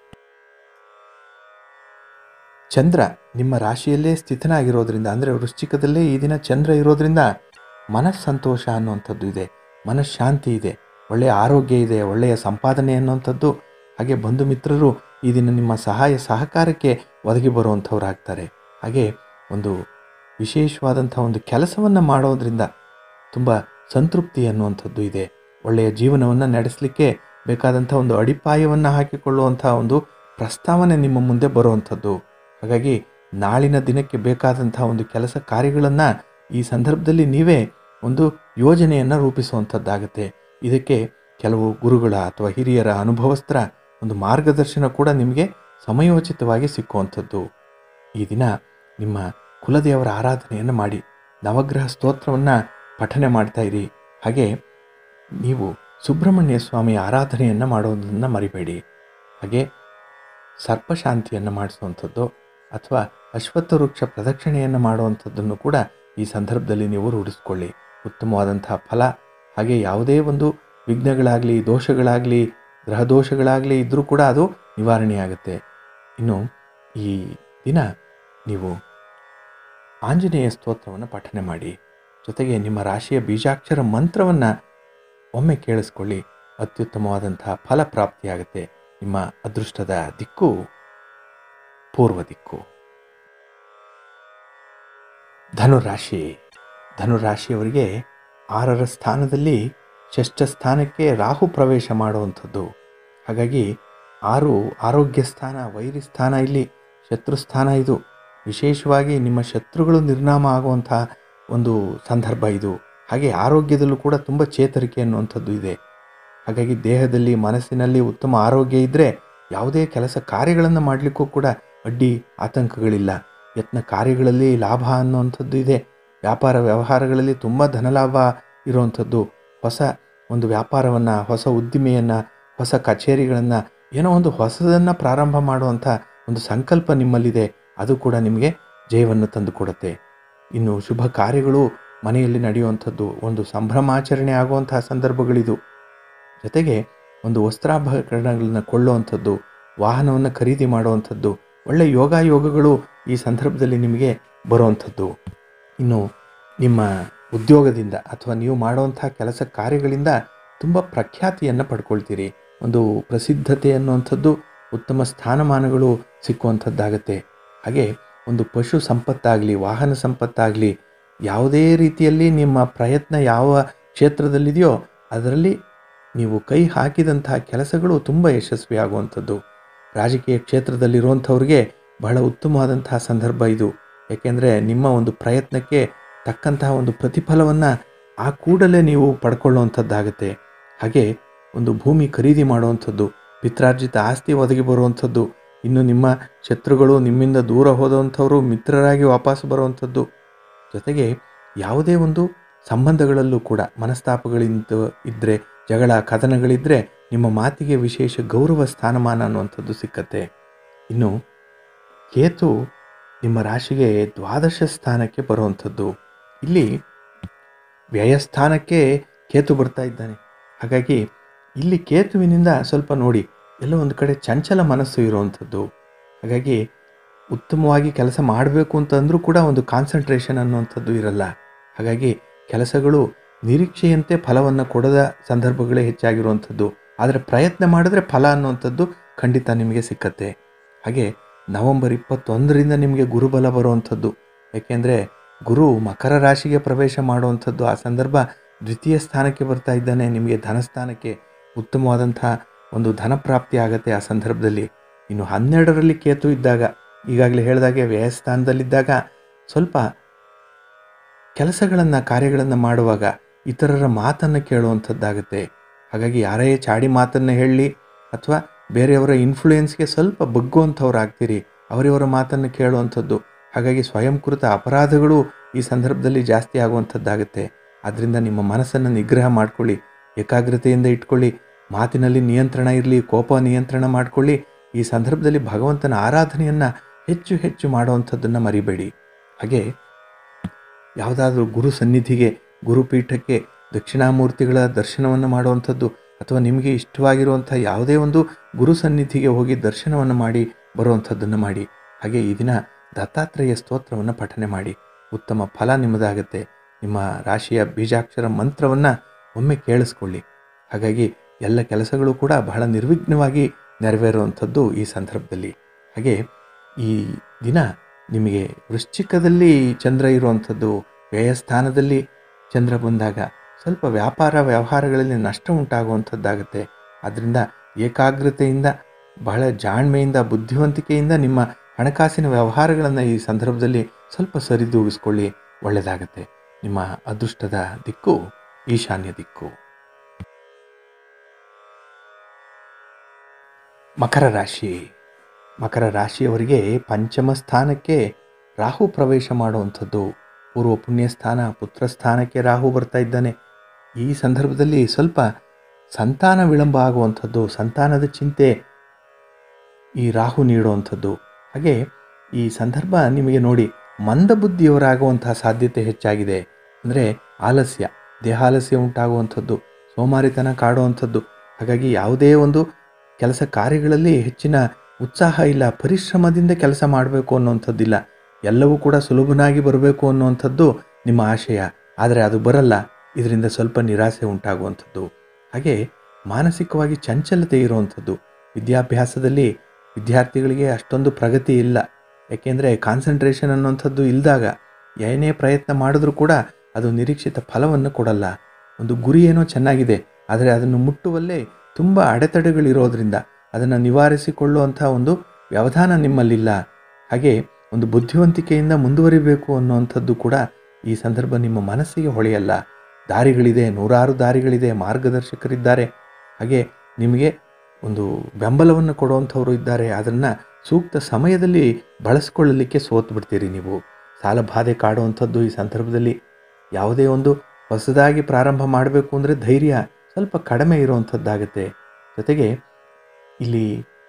ಚಂದ್ರ ನಿಮ್ಮ ರಾಶಿಯಲ್ಲೇ ಸ್ಥಿತನಾಗಿರೋದ್ರಿಂದ ಅಂದರೆ ವೃಶ್ಚಿಕದಲ್ಲೇ ಈ ದಿನ ಚಂದ್ರ ಇರೋದ್ರಿಂದ ಮನಸ್ಸಂತೋಷ ಅನ್ನುವಂಥದ್ದು ಇದೆ ಮನಃಶಾಂತಿ ಇದೆ ಒಳ್ಳೆಯ ಆರೋಗ್ಯ ಇದೆ ಒಳ್ಳೆಯ ಸಂಪಾದನೆ ಅನ್ನುವಂಥದ್ದು ಹಾಗೆ ಬಂಧು ಮಿತ್ರರು ಈ ದಿನ ನಿಮ್ಮ ಸಹಾಯ ಸಹಕಾರಕ್ಕೆ ಒದಗಿ ಬರುವಂಥವ್ರಾಗ್ತಾರೆ ಹಾಗೆ ಒಂದು ವಿಶೇಷವಾದಂಥ ಒಂದು ಕೆಲಸವನ್ನು ಮಾಡೋದ್ರಿಂದ ತುಂಬ ಸಂತೃಪ್ತಿ ಅನ್ನುವಂಥದ್ದು ಇದೆ ಒಳ್ಳೆಯ ಜೀವನವನ್ನು ನಡೆಸಲಿಕ್ಕೆ ಬೇಕಾದಂಥ ಒಂದು ಅಡಿಪಾಯವನ್ನು ಹಾಕಿಕೊಳ್ಳುವಂಥ ಒಂದು ಪ್ರಸ್ತಾವನೆ ನಿಮ್ಮ ಮುಂದೆ ಬರುವಂಥದ್ದು ಹಾಗಾಗಿ ನಾಳಿನ ದಿನಕ್ಕೆ ಬೇಕಾದಂಥ ಒಂದು ಕೆಲಸ ಕಾರ್ಯಗಳನ್ನು ಈ ಸಂದರ್ಭದಲ್ಲಿ ನೀವೇ ಒಂದು ಯೋಜನೆಯನ್ನು ರೂಪಿಸುವಂಥದ್ದಾಗುತ್ತೆ ಇದಕ್ಕೆ ಕೆಲವು ಗುರುಗಳ ಅಥವಾ ಹಿರಿಯರ ಅನುಭವಸ್ಥರ ಒಂದು ಮಾರ್ಗದರ್ಶನ ಕೂಡ ನಿಮಗೆ ಸಮಯೋಚಿತವಾಗಿ ಸಿಕ್ಕುವಂಥದ್ದು ಈ ದಿನ ನಿಮ್ಮ ಕುಲದೇವರ ಆರಾಧನೆಯನ್ನು ಮಾಡಿ ನವಗ್ರಹ ಸ್ತೋತ್ರವನ್ನು ಪಠನೆ ಮಾಡ್ತಾ ಇರಿ ಹಾಗೆ ನೀವು ಸುಬ್ರಹ್ಮಣ್ಯ ಸ್ವಾಮಿಯ ಆರಾಧನೆಯನ್ನು ಮಾಡೋದನ್ನು ಮರಿಬೇಡಿ ಹಾಗೆ ಸರ್ಪಶಾಂತಿಯನ್ನು ಮಾಡಿಸುವಂಥದ್ದು ಅಥವಾ ಅಶ್ವತ್ಥ ವೃಕ್ಷ ಪ್ರದಕ್ಷಿಣೆಯನ್ನು ಮಾಡುವಂಥದ್ದನ್ನು ಕೂಡ ಈ ಸಂದರ್ಭದಲ್ಲಿ ನೀವು ರೂಢಿಸ್ಕೊಳ್ಳಿ ಉತ್ತಮವಾದಂತಹ ಫಲ ಹಾಗೆ ಯಾವುದೇ ಒಂದು ವಿಘ್ನಗಳಾಗಲಿ ದೋಷಗಳಾಗಲಿ ಗ್ರಹ ದೋಷಗಳಾಗಲಿ ಇದ್ದರೂ ಕೂಡ ಅದು ನಿವಾರಣೆಯಾಗುತ್ತೆ ಇನ್ನು ಈ ದಿನ ನೀವು ಆಂಜನೇಯ ಸ್ತೋತ್ರವನ್ನು ಪಠನೆ ಮಾಡಿ ಜೊತೆಗೆ ನಿಮ್ಮ ರಾಶಿಯ ಬೀಜಾಕ್ಷರ ಮಂತ್ರವನ್ನು ಒಮ್ಮೆ ಕೇಳಿಸ್ಕೊಳ್ಳಿ ಅತ್ಯುತ್ತಮವಾದಂತಹ ಫಲ ಪ್ರಾಪ್ತಿಯಾಗುತ್ತೆ ನಿಮ್ಮ ಅದೃಷ್ಟದ ದಿಕ್ಕು ಪೂರ್ವ ದಿಕ್ಕು ಧನುರಾಶಿ ಧನುರಾಶಿಯವರಿಗೆ ಆರರ ಸ್ಥಾನದಲ್ಲಿ ಷಷ್ಠ ಸ್ಥಾನಕ್ಕೆ ರಾಹು ಪ್ರವೇಶ ಮಾಡುವಂಥದ್ದು ಹಾಗಾಗಿ ಆರು ಆರೋಗ್ಯ ಸ್ಥಾನ ವೈರಿ ಸ್ಥಾನ ಇಲ್ಲಿ ಶತ್ರು ಸ್ಥಾನ ಇದು ವಿಶೇಷವಾಗಿ ನಿಮ್ಮ ಶತ್ರುಗಳು ನಿರ್ನಾಮ ಆಗುವಂತಹ ಒಂದು ಸಂದರ್ಭ ಇದು ಹಾಗೆ ಆರೋಗ್ಯದಲ್ಲೂ ಕೂಡ ತುಂಬ ಚೇತರಿಕೆ ಅನ್ನುವಂಥದ್ದು ಇದೆ ಹಾಗಾಗಿ ದೇಹದಲ್ಲಿ ಮನಸ್ಸಿನಲ್ಲಿ ಉತ್ತಮ ಆರೋಗ್ಯ ಇದ್ದರೆ ಯಾವುದೇ ಕೆಲಸ ಕಾರ್ಯಗಳನ್ನು ಮಾಡಲಿಕ್ಕೂ ಕೂಡ ಅಡ್ಡಿ ಆತಂಕಗಳಿಲ್ಲ ಯತ್ನ ಕಾರ್ಯಗಳಲ್ಲಿ ಲಾಭ ಅನ್ನುವಂಥದ್ದು ಇದೆ ವ್ಯಾಪಾರ ವ್ಯವಹಾರಗಳಲ್ಲಿ ತುಂಬ ಧನಲಾಭ ಇರುವಂಥದ್ದು ಹೊಸ ಒಂದು ವ್ಯಾಪಾರವನ್ನು ಹೊಸ ಉದ್ದಿಮೆಯನ್ನು ಹೊಸ ಕಚೇರಿಗಳನ್ನು ಏನೋ ಒಂದು ಹೊಸದನ್ನು ಪ್ರಾರಂಭ ಮಾಡುವಂಥ ಒಂದು ಸಂಕಲ್ಪ ನಿಮ್ಮಲ್ಲಿದೆ ಅದು ಕೂಡ ನಿಮಗೆ ಜಯವನ್ನು ತಂದುಕೊಡುತ್ತೆ ಇನ್ನು ಶುಭ ಕಾರ್ಯಗಳು ಮನೆಯಲ್ಲಿ ನಡೆಯುವಂಥದ್ದು ಒಂದು ಸಂಭ್ರಮಾಚರಣೆ ಆಗುವಂತಹ ಸಂದರ್ಭಗಳಿದು ಜೊತೆಗೆ ಒಂದು ವಸ್ತ್ರಾಭರಣಗಳನ್ನು ಕೊಳ್ಳುವಂಥದ್ದು ವಾಹನವನ್ನು ಖರೀದಿ ಮಾಡುವಂಥದ್ದು ಒಳ್ಳೆ ಯೋಗಾಯೋಗಗಳು ಈ ಸಂದರ್ಭದಲ್ಲಿ ನಿಮಗೆ ಬರುವಂಥದ್ದು ಇನ್ನು ನಿಮ್ಮ ಉದ್ಯೋಗದಿಂದ ಅಥವಾ ನೀವು ಮಾಡುವಂಥ ಕೆಲಸ ಕಾರ್ಯಗಳಿಂದ ತುಂಬ ಪ್ರಖ್ಯಾತಿಯನ್ನು ಪಡ್ಕೊಳ್ತೀರಿ ಒಂದು ಪ್ರಸಿದ್ಧತೆ ಅನ್ನುವಂಥದ್ದು ಉತ್ತಮ ಸ್ಥಾನಮಾನಗಳು ಸಿಕ್ಕುವಂಥದ್ದಾಗತ್ತೆ ಹಾಗೆ ಒಂದು ಪಶು ಸಂಪತ್ತಾಗಲಿ ವಾಹನ ಸಂಪತ್ತಾಗಲಿ ಯಾವುದೇ ರೀತಿಯಲ್ಲಿ ನಿಮ್ಮ ಪ್ರಯತ್ನ ಯಾವ ಕ್ಷೇತ್ರದಲ್ಲಿದೆಯೋ ಅದರಲ್ಲಿ ನೀವು ಕೈ ಹಾಕಿದಂತಹ ಕೆಲಸಗಳು ತುಂಬ ಯಶಸ್ವಿಯಾಗುವಂಥದ್ದು ರಾಜಕೀಯ ಕ್ಷೇತ್ರದಲ್ಲಿರುವಂಥವ್ರಿಗೆ ಬಹಳ ಉತ್ತಮವಾದಂತಹ ಸಂದರ್ಭ ಇದು ಏಕೆಂದರೆ ನಿಮ್ಮ ಒಂದು ಪ್ರಯತ್ನಕ್ಕೆ ತಕ್ಕಂತಹ ಒಂದು ಪ್ರತಿಫಲವನ್ನು ಆ ಕೂಡಲೇ ನೀವು ಪಡ್ಕೊಳ್ಳುವಂಥದ್ದಾಗತ್ತೆ ಹಾಗೆ ಒಂದು ಭೂಮಿ ಖರೀದಿ ಮಾಡುವಂಥದ್ದು ಪಿತ್ರಾರ್ಜಿತ ಆಸ್ತಿ ಒದಗಿ ಬರುವಂಥದ್ದು ಇನ್ನು ನಿಮ್ಮ ಶತ್ರುಗಳು ನಿಮ್ಮಿಂದ ದೂರ ಹೋದಂಥವರು ಮಿತ್ರರಾಗಿ ವಾಪಸ್ ಬರುವಂಥದ್ದು ಜೊತೆಗೆ ಯಾವುದೇ ಒಂದು ಸಂಬಂಧಗಳಲ್ಲೂ ಕೂಡ ಮನಸ್ತಾಪಗಳಿಂದ ಇದ್ದರೆ ಜಗಳ ಕದನಗಳಿದ್ದರೆ ನಿಮ್ಮ ಮಾತಿಗೆ ವಿಶೇಷ ಗೌರವ ಸ್ಥಾನಮಾನ ಅನ್ನುವಂಥದ್ದು ಸಿಕ್ಕತ್ತೆ ಇನ್ನು ಕೇತು ನಿಮ್ಮ ರಾಶಿಗೆ ದ್ವಾದಶ ಸ್ಥಾನಕ್ಕೆ ಬರುವಂಥದ್ದು ಇಲ್ಲಿ ವ್ಯಯಸ್ಥಾನಕ್ಕೆ ಕೇತು ಬರ್ತಾ ಇದ್ದಾನೆ ಹಾಗಾಗಿ ಇಲ್ಲಿ ಕೇತುವಿನಿಂದ ಸ್ವಲ್ಪ ನೋಡಿ ಎಲ್ಲೋ ಒಂದು ಕಡೆ ಚಂಚಲ ಮನಸ್ಸು ಇರುವಂಥದ್ದು ಹಾಗಾಗಿ ಉತ್ತಮವಾಗಿ ಕೆಲಸ ಮಾಡಬೇಕು ಅಂತಂದ್ರೂ ಕೂಡ ಒಂದು ಕಾನ್ಸಂಟ್ರೇಷನ್ ಅನ್ನುವಂಥದ್ದು ಇರಲ್ಲ ಹಾಗಾಗಿ ಕೆಲಸಗಳು ನಿರೀಕ್ಷೆಯಂತೆ ಫಲವನ್ನು ಕೊಡದ ಸಂದರ್ಭಗಳೇ ಹೆಚ್ಚಾಗಿರುವಂಥದ್ದು ಆದರೆ ಪ್ರಯತ್ನ ಮಾಡಿದ್ರೆ ಫಲ ಅನ್ನುವಂಥದ್ದು ಖಂಡಿತ ನಿಮಗೆ ಸಿಕ್ಕತ್ತೆ ಹಾಗೆ ನವೆಂಬರ್ ಇಪ್ಪತ್ತೊಂದರಿಂದ ನಿಮಗೆ ಗುರುಬಲ ಬರುವಂಥದ್ದು ಯಾಕೆಂದರೆ ಗುರು ಮಕರ ರಾಶಿಗೆ ಪ್ರವೇಶ ಮಾಡುವಂಥದ್ದು ಆ ಸಂದರ್ಭ ದ್ವಿತೀಯ ಸ್ಥಾನಕ್ಕೆ ಬರ್ತಾ ಇದ್ದಾನೆ ನಿಮಗೆ ಧನಸ್ಥಾನಕ್ಕೆ ಉತ್ತಮವಾದಂಥ ಒಂದು ಧನ ಪ್ರಾಪ್ತಿ ಆಗತ್ತೆ ಆ ಸಂದರ್ಭದಲ್ಲಿ ಇನ್ನು ಹನ್ನೆರಡರಲ್ಲಿ ಕೇತು ಇದ್ದಾಗ ಈಗಾಗಲೇ ಹೇಳಿದಾಗೆ ವ್ಯಯಸ್ಥಾನದಲ್ಲಿದ್ದಾಗ ಸ್ವಲ್ಪ ಕೆಲಸಗಳನ್ನು ಕಾರ್ಯಗಳನ್ನು ಮಾಡುವಾಗ ಇತರರ ಮಾತನ್ನು ಕೇಳುವಂಥದ್ದಾಗುತ್ತೆ ಹಾಗಾಗಿ ಯಾರೇ ಚಾಡಿ ಮಾತನ್ನು ಹೇಳಲಿ ಅಥವಾ ಬೇರೆಯವರ ಇನ್ಫ್ಲೂಯೆನ್ಸ್ಗೆ ಸ್ವಲ್ಪ ಬಗ್ಗುವಂಥವ್ರು ಆಗ್ತೀರಿ ಅವರಿವರ ಮಾತನ್ನು ಕೇಳುವಂಥದ್ದು ಹಾಗಾಗಿ ಸ್ವಯಂಕೃತ ಅಪರಾಧಗಳು ಈ ಸಂದರ್ಭದಲ್ಲಿ ಜಾಸ್ತಿ ಆಗುವಂಥದ್ದಾಗುತ್ತೆ ಆದ್ದರಿಂದ ನಿಮ್ಮ ಮನಸ್ಸನ್ನು ನಿಗ್ರಹ ಮಾಡ್ಕೊಳ್ಳಿ ಏಕಾಗ್ರತೆಯಿಂದ ಇಟ್ಕೊಳ್ಳಿ ಮಾತಿನಲ್ಲಿ ನಿಯಂತ್ರಣ ಇರಲಿ ಕೋಪ ನಿಯಂತ್ರಣ ಮಾಡ್ಕೊಳ್ಳಿ ಈ ಸಂದರ್ಭದಲ್ಲಿ ಭಗವಂತನ ಆರಾಧನೆಯನ್ನು ಹೆಚ್ಚು ಹೆಚ್ಚು ಮಾಡುವಂಥದ್ದನ್ನು ಮರಿಬೇಡಿ ಹಾಗೆ ಯಾವುದಾದ್ರೂ ಗುರು ಸನ್ನಿಧಿಗೆ ಗುರುಪೀಠಕ್ಕೆ ದಕ್ಷಿಣಾಮೂರ್ತಿಗಳ ದರ್ಶನವನ್ನು ಮಾಡುವಂಥದ್ದು ಅಥವಾ ನಿಮಗೆ ಇಷ್ಟವಾಗಿರುವಂಥ ಯಾವುದೇ ಒಂದು ಗುರು ಸನ್ನಿಧಿಗೆ ಹೋಗಿ ದರ್ಶನವನ್ನು ಮಾಡಿ ಬರುವಂಥದ್ದನ್ನು ಮಾಡಿ ಹಾಗೆ ಈ ದಿನ ದತ್ತಾತ್ರೇಯ ಸ್ತೋತ್ರವನ್ನು ಪಠನೆ ಮಾಡಿ ಉತ್ತಮ ಫಲ ನಿಮ್ಮದಾಗುತ್ತೆ ನಿಮ್ಮ ರಾಶಿಯ ಬೀಜಾಕ್ಷರ ಮಂತ್ರವನ್ನು ಒಮ್ಮೆ ಕೇಳಿಸ್ಕೊಳ್ಳಿ ಹಾಗಾಗಿ ಎಲ್ಲ ಕೆಲಸಗಳು ಕೂಡ ಬಹಳ ನಿರ್ವಿಘ್ನವಾಗಿ ನೆರವೇರುವಂಥದ್ದು ಈ ಸಂದರ್ಭದಲ್ಲಿ ಹಾಗೆ ಈ ದಿನ ನಿಮಗೆ ವೃಶ್ಚಿಕದಲ್ಲಿ ಚಂದ್ರ ಇರುವಂಥದ್ದು ವ್ಯಯಸ್ಥಾನದಲ್ಲಿ ಚಂದ್ರ ಬಂದಾಗ ಸ್ವಲ್ಪ ವ್ಯಾಪಾರ ವ್ಯವಹಾರಗಳಲ್ಲಿ ನಷ್ಟ ಉಂಟಾಗುವಂಥದ್ದಾಗುತ್ತೆ ಆದ್ದರಿಂದ ಏಕಾಗ್ರತೆಯಿಂದ ಬಹಳ ಜಾಣ್ಮೆಯಿಂದ ಬುದ್ಧಿವಂತಿಕೆಯಿಂದ ನಿಮ್ಮ ಹಣಕಾಸಿನ ವ್ಯವಹಾರಗಳನ್ನು ಈ ಸಂದರ್ಭದಲ್ಲಿ ಸ್ವಲ್ಪ ಸರಿದೂಗಿಸ್ಕೊಳ್ಳಿ ಒಳ್ಳೆಯದಾಗತ್ತೆ ನಿಮ್ಮ ಅದೃಷ್ಟದ ದಿಕ್ಕು ಈಶಾನ್ಯ ದಿಕ್ಕು ಮಕರ ರಾಶಿ ಮಕರ ರಾಶಿಯವರಿಗೆ ಪಂಚಮ ಸ್ಥಾನಕ್ಕೆ ರಾಹು ಪ್ರವೇಶ ಮಾಡುವಂಥದ್ದು ಪೂರ್ವ ಪುಣ್ಯ ಸ್ಥಾನ ಪುತ್ರ ಸ್ಥಾನಕ್ಕೆ ರಾಹು ಬರ್ತಾ ಇದ್ದಾನೆ ಈ ಸಂದರ್ಭದಲ್ಲಿ ಸ್ವಲ್ಪ ಸಂತಾನ ವಿಳಂಬ ಆಗುವಂಥದ್ದು ಸಂತಾನದ ಚಿಂತೆ ಈ ರಾಹು ನೀಡುವಂಥದ್ದು ಹಾಗೆ ಈ ಸಂದರ್ಭ ನಿಮಗೆ ನೋಡಿ ಮಂದಬುದ್ಧಿಯವರಾಗುವಂತಹ ಸಾಧ್ಯತೆ ಹೆಚ್ಚಾಗಿದೆ ಅಂದರೆ ಆಲಸ್ಯ ದೇಹಾಲಸ್ಯ ಉಂಟಾಗುವಂಥದ್ದು ಸೋಮಾರಿತನ ಕಾಡುವಂಥದ್ದು ಹಾಗಾಗಿ ಯಾವುದೇ ಒಂದು ಕೆಲಸ ಕಾರ್ಯಗಳಲ್ಲಿ ಹೆಚ್ಚಿನ ಉತ್ಸಾಹ ಇಲ್ಲ ಪರಿಶ್ರಮದಿಂದ ಕೆಲಸ ಮಾಡಬೇಕು ಅನ್ನುವಂಥದ್ದಿಲ್ಲ ಎಲ್ಲವೂ ಕೂಡ ಸುಲಭನಾಗಿ ಬರಬೇಕು ಅನ್ನುವಂಥದ್ದು ನಿಮ್ಮ ಆಶಯ ಆದರೆ ಅದು ಬರಲ್ಲ ಇದರಿಂದ ಸ್ವಲ್ಪ ನಿರಾಸೆ ಉಂಟಾಗುವಂಥದ್ದು ಹಾಗೆ ಮಾನಸಿಕವಾಗಿ ಚಂಚಲತೆ ಇರುವಂಥದ್ದು ವಿದ್ಯಾಭ್ಯಾಸದಲ್ಲಿ ವಿದ್ಯಾರ್ಥಿಗಳಿಗೆ ಅಷ್ಟೊಂದು ಪ್ರಗತಿ ಇಲ್ಲ ಯಾಕೆಂದರೆ ಕಾನ್ಸಂಟ್ರೇಷನ್ ಅನ್ನುವಂಥದ್ದು ಇಲ್ಲದಾಗ ಏನೇ ಪ್ರಯತ್ನ ಮಾಡಿದ್ರೂ ಕೂಡ ಅದು ನಿರೀಕ್ಷಿತ ಫಲವನ್ನು ಕೊಡಲ್ಲ ಒಂದು ಗುರಿ ಏನೋ ಚೆನ್ನಾಗಿದೆ ಆದರೆ ಅದನ್ನು ಮುಟ್ಟುವಲ್ಲೇ ತುಂಬ ಅಡೆತಡೆಗಳಿರೋದ್ರಿಂದ ಅದನ್ನು ನಿವಾರಿಸಿಕೊಳ್ಳುವಂಥ ಒಂದು ವ್ಯವಧಾನ ನಿಮ್ಮಲ್ಲಿಲ್ಲ ಹಾಗೆ ಒಂದು ಬುದ್ಧಿವಂತಿಕೆಯಿಂದ ಮುಂದುವರಿಬೇಕು ಅನ್ನುವಂಥದ್ದು ಕೂಡ ಈ ಸಂದರ್ಭ ನಿಮ್ಮ ಮನಸ್ಸಿಗೆ ಹೊಳೆಯಲ್ಲ ದಾರಿಗಳಿದೆ ನೂರಾರು ದಾರಿಗಳಿದೆ ಮಾರ್ಗದರ್ಶಕರಿದ್ದಾರೆ ಹಾಗೆ ನಿಮಗೆ ಒಂದು ಬೆಂಬಲವನ್ನು ಕೊಡುವಂಥವರು ಇದ್ದಾರೆ ಅದನ್ನು ಸೂಕ್ತ ಸಮಯದಲ್ಲಿ ಬಳಸ್ಕೊಳ್ಳಲಿಕ್ಕೆ ಸೋತು ಬಿಡ್ತೀರಿ ನೀವು ಸಾಲ ಬಾಧೆ ಕಾಡುವಂಥದ್ದು ಈ ಸಂದರ್ಭದಲ್ಲಿ ಯಾವುದೇ ಒಂದು ಹೊಸದಾಗಿ ಪ್ರಾರಂಭ ಮಾಡಬೇಕು ಅಂದರೆ ಧೈರ್ಯ ಸ್ವಲ್ಪ ಕಡಿಮೆ ಇರುವಂಥದ್ದಾಗುತ್ತೆ ಜೊತೆಗೆ ಇಲ್ಲಿ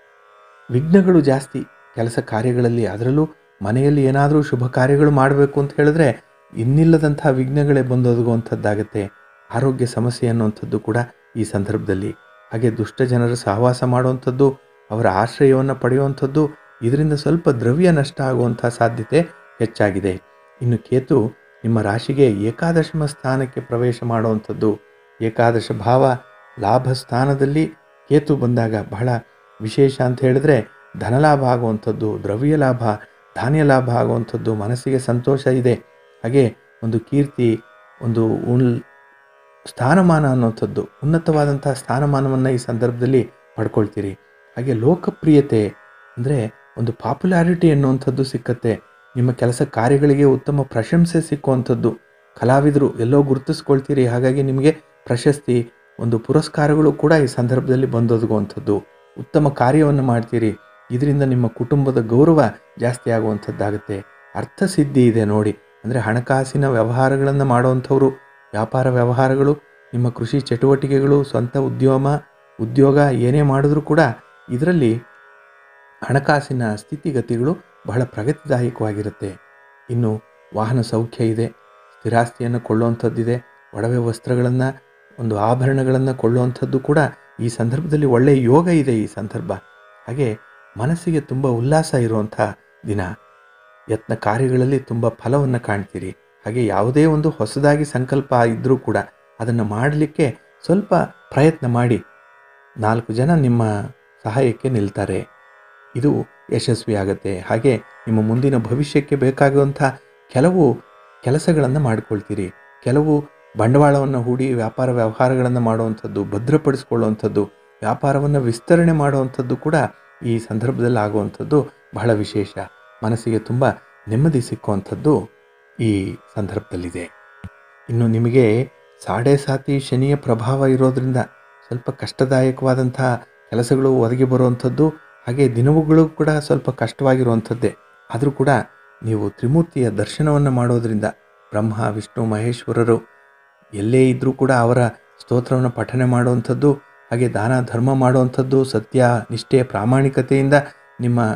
ವಿಘ್ನಗಳು ಜಾಸ್ತಿ ಕೆಲಸ ಕಾರ್ಯಗಳಲ್ಲಿ ಅದರಲ್ಲೂ ಮನೆಯಲ್ಲಿ ಏನಾದರೂ ಶುಭ ಕಾರ್ಯಗಳು ಮಾಡಬೇಕು ಅಂತ ಹೇಳಿದ್ರೆ ಇನ್ನಿಲ್ಲದಂಥ ವಿಘ್ನಗಳೇ ಬಂದೊದಗುವಂಥದ್ದಾಗತ್ತೆ ಆರೋಗ್ಯ ಸಮಸ್ಯೆ ಅನ್ನುವಂಥದ್ದು ಕೂಡ ಈ ಸಂದರ್ಭದಲ್ಲಿ ಹಾಗೆ ದುಷ್ಟ ಜನರ ಸಹವಾಸ ಮಾಡುವಂಥದ್ದು ಅವರ ಆಶ್ರಯವನ್ನು ಪಡೆಯುವಂಥದ್ದು ಇದರಿಂದ ಸ್ವಲ್ಪ ದ್ರವ್ಯ ನಷ್ಟ ಆಗುವಂಥ ಸಾಧ್ಯತೆ ಹೆಚ್ಚಾಗಿದೆ ಇನ್ನು ಕೇತು ನಿಮ್ಮ ರಾಶಿಗೆ ಏಕಾದಶಮ ಸ್ಥಾನಕ್ಕೆ ಪ್ರವೇಶ ಮಾಡುವಂಥದ್ದು ಏಕಾದಶ ಭಾವ ಲಾಭ ಸ್ಥಾನದಲ್ಲಿ ಕೇತು ಬಂದಾಗ ಬಹಳ ವಿಶೇಷ ಅಂತ ಹೇಳಿದ್ರೆ ಧನಲಾಭ ಆಗುವಂಥದ್ದು ದ್ರವ್ಯ ಲಾಭ ಧಾನ್ಯ ಲಾಭ ಆಗುವಂಥದ್ದು ಮನಸ್ಸಿಗೆ ಸಂತೋಷ ಇದೆ ಹಾಗೆ ಒಂದು ಕೀರ್ತಿ ಒಂದು ಉನ್ ಸ್ಥಾನಮಾನ ಅನ್ನುವಂಥದ್ದು ಉನ್ನತವಾದಂಥ ಸ್ಥಾನಮಾನವನ್ನು ಈ ಸಂದರ್ಭದಲ್ಲಿ ಪಡ್ಕೊಳ್ತೀರಿ ಹಾಗೆ ಲೋಕಪ್ರಿಯತೆ ಅಂದರೆ ಒಂದು ಪಾಪ್ಯುಲಾರಿಟಿ ಅನ್ನುವಂಥದ್ದು ಸಿಕ್ಕತ್ತೆ ನಿಮ್ಮ ಕೆಲಸ ಕಾರ್ಯಗಳಿಗೆ ಉತ್ತಮ ಪ್ರಶಂಸೆ ಸಿಕ್ಕುವಂಥದ್ದು ಕಲಾವಿದರು ಎಲ್ಲೋ ಗುರುತಿಸ್ಕೊಳ್ತೀರಿ ಹಾಗಾಗಿ ನಿಮಗೆ ಪ್ರಶಸ್ತಿ ಒಂದು ಪುರಸ್ಕಾರಗಳು ಕೂಡ ಈ ಸಂದರ್ಭದಲ್ಲಿ ಬಂದೊದಗುವಂಥದ್ದು ಉತ್ತಮ ಕಾರ್ಯವನ್ನು ಮಾಡ್ತೀರಿ ಇದರಿಂದ ನಿಮ್ಮ ಕುಟುಂಬದ ಗೌರವ ಜಾಸ್ತಿ ಆಗುವಂಥದ್ದಾಗುತ್ತೆ ಅರ್ಥಸಿದ್ಧಿ ಇದೆ ನೋಡಿ ಅಂದರೆ ಹಣಕಾಸಿನ ವ್ಯವಹಾರಗಳನ್ನು ಮಾಡುವಂಥವ್ರು ವ್ಯಾಪಾರ ವ್ಯವಹಾರಗಳು ನಿಮ್ಮ ಕೃಷಿ ಚಟುವಟಿಕೆಗಳು ಸ್ವಂತ ಉದ್ಯಮ ಉದ್ಯೋಗ ಏನೇ ಮಾಡಿದ್ರೂ ಕೂಡ ಇದರಲ್ಲಿ ಹಣಕಾಸಿನ ಸ್ಥಿತಿಗತಿಗಳು ಬಹಳ ಪ್ರಗತಿದಾಯಕವಾಗಿರುತ್ತೆ ಇನ್ನು ವಾಹನ ಸೌಖ್ಯ ಇದೆ ಸ್ಥಿರಾಸ್ತಿಯನ್ನು ಕೊಳ್ಳುವಂಥದ್ದಿದೆ ಒಡವೆ ವಸ್ತ್ರಗಳನ್ನು ಒಂದು ಆಭರಣಗಳನ್ನು ಕೊಳ್ಳುವಂಥದ್ದು ಕೂಡ ಈ ಸಂದರ್ಭದಲ್ಲಿ ಒಳ್ಳೆಯ ಯೋಗ ಇದೆ ಈ ಸಂದರ್ಭ ಹಾಗೆ ಮನಸ್ಸಿಗೆ ತುಂಬ ಉಲ್ಲಾಸ ಇರುವಂಥ ದಿನ ಯತ್ನ ಕಾರ್ಯಗಳಲ್ಲಿ ತುಂಬ ಫಲವನ್ನು ಕಾಣ್ತೀರಿ ಹಾಗೆ ಯಾವುದೇ ಒಂದು ಹೊಸದಾಗಿ ಸಂಕಲ್ಪ ಇದ್ದರೂ ಕೂಡ ಅದನ್ನು ಮಾಡಲಿಕ್ಕೆ ಸ್ವಲ್ಪ ಪ್ರಯತ್ನ ಮಾಡಿ ನಾಲ್ಕು ಜನ ನಿಮ್ಮ ಸಹಾಯಕ್ಕೆ ನಿಲ್ತಾರೆ ಇದು ಯಶಸ್ವಿಯಾಗತ್ತೆ ಹಾಗೆ ನಿಮ್ಮ ಮುಂದಿನ ಭವಿಷ್ಯಕ್ಕೆ ಬೇಕಾಗುವಂಥ ಕೆಲವು ಕೆಲಸಗಳನ್ನು ಮಾಡಿಕೊಳ್ತೀರಿ ಕೆಲವು ಬಂಡವಾಳವನ್ನು ಹೂಡಿ ವ್ಯಾಪಾರ ವ್ಯವಹಾರಗಳನ್ನು ಮಾಡುವಂಥದ್ದು ಭದ್ರಪಡಿಸ್ಕೊಳ್ಳುವಂಥದ್ದು ವ್ಯಾಪಾರವನ್ನು ವಿಸ್ತರಣೆ ಮಾಡುವಂಥದ್ದು ಕೂಡ ಈ ಸಂದರ್ಭದಲ್ಲಿ ಆಗುವಂಥದ್ದು ಬಹಳ ವಿಶೇಷ ಮನಸ್ಸಿಗೆ ತುಂಬ ನೆಮ್ಮದಿ ಸಿಕ್ಕುವಂಥದ್ದು ಈ ಸಂದರ್ಭದಲ್ಲಿದೆ ಇನ್ನು ನಿಮಗೆ ಸಾಡೆ ಸಾತಿ ಶನಿಯ ಪ್ರಭಾವ ಇರೋದರಿಂದ ಸ್ವಲ್ಪ ಕಷ್ಟದಾಯಕವಾದಂಥ ಕೆಲಸಗಳು ಒದಗಿ ಬರುವಂಥದ್ದು ಹಾಗೆ ದಿನವುಗಳು ಕೂಡ ಸ್ವಲ್ಪ ಕಷ್ಟವಾಗಿರುವಂಥದ್ದೇ ಆದರೂ ಕೂಡ ನೀವು ತ್ರಿಮೂರ್ತಿಯ ದರ್ಶನವನ್ನು ಮಾಡೋದರಿಂದ ಬ್ರಹ್ಮ ವಿಷ್ಣು ಮಹೇಶ್ವರರು ಎಲ್ಲೇ ಇದ್ದರೂ ಕೂಡ ಅವರ ಸ್ತೋತ್ರವನ್ನು ಪಠನೆ ಮಾಡುವಂಥದ್ದು ಹಾಗೆ ದಾನ ಧರ್ಮ ಮಾಡುವಂಥದ್ದು ಸತ್ಯ ನಿಷ್ಠೆ ಪ್ರಾಮಾಣಿಕತೆಯಿಂದ ನಿಮ್ಮ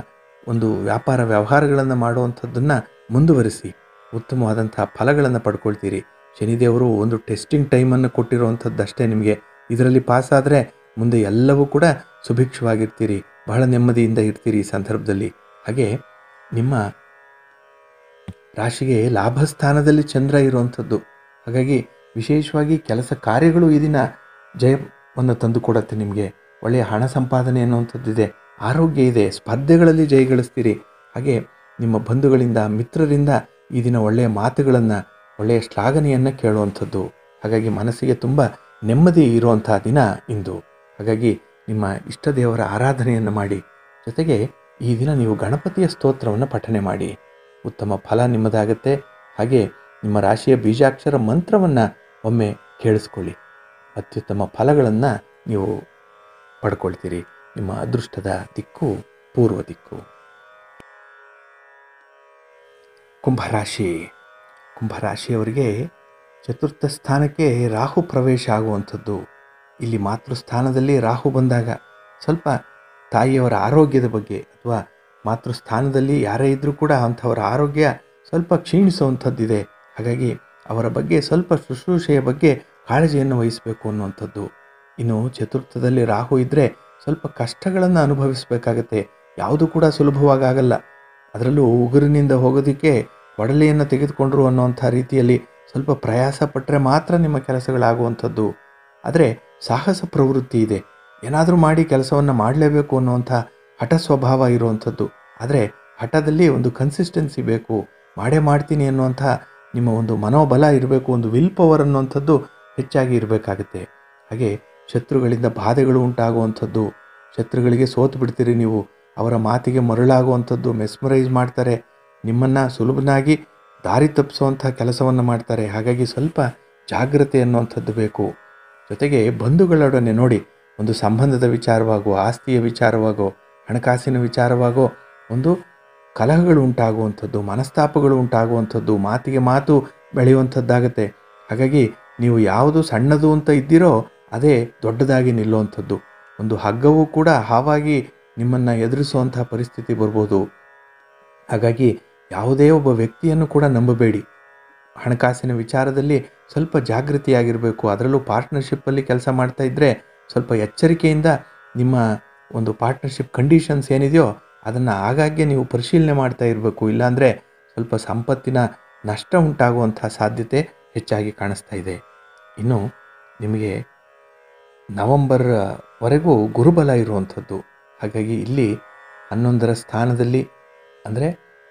ಒಂದು ವ್ಯಾಪಾರ ವ್ಯವಹಾರಗಳನ್ನು ಮಾಡುವಂಥದ್ದನ್ನು ಮುಂದುವರಿಸಿ ಉತ್ತಮವಾದಂಥ ಫಲಗಳನ್ನು ಪಡ್ಕೊಳ್ತೀರಿ ಶನಿದೇವರು ಒಂದು ಟೆಸ್ಟಿಂಗ್ ಟೈಮನ್ನು ಕೊಟ್ಟಿರುವಂಥದ್ದಷ್ಟೇ ನಿಮಗೆ ಇದರಲ್ಲಿ ಪಾಸ್ ಆದರೆ ಮುಂದೆ ಎಲ್ಲವೂ ಕೂಡ ಸುಭಿಕ್ಷವಾಗಿರ್ತೀರಿ ಬಹಳ ನೆಮ್ಮದಿಯಿಂದ ಇರ್ತೀರಿ ಈ ಸಂದರ್ಭದಲ್ಲಿ ಹಾಗೆ ನಿಮ್ಮ ರಾಶಿಗೆ ಲಾಭ ಸ್ಥಾನದಲ್ಲಿ ಚಂದ್ರ ಇರುವಂಥದ್ದು ಹಾಗಾಗಿ ವಿಶೇಷವಾಗಿ ಕೆಲಸ ಕಾರ್ಯಗಳು ಈ ದಿನ ಜಯವನ್ನು ತಂದುಕೊಡುತ್ತೆ ನಿಮಗೆ ಒಳ್ಳೆಯ ಹಣ ಸಂಪಾದನೆ ಅನ್ನುವಂಥದ್ದಿದೆ ಆರೋಗ್ಯ ಇದೆ ಸ್ಪರ್ಧೆಗಳಲ್ಲಿ ಜಯಗಳಿಸ್ತೀರಿ ಹಾಗೆ ನಿಮ್ಮ ಬಂಧುಗಳಿಂದ ಮಿತ್ರರಿಂದ ಈ ದಿನ ಒಳ್ಳೆಯ ಮಾತುಗಳನ್ನು ಒಳ್ಳೆಯ ಶ್ಲಾಘನೆಯನ್ನು ಕೇಳುವಂಥದ್ದು ಹಾಗಾಗಿ ಮನಸ್ಸಿಗೆ ತುಂಬ ನೆಮ್ಮದಿ ಇರುವಂಥ ದಿನ ಇಂದು ಹಾಗಾಗಿ ನಿಮ್ಮ ಇಷ್ಟ ದೇವರ ಆರಾಧನೆಯನ್ನು ಮಾಡಿ ಜೊತೆಗೆ ಈ ದಿನ ನೀವು ಗಣಪತಿಯ ಸ್ತೋತ್ರವನ್ನು ಪಠನೆ ಮಾಡಿ ಉತ್ತಮ ಫಲ ನಿಮ್ಮದಾಗುತ್ತೆ ಹಾಗೆ ನಿಮ್ಮ ರಾಶಿಯ ಬೀಜಾಕ್ಷರ ಮಂತ್ರವನ್ನು ಒಮ್ಮೆ ಕೇಳಿಸ್ಕೊಳ್ಳಿ ಅತ್ಯುತ್ತಮ ಫಲಗಳನ್ನು ನೀವು ಪಡ್ಕೊಳ್ತೀರಿ ನಿಮ್ಮ ಅದೃಷ್ಟದ ದಿಕ್ಕು ಪೂರ್ವ ದಿಕ್ಕು ಕುಂಭರಾಶಿ ಕುಂಭರಾಶಿಯವರಿಗೆ ಚತುರ್ಥ ಸ್ಥಾನಕ್ಕೆ ರಾಹು ಪ್ರವೇಶ ಆಗುವಂಥದ್ದು ಇಲ್ಲಿ ಮಾತೃಸ್ಥಾನದಲ್ಲಿ ರಾಹು ಬಂದಾಗ ಸ್ವಲ್ಪ ತಾಯಿಯವರ ಆರೋಗ್ಯದ ಬಗ್ಗೆ ಅಥವಾ ಮಾತೃಸ್ಥಾನದಲ್ಲಿ ಯಾರೇ ಇದ್ದರೂ ಕೂಡ ಅಂಥವರ ಆರೋಗ್ಯ ಸ್ವಲ್ಪ ಕ್ಷೀಣಿಸುವಂಥದ್ದಿದೆ ಹಾಗಾಗಿ ಅವರ ಬಗ್ಗೆ ಸ್ವಲ್ಪ ಶುಶ್ರೂಷೆಯ ಬಗ್ಗೆ ಕಾಳಜಿಯನ್ನು ವಹಿಸಬೇಕು ಅನ್ನುವಂಥದ್ದು ಇನ್ನು ಚತುರ್ಥದಲ್ಲಿ ರಾಹು ಇದ್ದರೆ ಸ್ವಲ್ಪ ಕಷ್ಟಗಳನ್ನು ಅನುಭವಿಸಬೇಕಾಗತ್ತೆ ಯಾವುದು ಕೂಡ ಸುಲಭವಾಗಿ ಆಗಲ್ಲ ಅದರಲ್ಲೂ ಉಗುರಿನಿಂದ ಹೋಗೋದಕ್ಕೆ ಒಡಲೆಯನ್ನು ತೆಗೆದುಕೊಂಡ್ರು ಅನ್ನುವಂಥ ರೀತಿಯಲ್ಲಿ ಸ್ವಲ್ಪ ಪ್ರಯಾಸ ಪಟ್ಟರೆ ಮಾತ್ರ ನಿಮ್ಮ ಕೆಲಸಗಳಾಗುವಂಥದ್ದು ಆದರೆ ಸಾಹಸ ಪ್ರವೃತ್ತಿ ಇದೆ ಏನಾದರೂ ಮಾಡಿ ಕೆಲಸವನ್ನು ಮಾಡಲೇಬೇಕು ಅನ್ನುವಂಥ ಹಠ ಸ್ವಭಾವ ಇರುವಂಥದ್ದು ಆದರೆ ಹಠದಲ್ಲಿ ಒಂದು ಕನ್ಸಿಸ್ಟೆನ್ಸಿ ಬೇಕು ಮಾಡೇ ಮಾಡ್ತೀನಿ ಅನ್ನುವಂಥ ನಿಮ್ಮ ಒಂದು ಮನೋಬಲ ಇರಬೇಕು ಒಂದು ವಿಲ್ ಪವರ್ ಅನ್ನುವಂಥದ್ದು ಹೆಚ್ಚಾಗಿ ಇರಬೇಕಾಗುತ್ತೆ ಹಾಗೆ ಶತ್ರುಗಳಿಂದ ಬಾಧೆಗಳು ಉಂಟಾಗುವಂಥದ್ದು ಶತ್ರುಗಳಿಗೆ ಸೋತು ಬಿಡ್ತೀರಿ ನೀವು ಅವರ ಮಾತಿಗೆ ಮರಳಾಗುವಂಥದ್ದು ಮೆಸ್ಮರೈಸ್ ಮಾಡ್ತಾರೆ ನಿಮ್ಮನ್ನು ಸುಲಭನಾಗಿ ದಾರಿ ತಪ್ಪಿಸುವಂಥ ಕೆಲಸವನ್ನು ಮಾಡ್ತಾರೆ ಹಾಗಾಗಿ ಸ್ವಲ್ಪ ಜಾಗ್ರತೆ ಅನ್ನುವಂಥದ್ದು ಬೇಕು ಜೊತೆಗೆ ಬಂಧುಗಳೊಡನೆ ನೋಡಿ ಒಂದು ಸಂಬಂಧದ ವಿಚಾರವಾಗೋ ಆಸ್ತಿಯ ವಿಚಾರವಾಗೋ ಹಣಕಾಸಿನ ವಿಚಾರವಾಗೋ ಒಂದು ಕಲಹಗಳು ಉಂಟಾಗುವಂಥದ್ದು ಮನಸ್ತಾಪಗಳು ಉಂಟಾಗುವಂಥದ್ದು ಮಾತಿಗೆ ಮಾತು ಬೆಳೆಯುವಂಥದ್ದಾಗತ್ತೆ ಹಾಗಾಗಿ ನೀವು ಯಾವುದು ಸಣ್ಣದು ಅಂತ ಇದ್ದೀರೋ ಅದೇ ದೊಡ್ಡದಾಗಿ ನಿಲ್ಲುವಂಥದ್ದು ಒಂದು ಹಗ್ಗವೂ ಕೂಡ ಹಾವಾಗಿ ನಿಮ್ಮನ್ನು ಎದುರಿಸುವಂಥ ಪರಿಸ್ಥಿತಿ ಬರ್ಬೋದು ಹಾಗಾಗಿ ಯಾವುದೇ ಒಬ್ಬ ವ್ಯಕ್ತಿಯನ್ನು ಕೂಡ ನಂಬಬೇಡಿ ಹಣಕಾಸಿನ ವಿಚಾರದಲ್ಲಿ ಸ್ವಲ್ಪ ಜಾಗೃತಿಯಾಗಿರಬೇಕು ಅದರಲ್ಲೂ ಪಾರ್ಟ್ನರ್ಶಿಪ್ಪಲ್ಲಿ ಕೆಲಸ ಮಾಡ್ತಾ ಇದ್ದರೆ ಸ್ವಲ್ಪ ಎಚ್ಚರಿಕೆಯಿಂದ ನಿಮ್ಮ ಒಂದು ಪಾರ್ಟ್ನರ್ಶಿಪ್ ಕಂಡೀಷನ್ಸ್ ಏನಿದೆಯೋ ಅದನ್ನು ಆಗಾಗ್ಗೆ ನೀವು ಪರಿಶೀಲನೆ ಮಾಡ್ತಾ ಇರಬೇಕು ಇಲ್ಲಾಂದರೆ ಸ್ವಲ್ಪ ಸಂಪತ್ತಿನ ನಷ್ಟ ಉಂಟಾಗುವಂಥ ಸಾಧ್ಯತೆ ಹೆಚ್ಚಾಗಿ ಕಾಣಿಸ್ತಾ ಇದೆ ಇನ್ನು ನಿಮಗೆ ನವಂಬರ್ವರೆಗೂ ಗುರುಬಲ ಇರುವಂಥದ್ದು ಹಾಗಾಗಿ ಇಲ್ಲಿ ಹನ್ನೊಂದರ ಸ್ಥಾನದಲ್ಲಿ ಅಂದರೆ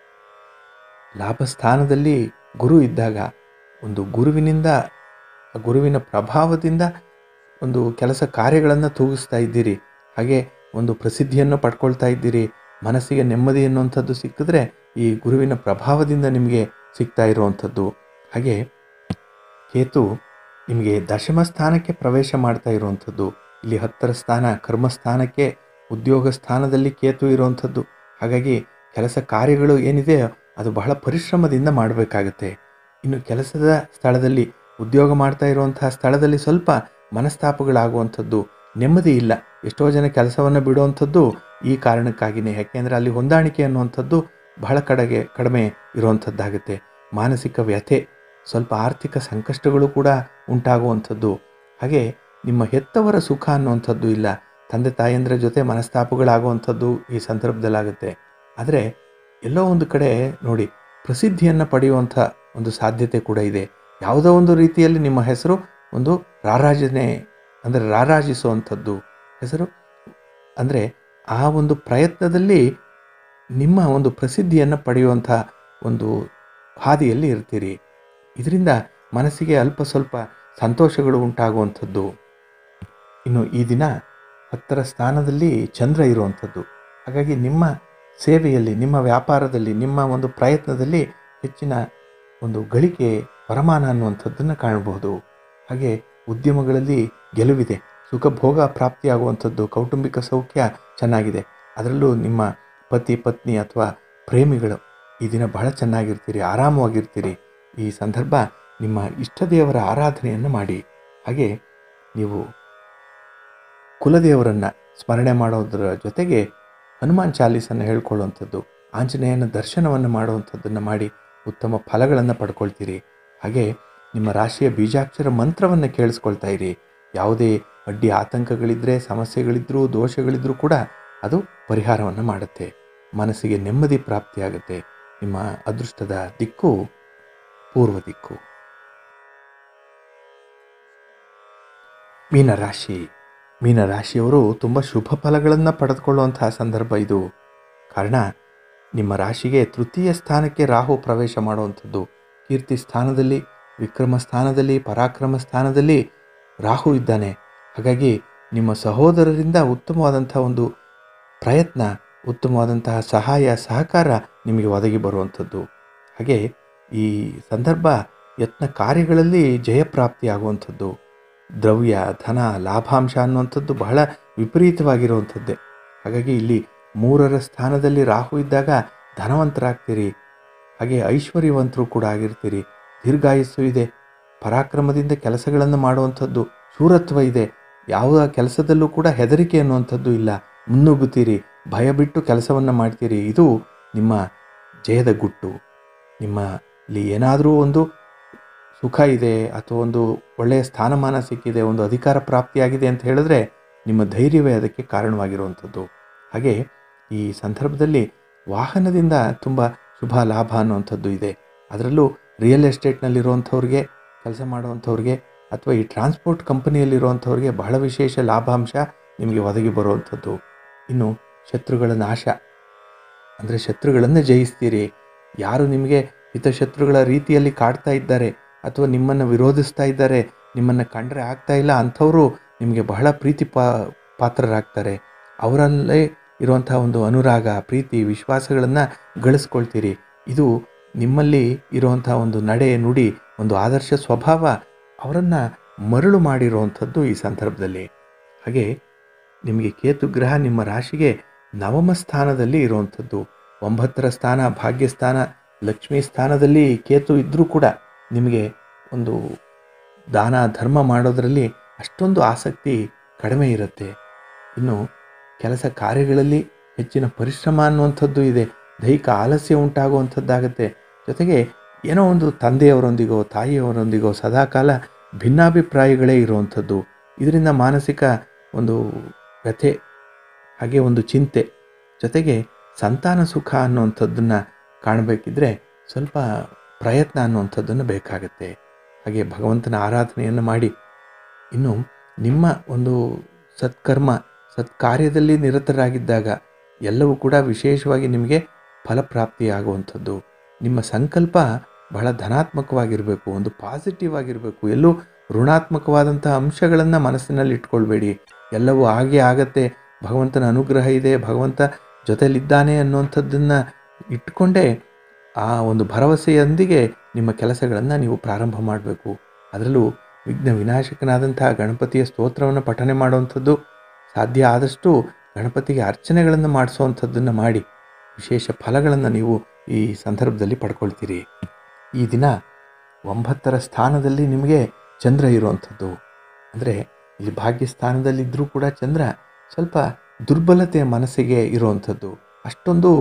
ಲಾಭ ಸ್ಥಾನದಲ್ಲಿ ಗುರು ಇದ್ದಾಗ ಒಂದು ಗುರುವಿನಿಂದ ಆ ಗುರುವಿನ ಪ್ರಭಾವದಿಂದ ಒಂದು ಕೆಲಸ ಕಾರ್ಯಗಳನ್ನು ತೂಗಿಸ್ತಾ ಇದ್ದೀರಿ ಹಾಗೆ ಒಂದು ಪ್ರಸಿದ್ಧಿಯನ್ನು ಪಡ್ಕೊಳ್ತಾ ಇದ್ದೀರಿ ಮನಸ್ಸಿಗೆ ನೆಮ್ಮದಿ ಅನ್ನುವಂಥದ್ದು ಸಿಕ್ಕಿದ್ರೆ ಈ ಗುರುವಿನ ಪ್ರಭಾವದಿಂದ ನಿಮಗೆ ಸಿಗ್ತಾ ಇರುವಂಥದ್ದು ಹಾಗೆ ಕೇತು ನಿಮಗೆ ದಶಮ ಸ್ಥಾನಕ್ಕೆ ಪ್ರವೇಶ ಮಾಡ್ತಾ ಇರುವಂಥದ್ದು ಇಲ್ಲಿ ಹತ್ತರ ಸ್ಥಾನ ಕರ್ಮಸ್ಥಾನಕ್ಕೆ ಉದ್ಯೋಗ ಸ್ಥಾನದಲ್ಲಿ ಕೇತು ಇರುವಂಥದ್ದು ಹಾಗಾಗಿ ಕೆಲಸ ಕಾರ್ಯಗಳು ಏನಿದೆ ಅದು ಬಹಳ ಪರಿಶ್ರಮದಿಂದ ಮಾಡಬೇಕಾಗತ್ತೆ ಇನ್ನು ಕೆಲಸದ ಸ್ಥಳದಲ್ಲಿ ಉದ್ಯೋಗ ಮಾಡ್ತಾ ಇರುವಂತಹ ಸ್ಥಳದಲ್ಲಿ ಸ್ವಲ್ಪ ಮನಸ್ತಾಪಗಳಾಗುವಂಥದ್ದು ನೆಮ್ಮದಿ ಇಲ್ಲ ಎಷ್ಟೋ ಜನ ಕೆಲಸವನ್ನು ಬಿಡುವಂಥದ್ದು ಈ ಕಾರಣಕ್ಕಾಗಿಯೇ ಯಾಕೆಂದರೆ ಅಲ್ಲಿ ಹೊಂದಾಣಿಕೆ ಅನ್ನುವಂಥದ್ದು ಬಹಳ ಕಡೆಗೆ ಕಡಿಮೆ ಇರುವಂಥದ್ದಾಗುತ್ತೆ ಮಾನಸಿಕ ವ್ಯಥೆ ಸ್ವಲ್ಪ ಆರ್ಥಿಕ ಸಂಕಷ್ಟಗಳು ಕೂಡ ಉಂಟಾಗುವಂಥದ್ದು ಹಾಗೆ ನಿಮ್ಮ ಹೆತ್ತವರ ಸುಖ ಅನ್ನುವಂಥದ್ದು ಇಲ್ಲ ತಂದೆ ತಾಯಂದ್ರ ಜೊತೆ ಮನಸ್ತಾಪಗಳಾಗುವಂಥದ್ದು ಈ ಸಂದರ್ಭದಲ್ಲಾಗುತ್ತೆ ಆದರೆ ಎಲ್ಲೋ ಒಂದು ಕಡೆ ನೋಡಿ ಪ್ರಸಿದ್ಧಿಯನ್ನು ಪಡೆಯುವಂಥ ಒಂದು ಸಾಧ್ಯತೆ ಕೂಡ ಇದೆ ಯಾವುದೋ ಒಂದು ರೀತಿಯಲ್ಲಿ ನಿಮ್ಮ ಹೆಸರು ಒಂದು ರಾರಾಜನೆ ಅಂದರೆ ರಾರಾಜಿಸುವಂಥದ್ದು ಹೆಸರು ಅಂದರೆ ಆ ಒಂದು ಪ್ರಯತ್ನದಲ್ಲಿ ನಿಮ್ಮ ಒಂದು ಪ್ರಸಿದ್ಧಿಯನ್ನು ಪಡೆಯುವಂಥ ಒಂದು ಹಾದಿಯಲ್ಲಿ ಇರ್ತೀರಿ ಇದರಿಂದ ಮನಸ್ಸಿಗೆ ಅಲ್ಪ ಸ್ವಲ್ಪ ಸಂತೋಷಗಳು ಉಂಟಾಗುವಂಥದ್ದು ಇನ್ನು ಈ ದಿನ ಹತ್ತರ ಸ್ಥಾನದಲ್ಲಿ ಚಂದ್ರ ಇರುವಂಥದ್ದು ಹಾಗಾಗಿ ನಿಮ್ಮ ಸೇವೆಯಲ್ಲಿ ನಿಮ್ಮ ವ್ಯಾಪಾರದಲ್ಲಿ ನಿಮ್ಮ ಒಂದು ಪ್ರಯತ್ನದಲ್ಲಿ ಹೆಚ್ಚಿನ ಒಂದು ಗಳಿಕೆ ವರಮಾನ ಅನ್ನುವಂಥದ್ದನ್ನು ಕಾಣಬಹುದು ಹಾಗೆ ಉದ್ಯಮಗಳಲ್ಲಿ ಗೆಲುವಿದೆ ಸುಖ ಭೋಗ ಪ್ರಾಪ್ತಿಯಾಗುವಂಥದ್ದು ಕೌಟುಂಬಿಕ ಸೌಖ್ಯ ಚೆನ್ನಾಗಿದೆ ಅದರಲ್ಲೂ ನಿಮ್ಮ ಪತಿ ಪತ್ನಿ ಅಥವಾ ಪ್ರೇಮಿಗಳು ಈ ದಿನ ಬಹಳ ಚೆನ್ನಾಗಿರ್ತೀರಿ ಆರಾಮವಾಗಿರ್ತೀರಿ ಈ ಸಂದರ್ಭ ನಿಮ್ಮ ಇಷ್ಟ ದೇವರ ಆರಾಧನೆಯನ್ನು ಮಾಡಿ ಹಾಗೆ ನೀವು ಕುಲದೇವರನ್ನು ಸ್ಮರಣೆ ಮಾಡೋದರ ಜೊತೆಗೆ ಹನುಮಾನ್ ಚಾಲೀಸನ್ನು ಹೇಳ್ಕೊಳ್ಳುವಂಥದ್ದು ಆಂಜನೇಯನ ದರ್ಶನವನ್ನು ಮಾಡುವಂಥದ್ದನ್ನು ಮಾಡಿ ಉತ್ತಮ ಫಲಗಳನ್ನು ಪಡ್ಕೊಳ್ತೀರಿ ಹಾಗೆ ನಿಮ್ಮ ರಾಶಿಯ ಬೀಜಾಕ್ಷರ ಮಂತ್ರವನ್ನು ಕೇಳಿಸ್ಕೊಳ್ತಾ ಇರಿ ಯಾವುದೇ ಅಡ್ಡಿ ಆತಂಕಗಳಿದ್ದರೆ ಸಮಸ್ಯೆಗಳಿದ್ದರೂ ದೋಷಗಳಿದ್ದರೂ ಕೂಡ ಅದು ಪರಿಹಾರವನ್ನು ಮಾಡುತ್ತೆ ಮನಸ್ಸಿಗೆ ನೆಮ್ಮದಿ ಪ್ರಾಪ್ತಿಯಾಗುತ್ತೆ ನಿಮ್ಮ ಅದೃಷ್ಟದ ದಿಕ್ಕು ಪೂರ್ವ ದಿಕ್ಕು ಮೀನರಾಶಿ ಮೀನರಾಶಿಯವರು ತುಂಬ ಶುಭ ಫಲಗಳನ್ನು ಪಡೆದುಕೊಳ್ಳುವಂತಹ ಸಂದರ್ಭ ಇದು ಕಾರಣ ನಿಮ್ಮ ರಾಶಿಗೆ ತೃತೀಯ ಸ್ಥಾನಕ್ಕೆ ರಾಹು ಪ್ರವೇಶ ಮಾಡುವಂಥದ್ದು ಕೀರ್ತಿ ಸ್ಥಾನದಲ್ಲಿ ವಿಕ್ರಮ ಸ್ಥಾನದಲ್ಲಿ ಪರಾಕ್ರಮ ಸ್ಥಾನದಲ್ಲಿ ರಾಹು ಇದ್ದಾನೆ ಹಾಗಾಗಿ ನಿಮ್ಮ ಸಹೋದರರಿಂದ ಉತ್ತಮವಾದಂಥ ಒಂದು ಪ್ರಯತ್ನ ಉತ್ತಮವಾದಂತಹ ಸಹಾಯ ಸಹಕಾರ ನಿಮಗೆ ಒದಗಿ ಬರುವಂಥದ್ದು ಹಾಗೆ ಈ ಸಂದರ್ಭ ಯತ್ನ ಕಾರ್ಯಗಳಲ್ಲಿ ಜಯಪ್ರಾಪ್ತಿಯಾಗುವಂಥದ್ದು ದ್ರವ್ಯ ಧನ ಲಾಭಾಂಶ ಅನ್ನುವಂಥದ್ದು ಬಹಳ ವಿಪರೀತವಾಗಿರುವಂಥದ್ದೇ ಹಾಗಾಗಿ ಇಲ್ಲಿ ಮೂರರ ಸ್ಥಾನದಲ್ಲಿ ರಾಹು ಇದ್ದಾಗ ಧನವಂತರಾಗ್ತೀರಿ ಹಾಗೆ ಐಶ್ವರ್ಯವಂತರು ಕೂಡ ಆಗಿರ್ತೀರಿ ದೀರ್ಘಾಯಸ್ಸು ಇದೆ ಪರಾಕ್ರಮದಿಂದ ಕೆಲಸಗಳನ್ನು ಮಾಡುವಂಥದ್ದು ಶೂರತ್ವ ಇದೆ ಯಾವ ಕೆಲಸದಲ್ಲೂ ಕೂಡ ಹೆದರಿಕೆ ಅನ್ನುವಂಥದ್ದು ಇಲ್ಲ ಮುನ್ನುಗ್ಗುತ್ತೀರಿ ಭಯ ಬಿಟ್ಟು ಕೆಲಸವನ್ನು ಮಾಡ್ತೀರಿ ಇದು ನಿಮ್ಮ ಜಯದ ಗುಟ್ಟು ನಿಮ್ಮಲ್ಲಿ ಏನಾದರೂ ಒಂದು ಸುಖ ಇದೆ ಅಥವಾ ಒಂದು ಒಳ್ಳೆಯ ಸ್ಥಾನಮಾನ ಸಿಕ್ಕಿದೆ ಒಂದು ಅಧಿಕಾರ ಪ್ರಾಪ್ತಿಯಾಗಿದೆ ಅಂತ ಹೇಳಿದ್ರೆ ನಿಮ್ಮ ಧೈರ್ಯವೇ ಅದಕ್ಕೆ ಕಾರಣವಾಗಿರುವಂಥದ್ದು ಹಾಗೆ ಈ ಸಂದರ್ಭದಲ್ಲಿ ವಾಹನದಿಂದ ತುಂಬ ಶುಭ ಲಾಭ ಅನ್ನುವಂಥದ್ದು ಇದೆ ಅದರಲ್ಲೂ ರಿಯಲ್ ಎಸ್ಟೇಟ್ನಲ್ಲಿರುವಂಥವ್ರಿಗೆ ಕೆಲಸ ಮಾಡುವಂಥವ್ರಿಗೆ ಅಥವಾ ಈ ಟ್ರಾನ್ಸ್ಪೋರ್ಟ್ ಕಂಪನಿಯಲ್ಲಿರುವಂಥವ್ರಿಗೆ ಬಹಳ ವಿಶೇಷ ಲಾಭಾಂಶ ನಿಮಗೆ ಒದಗಿ ಬರುವಂಥದ್ದು ಇನ್ನು ಶತ್ರುಗಳ ನಾಶ ಅಂದರೆ ಶತ್ರುಗಳನ್ನು ಜಯಿಸ್ತೀರಿ ಯಾರು ನಿಮಗೆ ಹಿತಶತ್ರುಗಳ ರೀತಿಯಲ್ಲಿ ಕಾಡ್ತಾ ಇದ್ದಾರೆ ಅಥವಾ ನಿಮ್ಮನ್ನು ವಿರೋಧಿಸ್ತಾ ಇದ್ದಾರೆ ನಿಮ್ಮನ್ನು ಕಂಡ್ರೆ ಆಗ್ತಾ ಇಲ್ಲ ಅಂಥವರು ನಿಮಗೆ ಬಹಳ ಪ್ರೀತಿ ಪಾ ಪಾತ್ರರಾಗ್ತಾರೆ ಅವರಲ್ಲೇ ಇರುವಂಥ ಒಂದು ಅನುರಾಗ ಪ್ರೀತಿ ವಿಶ್ವಾಸಗಳನ್ನು ಗಳಿಸ್ಕೊಳ್ತೀರಿ ಇದು ನಿಮ್ಮಲ್ಲಿ ಇರುವಂಥ ಒಂದು ನಡೆ ನುಡಿ ಒಂದು ಆದರ್ಶ ಸ್ವಭಾವ ಅವರನ್ನು ಮರಳು ಮಾಡಿರುವಂಥದ್ದು ಈ ಸಂದರ್ಭದಲ್ಲಿ ಹಾಗೆ ನಿಮಗೆ ಕೇತು ಗ್ರಹ ನಿಮ್ಮ ರಾಶಿಗೆ ನವಮ ಸ್ಥಾನದಲ್ಲಿ ಇರುವಂಥದ್ದು ಒಂಬತ್ತರ ಸ್ಥಾನ ಭಾಗ್ಯಸ್ಥಾನ ಲಕ್ಷ್ಮೀ ಸ್ಥಾನದಲ್ಲಿ ಕೇತು ಇದ್ದರೂ ಕೂಡ ನಿಮಗೆ ಒಂದು ದಾನ ಧರ್ಮ ಮಾಡೋದರಲ್ಲಿ ಅಷ್ಟೊಂದು ಆಸಕ್ತಿ ಕಡಿಮೆ ಇರುತ್ತೆ ಇನ್ನು ಕೆಲಸ ಕಾರ್ಯಗಳಲ್ಲಿ ಹೆಚ್ಚಿನ ಪರಿಶ್ರಮ ಅನ್ನುವಂಥದ್ದು ಇದೆ ದೈಹಿಕ ಆಲಸ್ಯ ಉಂಟಾಗುವಂಥದ್ದಾಗತ್ತೆ ಜೊತೆಗೆ ಏನೋ ಒಂದು ತಂದೆಯವರೊಂದಿಗೋ ತಾಯಿಯವರೊಂದಿಗೋ ಸದಾಕಾಲ ಭಿನ್ನಾಭಿಪ್ರಾಯಗಳೇ ಇರುವಂಥದ್ದು ಇದರಿಂದ ಮಾನಸಿಕ ಒಂದು ವ್ಯಥೆ ಹಾಗೆ ಒಂದು ಚಿಂತೆ ಜೊತೆಗೆ ಸಂತಾನ ಸುಖ ಅನ್ನುವಂಥದ್ದನ್ನು ಕಾಣಬೇಕಿದ್ರೆ ಸ್ವಲ್ಪ ಪ್ರಯತ್ನ ಅನ್ನುವಂಥದ್ದನ್ನು ಬೇಕಾಗತ್ತೆ ಹಾಗೆ ಭಗವಂತನ ಆರಾಧನೆಯನ್ನು ಮಾಡಿ ಇನ್ನು ನಿಮ್ಮ ಒಂದು ಸತ್ಕರ್ಮ ಸತ್ಕಾರ್ಯದಲ್ಲಿ ನಿರತರಾಗಿದ್ದಾಗ ಎಲ್ಲವೂ ಕೂಡ ವಿಶೇಷವಾಗಿ ನಿಮಗೆ ಫಲಪ್ರಾಪ್ತಿಯಾಗುವಂಥದ್ದು ನಿಮ್ಮ ಸಂಕಲ್ಪ ಬಹಳ ಧನಾತ್ಮಕವಾಗಿರಬೇಕು ಒಂದು ಪಾಸಿಟಿವ್ ಆಗಿರಬೇಕು ಎಲ್ಲೂ ಋಣಾತ್ಮಕವಾದಂಥ ಅಂಶಗಳನ್ನು ಮನಸ್ಸಿನಲ್ಲಿ ಇಟ್ಕೊಳ್ಬೇಡಿ ಎಲ್ಲವೂ ಹಾಗೆ ಆಗತ್ತೆ ಭಗವಂತನ ಅನುಗ್ರಹ ಇದೆ ಭಗವಂತ ಜೊತೆಲಿದ್ದಾನೆ ಅನ್ನುವಂಥದ್ದನ್ನು ಇಟ್ಕೊಂಡೇ ಆ ಒಂದು ಭರವಸೆಯೊಂದಿಗೆ ನಿಮ್ಮ ಕೆಲಸಗಳನ್ನು ನೀವು ಪ್ರಾರಂಭ ಮಾಡಬೇಕು ಅದರಲ್ಲೂ ವಿಘ್ನ ವಿನಾಶಕನಾದಂತಹ ಗಣಪತಿಯ ಸ್ತೋತ್ರವನ್ನು ಪಠನೆ ಮಾಡುವಂಥದ್ದು ಸಾಧ್ಯ ಆದಷ್ಟು ಗಣಪತಿಗೆ ಅರ್ಚನೆಗಳನ್ನು ಮಾಡಿಸುವಂಥದ್ದನ್ನು ಮಾಡಿ ವಿಶೇಷ ಫಲಗಳನ್ನು ನೀವು ಈ ಸಂದರ್ಭದಲ್ಲಿ ಪಡ್ಕೊಳ್ತೀರಿ ಈ ದಿನ ಒಂಬತ್ತರ ಸ್ಥಾನದಲ್ಲಿ ನಿಮಗೆ ಚಂದ್ರ ಇರುವಂಥದ್ದು ಅಂದರೆ ಇಲ್ಲಿ ಭಾಗ್ಯ ಸ್ಥಾನದಲ್ಲಿದ್ದರೂ ಕೂಡ ಚಂದ್ರ ಸ್ವಲ್ಪ ದುರ್ಬಲತೆಯ ಮನಸ್ಸಿಗೆ ಇರುವಂಥದ್ದು ಅಷ್ಟೊಂದು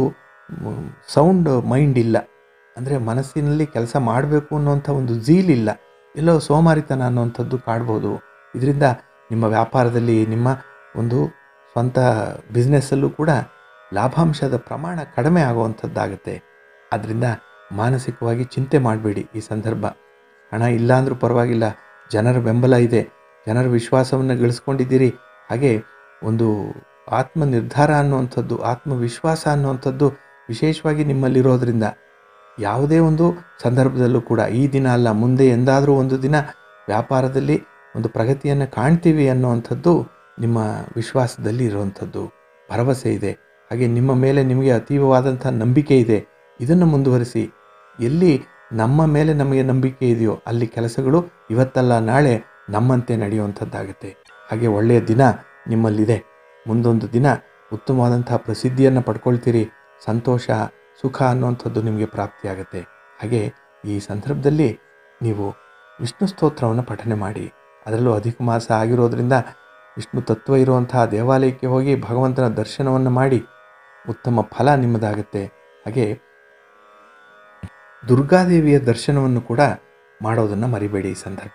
ಸೌಂಡ್ ಮೈಂಡ್ ಇಲ್ಲ ಅಂದರೆ ಮನಸ್ಸಿನಲ್ಲಿ ಕೆಲಸ ಮಾಡಬೇಕು ಅನ್ನುವಂಥ ಒಂದು ಝೀಲ್ ಇಲ್ಲ ಎಲ್ಲೋ ಸೋಮಾರಿತನ ಅನ್ನುವಂಥದ್ದು ಕಾಡ್ಬೋದು ಇದರಿಂದ ನಿಮ್ಮ ವ್ಯಾಪಾರದಲ್ಲಿ ನಿಮ್ಮ ಒಂದು ಸ್ವಂತ ಬಿಸ್ನೆಸ್ಸಲ್ಲೂ ಕೂಡ ಲಾಭಾಂಶದ ಪ್ರಮಾಣ ಕಡಿಮೆ ಆಗುವಂಥದ್ದಾಗುತ್ತೆ ಆದ್ದರಿಂದ ಮಾನಸಿಕವಾಗಿ ಚಿಂತೆ ಮಾಡಬೇಡಿ ಈ ಸಂದರ್ಭ ಹಣ ಇಲ್ಲ ಅಂದರೂ ಪರವಾಗಿಲ್ಲ ಜನರ ಬೆಂಬಲ ಇದೆ ಜನರ ವಿಶ್ವಾಸವನ್ನು ಗಳಿಸ್ಕೊಂಡಿದ್ದೀರಿ ಹಾಗೆ ಒಂದು ಆತ್ಮ ನಿರ್ಧಾರ ಅನ್ನುವಂಥದ್ದು ಆತ್ಮವಿಶ್ವಾಸ ಅನ್ನುವಂಥದ್ದು ವಿಶೇಷವಾಗಿ ನಿಮ್ಮಲ್ಲಿರೋದ್ರಿಂದ ಯಾವುದೇ ಒಂದು ಸಂದರ್ಭದಲ್ಲೂ ಕೂಡ ಈ ದಿನ ಅಲ್ಲ ಮುಂದೆ ಎಂದಾದರೂ ಒಂದು ದಿನ ವ್ಯಾಪಾರದಲ್ಲಿ ಒಂದು ಪ್ರಗತಿಯನ್ನು ಕಾಣ್ತೀವಿ ಅನ್ನುವಂಥದ್ದು ನಿಮ್ಮ ವಿಶ್ವಾಸದಲ್ಲಿ ಇರುವಂಥದ್ದು ಭರವಸೆ ಇದೆ ಹಾಗೆ ನಿಮ್ಮ ಮೇಲೆ ನಿಮಗೆ ಅತೀವವಾದಂಥ ನಂಬಿಕೆ ಇದೆ ಇದನ್ನು ಮುಂದುವರಿಸಿ ಎಲ್ಲಿ ನಮ್ಮ ಮೇಲೆ ನಮಗೆ ನಂಬಿಕೆ ಇದೆಯೋ ಅಲ್ಲಿ ಕೆಲಸಗಳು ಇವತ್ತಲ್ಲ ನಾಳೆ ನಮ್ಮಂತೆ ನಡೆಯುವಂಥದ್ದಾಗುತ್ತೆ ಹಾಗೆ ಒಳ್ಳೆಯ ದಿನ ನಿಮ್ಮಲ್ಲಿದೆ ಮುಂದೊಂದು ದಿನ ಉತ್ತಮವಾದಂತಹ ಪ್ರಸಿದ್ಧಿಯನ್ನು ಪಡ್ಕೊಳ್ತೀರಿ ಸಂತೋಷ ಸುಖ ಅನ್ನುವಂಥದ್ದು ನಿಮಗೆ ಪ್ರಾಪ್ತಿಯಾಗುತ್ತೆ ಹಾಗೆ ಈ ಸಂದರ್ಭದಲ್ಲಿ ನೀವು ವಿಷ್ಣು ಸ್ತೋತ್ರವನ್ನು ಪಠನೆ ಮಾಡಿ ಅದರಲ್ಲೂ ಅಧಿಕ ಮಾಸ ಆಗಿರೋದ್ರಿಂದ ವಿಷ್ಣು ತತ್ವ ಇರುವಂತಹ ದೇವಾಲಯಕ್ಕೆ ಹೋಗಿ ಭಗವಂತನ ದರ್ಶನವನ್ನು ಮಾಡಿ ಉತ್ತಮ ಫಲ ನಿಮ್ಮದಾಗುತ್ತೆ ಹಾಗೆ ದುರ್ಗಾದೇವಿಯ ದರ್ಶನವನ್ನು ಕೂಡ ಮಾಡೋದನ್ನು ಮರಿಬೇಡಿ ಈ ಸಂದರ್ಭ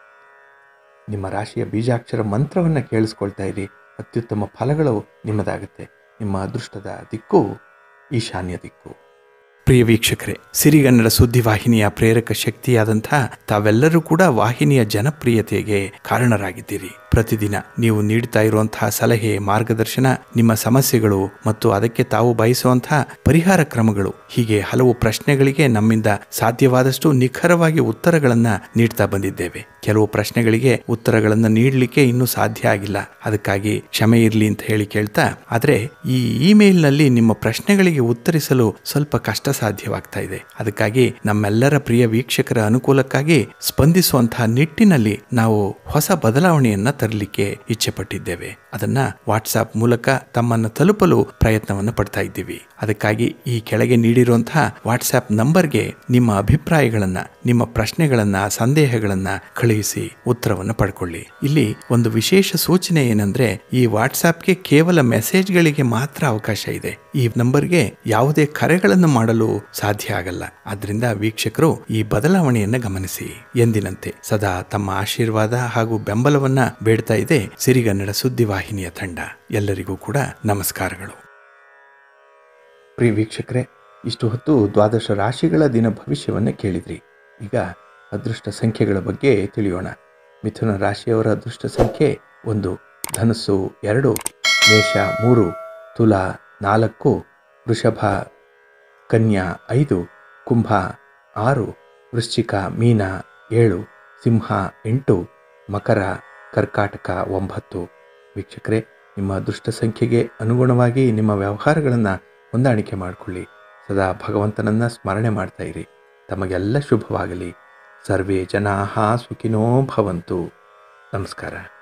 ನಿಮ್ಮ ರಾಶಿಯ ಬೀಜಾಕ್ಷರ ಮಂತ್ರವನ್ನು ಕೇಳಿಸ್ಕೊಳ್ತಾ ಇರಿ ಅತ್ಯುತ್ತಮ ಫಲಗಳು ನಿಮ್ಮದಾಗುತ್ತೆ ನಿಮ್ಮ ಅದೃಷ್ಟದ ದಿಕ್ಕು ಈಶಾನ್ಯ ದಿಕ್ಕು ಪ್ರಿಯ ವೀಕ್ಷಕರೇ ಸಿರಿಗನ್ನಡ ಸುದ್ದಿವಾಹಿನಿಯ ಪ್ರೇರಕ ಶಕ್ತಿಯಾದಂಥ ತಾವೆಲ್ಲರೂ ಕೂಡ ವಾಹಿನಿಯ ಜನಪ್ರಿಯತೆಗೆ ಕಾರಣರಾಗಿದ್ದೀರಿ ಪ್ರತಿದಿನ ನೀವು ನೀಡ್ತಾ ಇರುವಂತಹ ಸಲಹೆ ಮಾರ್ಗದರ್ಶನ ನಿಮ್ಮ ಸಮಸ್ಯೆಗಳು ಮತ್ತು ಅದಕ್ಕೆ ತಾವು ಬಯಸುವಂತಹ ಪರಿಹಾರ ಕ್ರಮಗಳು ಹೀಗೆ ಹಲವು ಪ್ರಶ್ನೆಗಳಿಗೆ ನಮ್ಮಿಂದ ಸಾಧ್ಯವಾದಷ್ಟು ನಿಖರವಾಗಿ ಉತ್ತರಗಳನ್ನ ನೀಡ್ತಾ ಬಂದಿದ್ದೇವೆ ಕೆಲವು ಪ್ರಶ್ನೆಗಳಿಗೆ ಉತ್ತರಗಳನ್ನು ನೀಡಲಿಕ್ಕೆ ಇನ್ನೂ ಸಾಧ್ಯ ಆಗಿಲ್ಲ ಅದಕ್ಕಾಗಿ ಕ್ಷಮೆ ಇರಲಿ ಅಂತ ಹೇಳಿ ಕೇಳ್ತಾ ಆದರೆ ಈ ಇಮೇಲ್ನಲ್ಲಿ ನಿಮ್ಮ ಪ್ರಶ್ನೆಗಳಿಗೆ ಉತ್ತರಿಸಲು ಸ್ವಲ್ಪ ಕಷ್ಟ ಸಾಧ್ಯವಾಗ್ತಾ ಇದೆ ಅದಕ್ಕಾಗಿ ನಮ್ಮೆಲ್ಲರ ಪ್ರಿಯ ವೀಕ್ಷಕರ ಅನುಕೂಲಕ್ಕಾಗಿ ಸ್ಪಂದಿಸುವಂತಹ ನಿಟ್ಟಿನಲ್ಲಿ ನಾವು ಹೊಸ ಬದಲಾವಣೆಯನ್ನ ತರಲಿಕ್ಕೆ ಇಚ್ಛೆ ಪಟ್ಟಿದ್ದೇವೆ ಅದನ್ನ ವಾಟ್ಸಾಪ್ ಮೂಲಕ ತಮ್ಮನ್ನು ತಲುಪಲು ಪ್ರಯತ್ನವನ್ನು ಪಡ್ತಾ ಇದ್ದೀವಿ ಅದಕ್ಕಾಗಿ ಈ ಕೆಳಗೆ ನೀಡಿರುವಂತಹ ವಾಟ್ಸ್ಆಪ್ ನಂಬರ್ಗೆ ನಿಮ್ಮ ಅಭಿಪ್ರಾಯಗಳನ್ನ ನಿಮ್ಮ ಪ್ರಶ್ನೆಗಳನ್ನ ಸಂದೇಹಗಳನ್ನ ಕಳುಹಿಸಿ ಉತ್ತರವನ್ನು ಪಡ್ಕೊಳ್ಳಿ ಇಲ್ಲಿ ಒಂದು ವಿಶೇಷ ಸೂಚನೆ ಏನಂದ್ರೆ ಈ ವಾಟ್ಸ್ಆಪ್ಗೆ ಕೇವಲ ಮೆಸೇಜ್ಗಳಿಗೆ ಮಾತ್ರ ಅವಕಾಶ ಇದೆ ಈ ನಂಬರ್ಗೆ ಯಾವುದೇ ಕರೆಗಳನ್ನು ಮಾಡಲು ಸಾಧ್ಯ ಆಗಲ್ಲ ಆದ್ರಿಂದ ವೀಕ್ಷಕರು ಈ ಬದಲಾವಣೆಯನ್ನ ಗಮನಿಸಿ ಎಂದಿನಂತೆ ಸದಾ ತಮ್ಮ ಆಶೀರ್ವಾದ ಹಾಗೂ ಬೆಂಬಲವನ್ನ ಬೇಡ್ತಾ ಇದೆ ಸಿರಿಗನ್ನಡ ಸುದ್ದಿವಾಹಿನಿಯ ತಂಡ ಎಲ್ಲರಿಗೂ ಕೂಡ ನಮಸ್ಕಾರಗಳು ಪ್ರಿಯ ವೀಕ್ಷಕರೇ ಇಷ್ಟು ಹೊತ್ತು ದ್ವಾದಶ ರಾಶಿಗಳ ದಿನ ಭವಿಷ್ಯವನ್ನು ಕೇಳಿದ್ರಿ ಈಗ ಅದೃಷ್ಟ ಸಂಖ್ಯೆಗಳ ಬಗ್ಗೆ ತಿಳಿಯೋಣ ಮಿಥುನ ರಾಶಿಯವರ ಅದೃಷ್ಟ ಸಂಖ್ಯೆ ಒಂದು ಧನಸ್ಸು ಎರಡು ಮೇಷ ಮೂರು ತುಲಾ ನಾಲ್ಕು ವೃಷಭ ಕನ್ಯಾ ಐದು ಕುಂಭ ಆರು ವೃಶ್ಚಿಕ ಮೀನ ಏಳು ಸಿಂಹ ಎಂಟು ಮಕರ ಕರ್ಕಾಟಕ ಒಂಬತ್ತು ವೀಕ್ಷಕರೇ ನಿಮ್ಮ ಅದೃಷ್ಟ ಸಂಖ್ಯೆಗೆ ಅನುಗುಣವಾಗಿ ನಿಮ್ಮ ವ್ಯವಹಾರಗಳನ್ನು ಹೊಂದಾಣಿಕೆ ಮಾಡಿಕೊಳ್ಳಿ ಸದಾ ಭಗವಂತನನ್ನು ಸ್ಮರಣೆ ಮಾಡ್ತಾ ಇರಿ ತಮಗೆಲ್ಲ ಶುಭವಾಗಲಿ ಸರ್ವೇ ಜನಾಹ ಸುಖಿನೋ ಭವಂತು ನಮಸ್ಕಾರ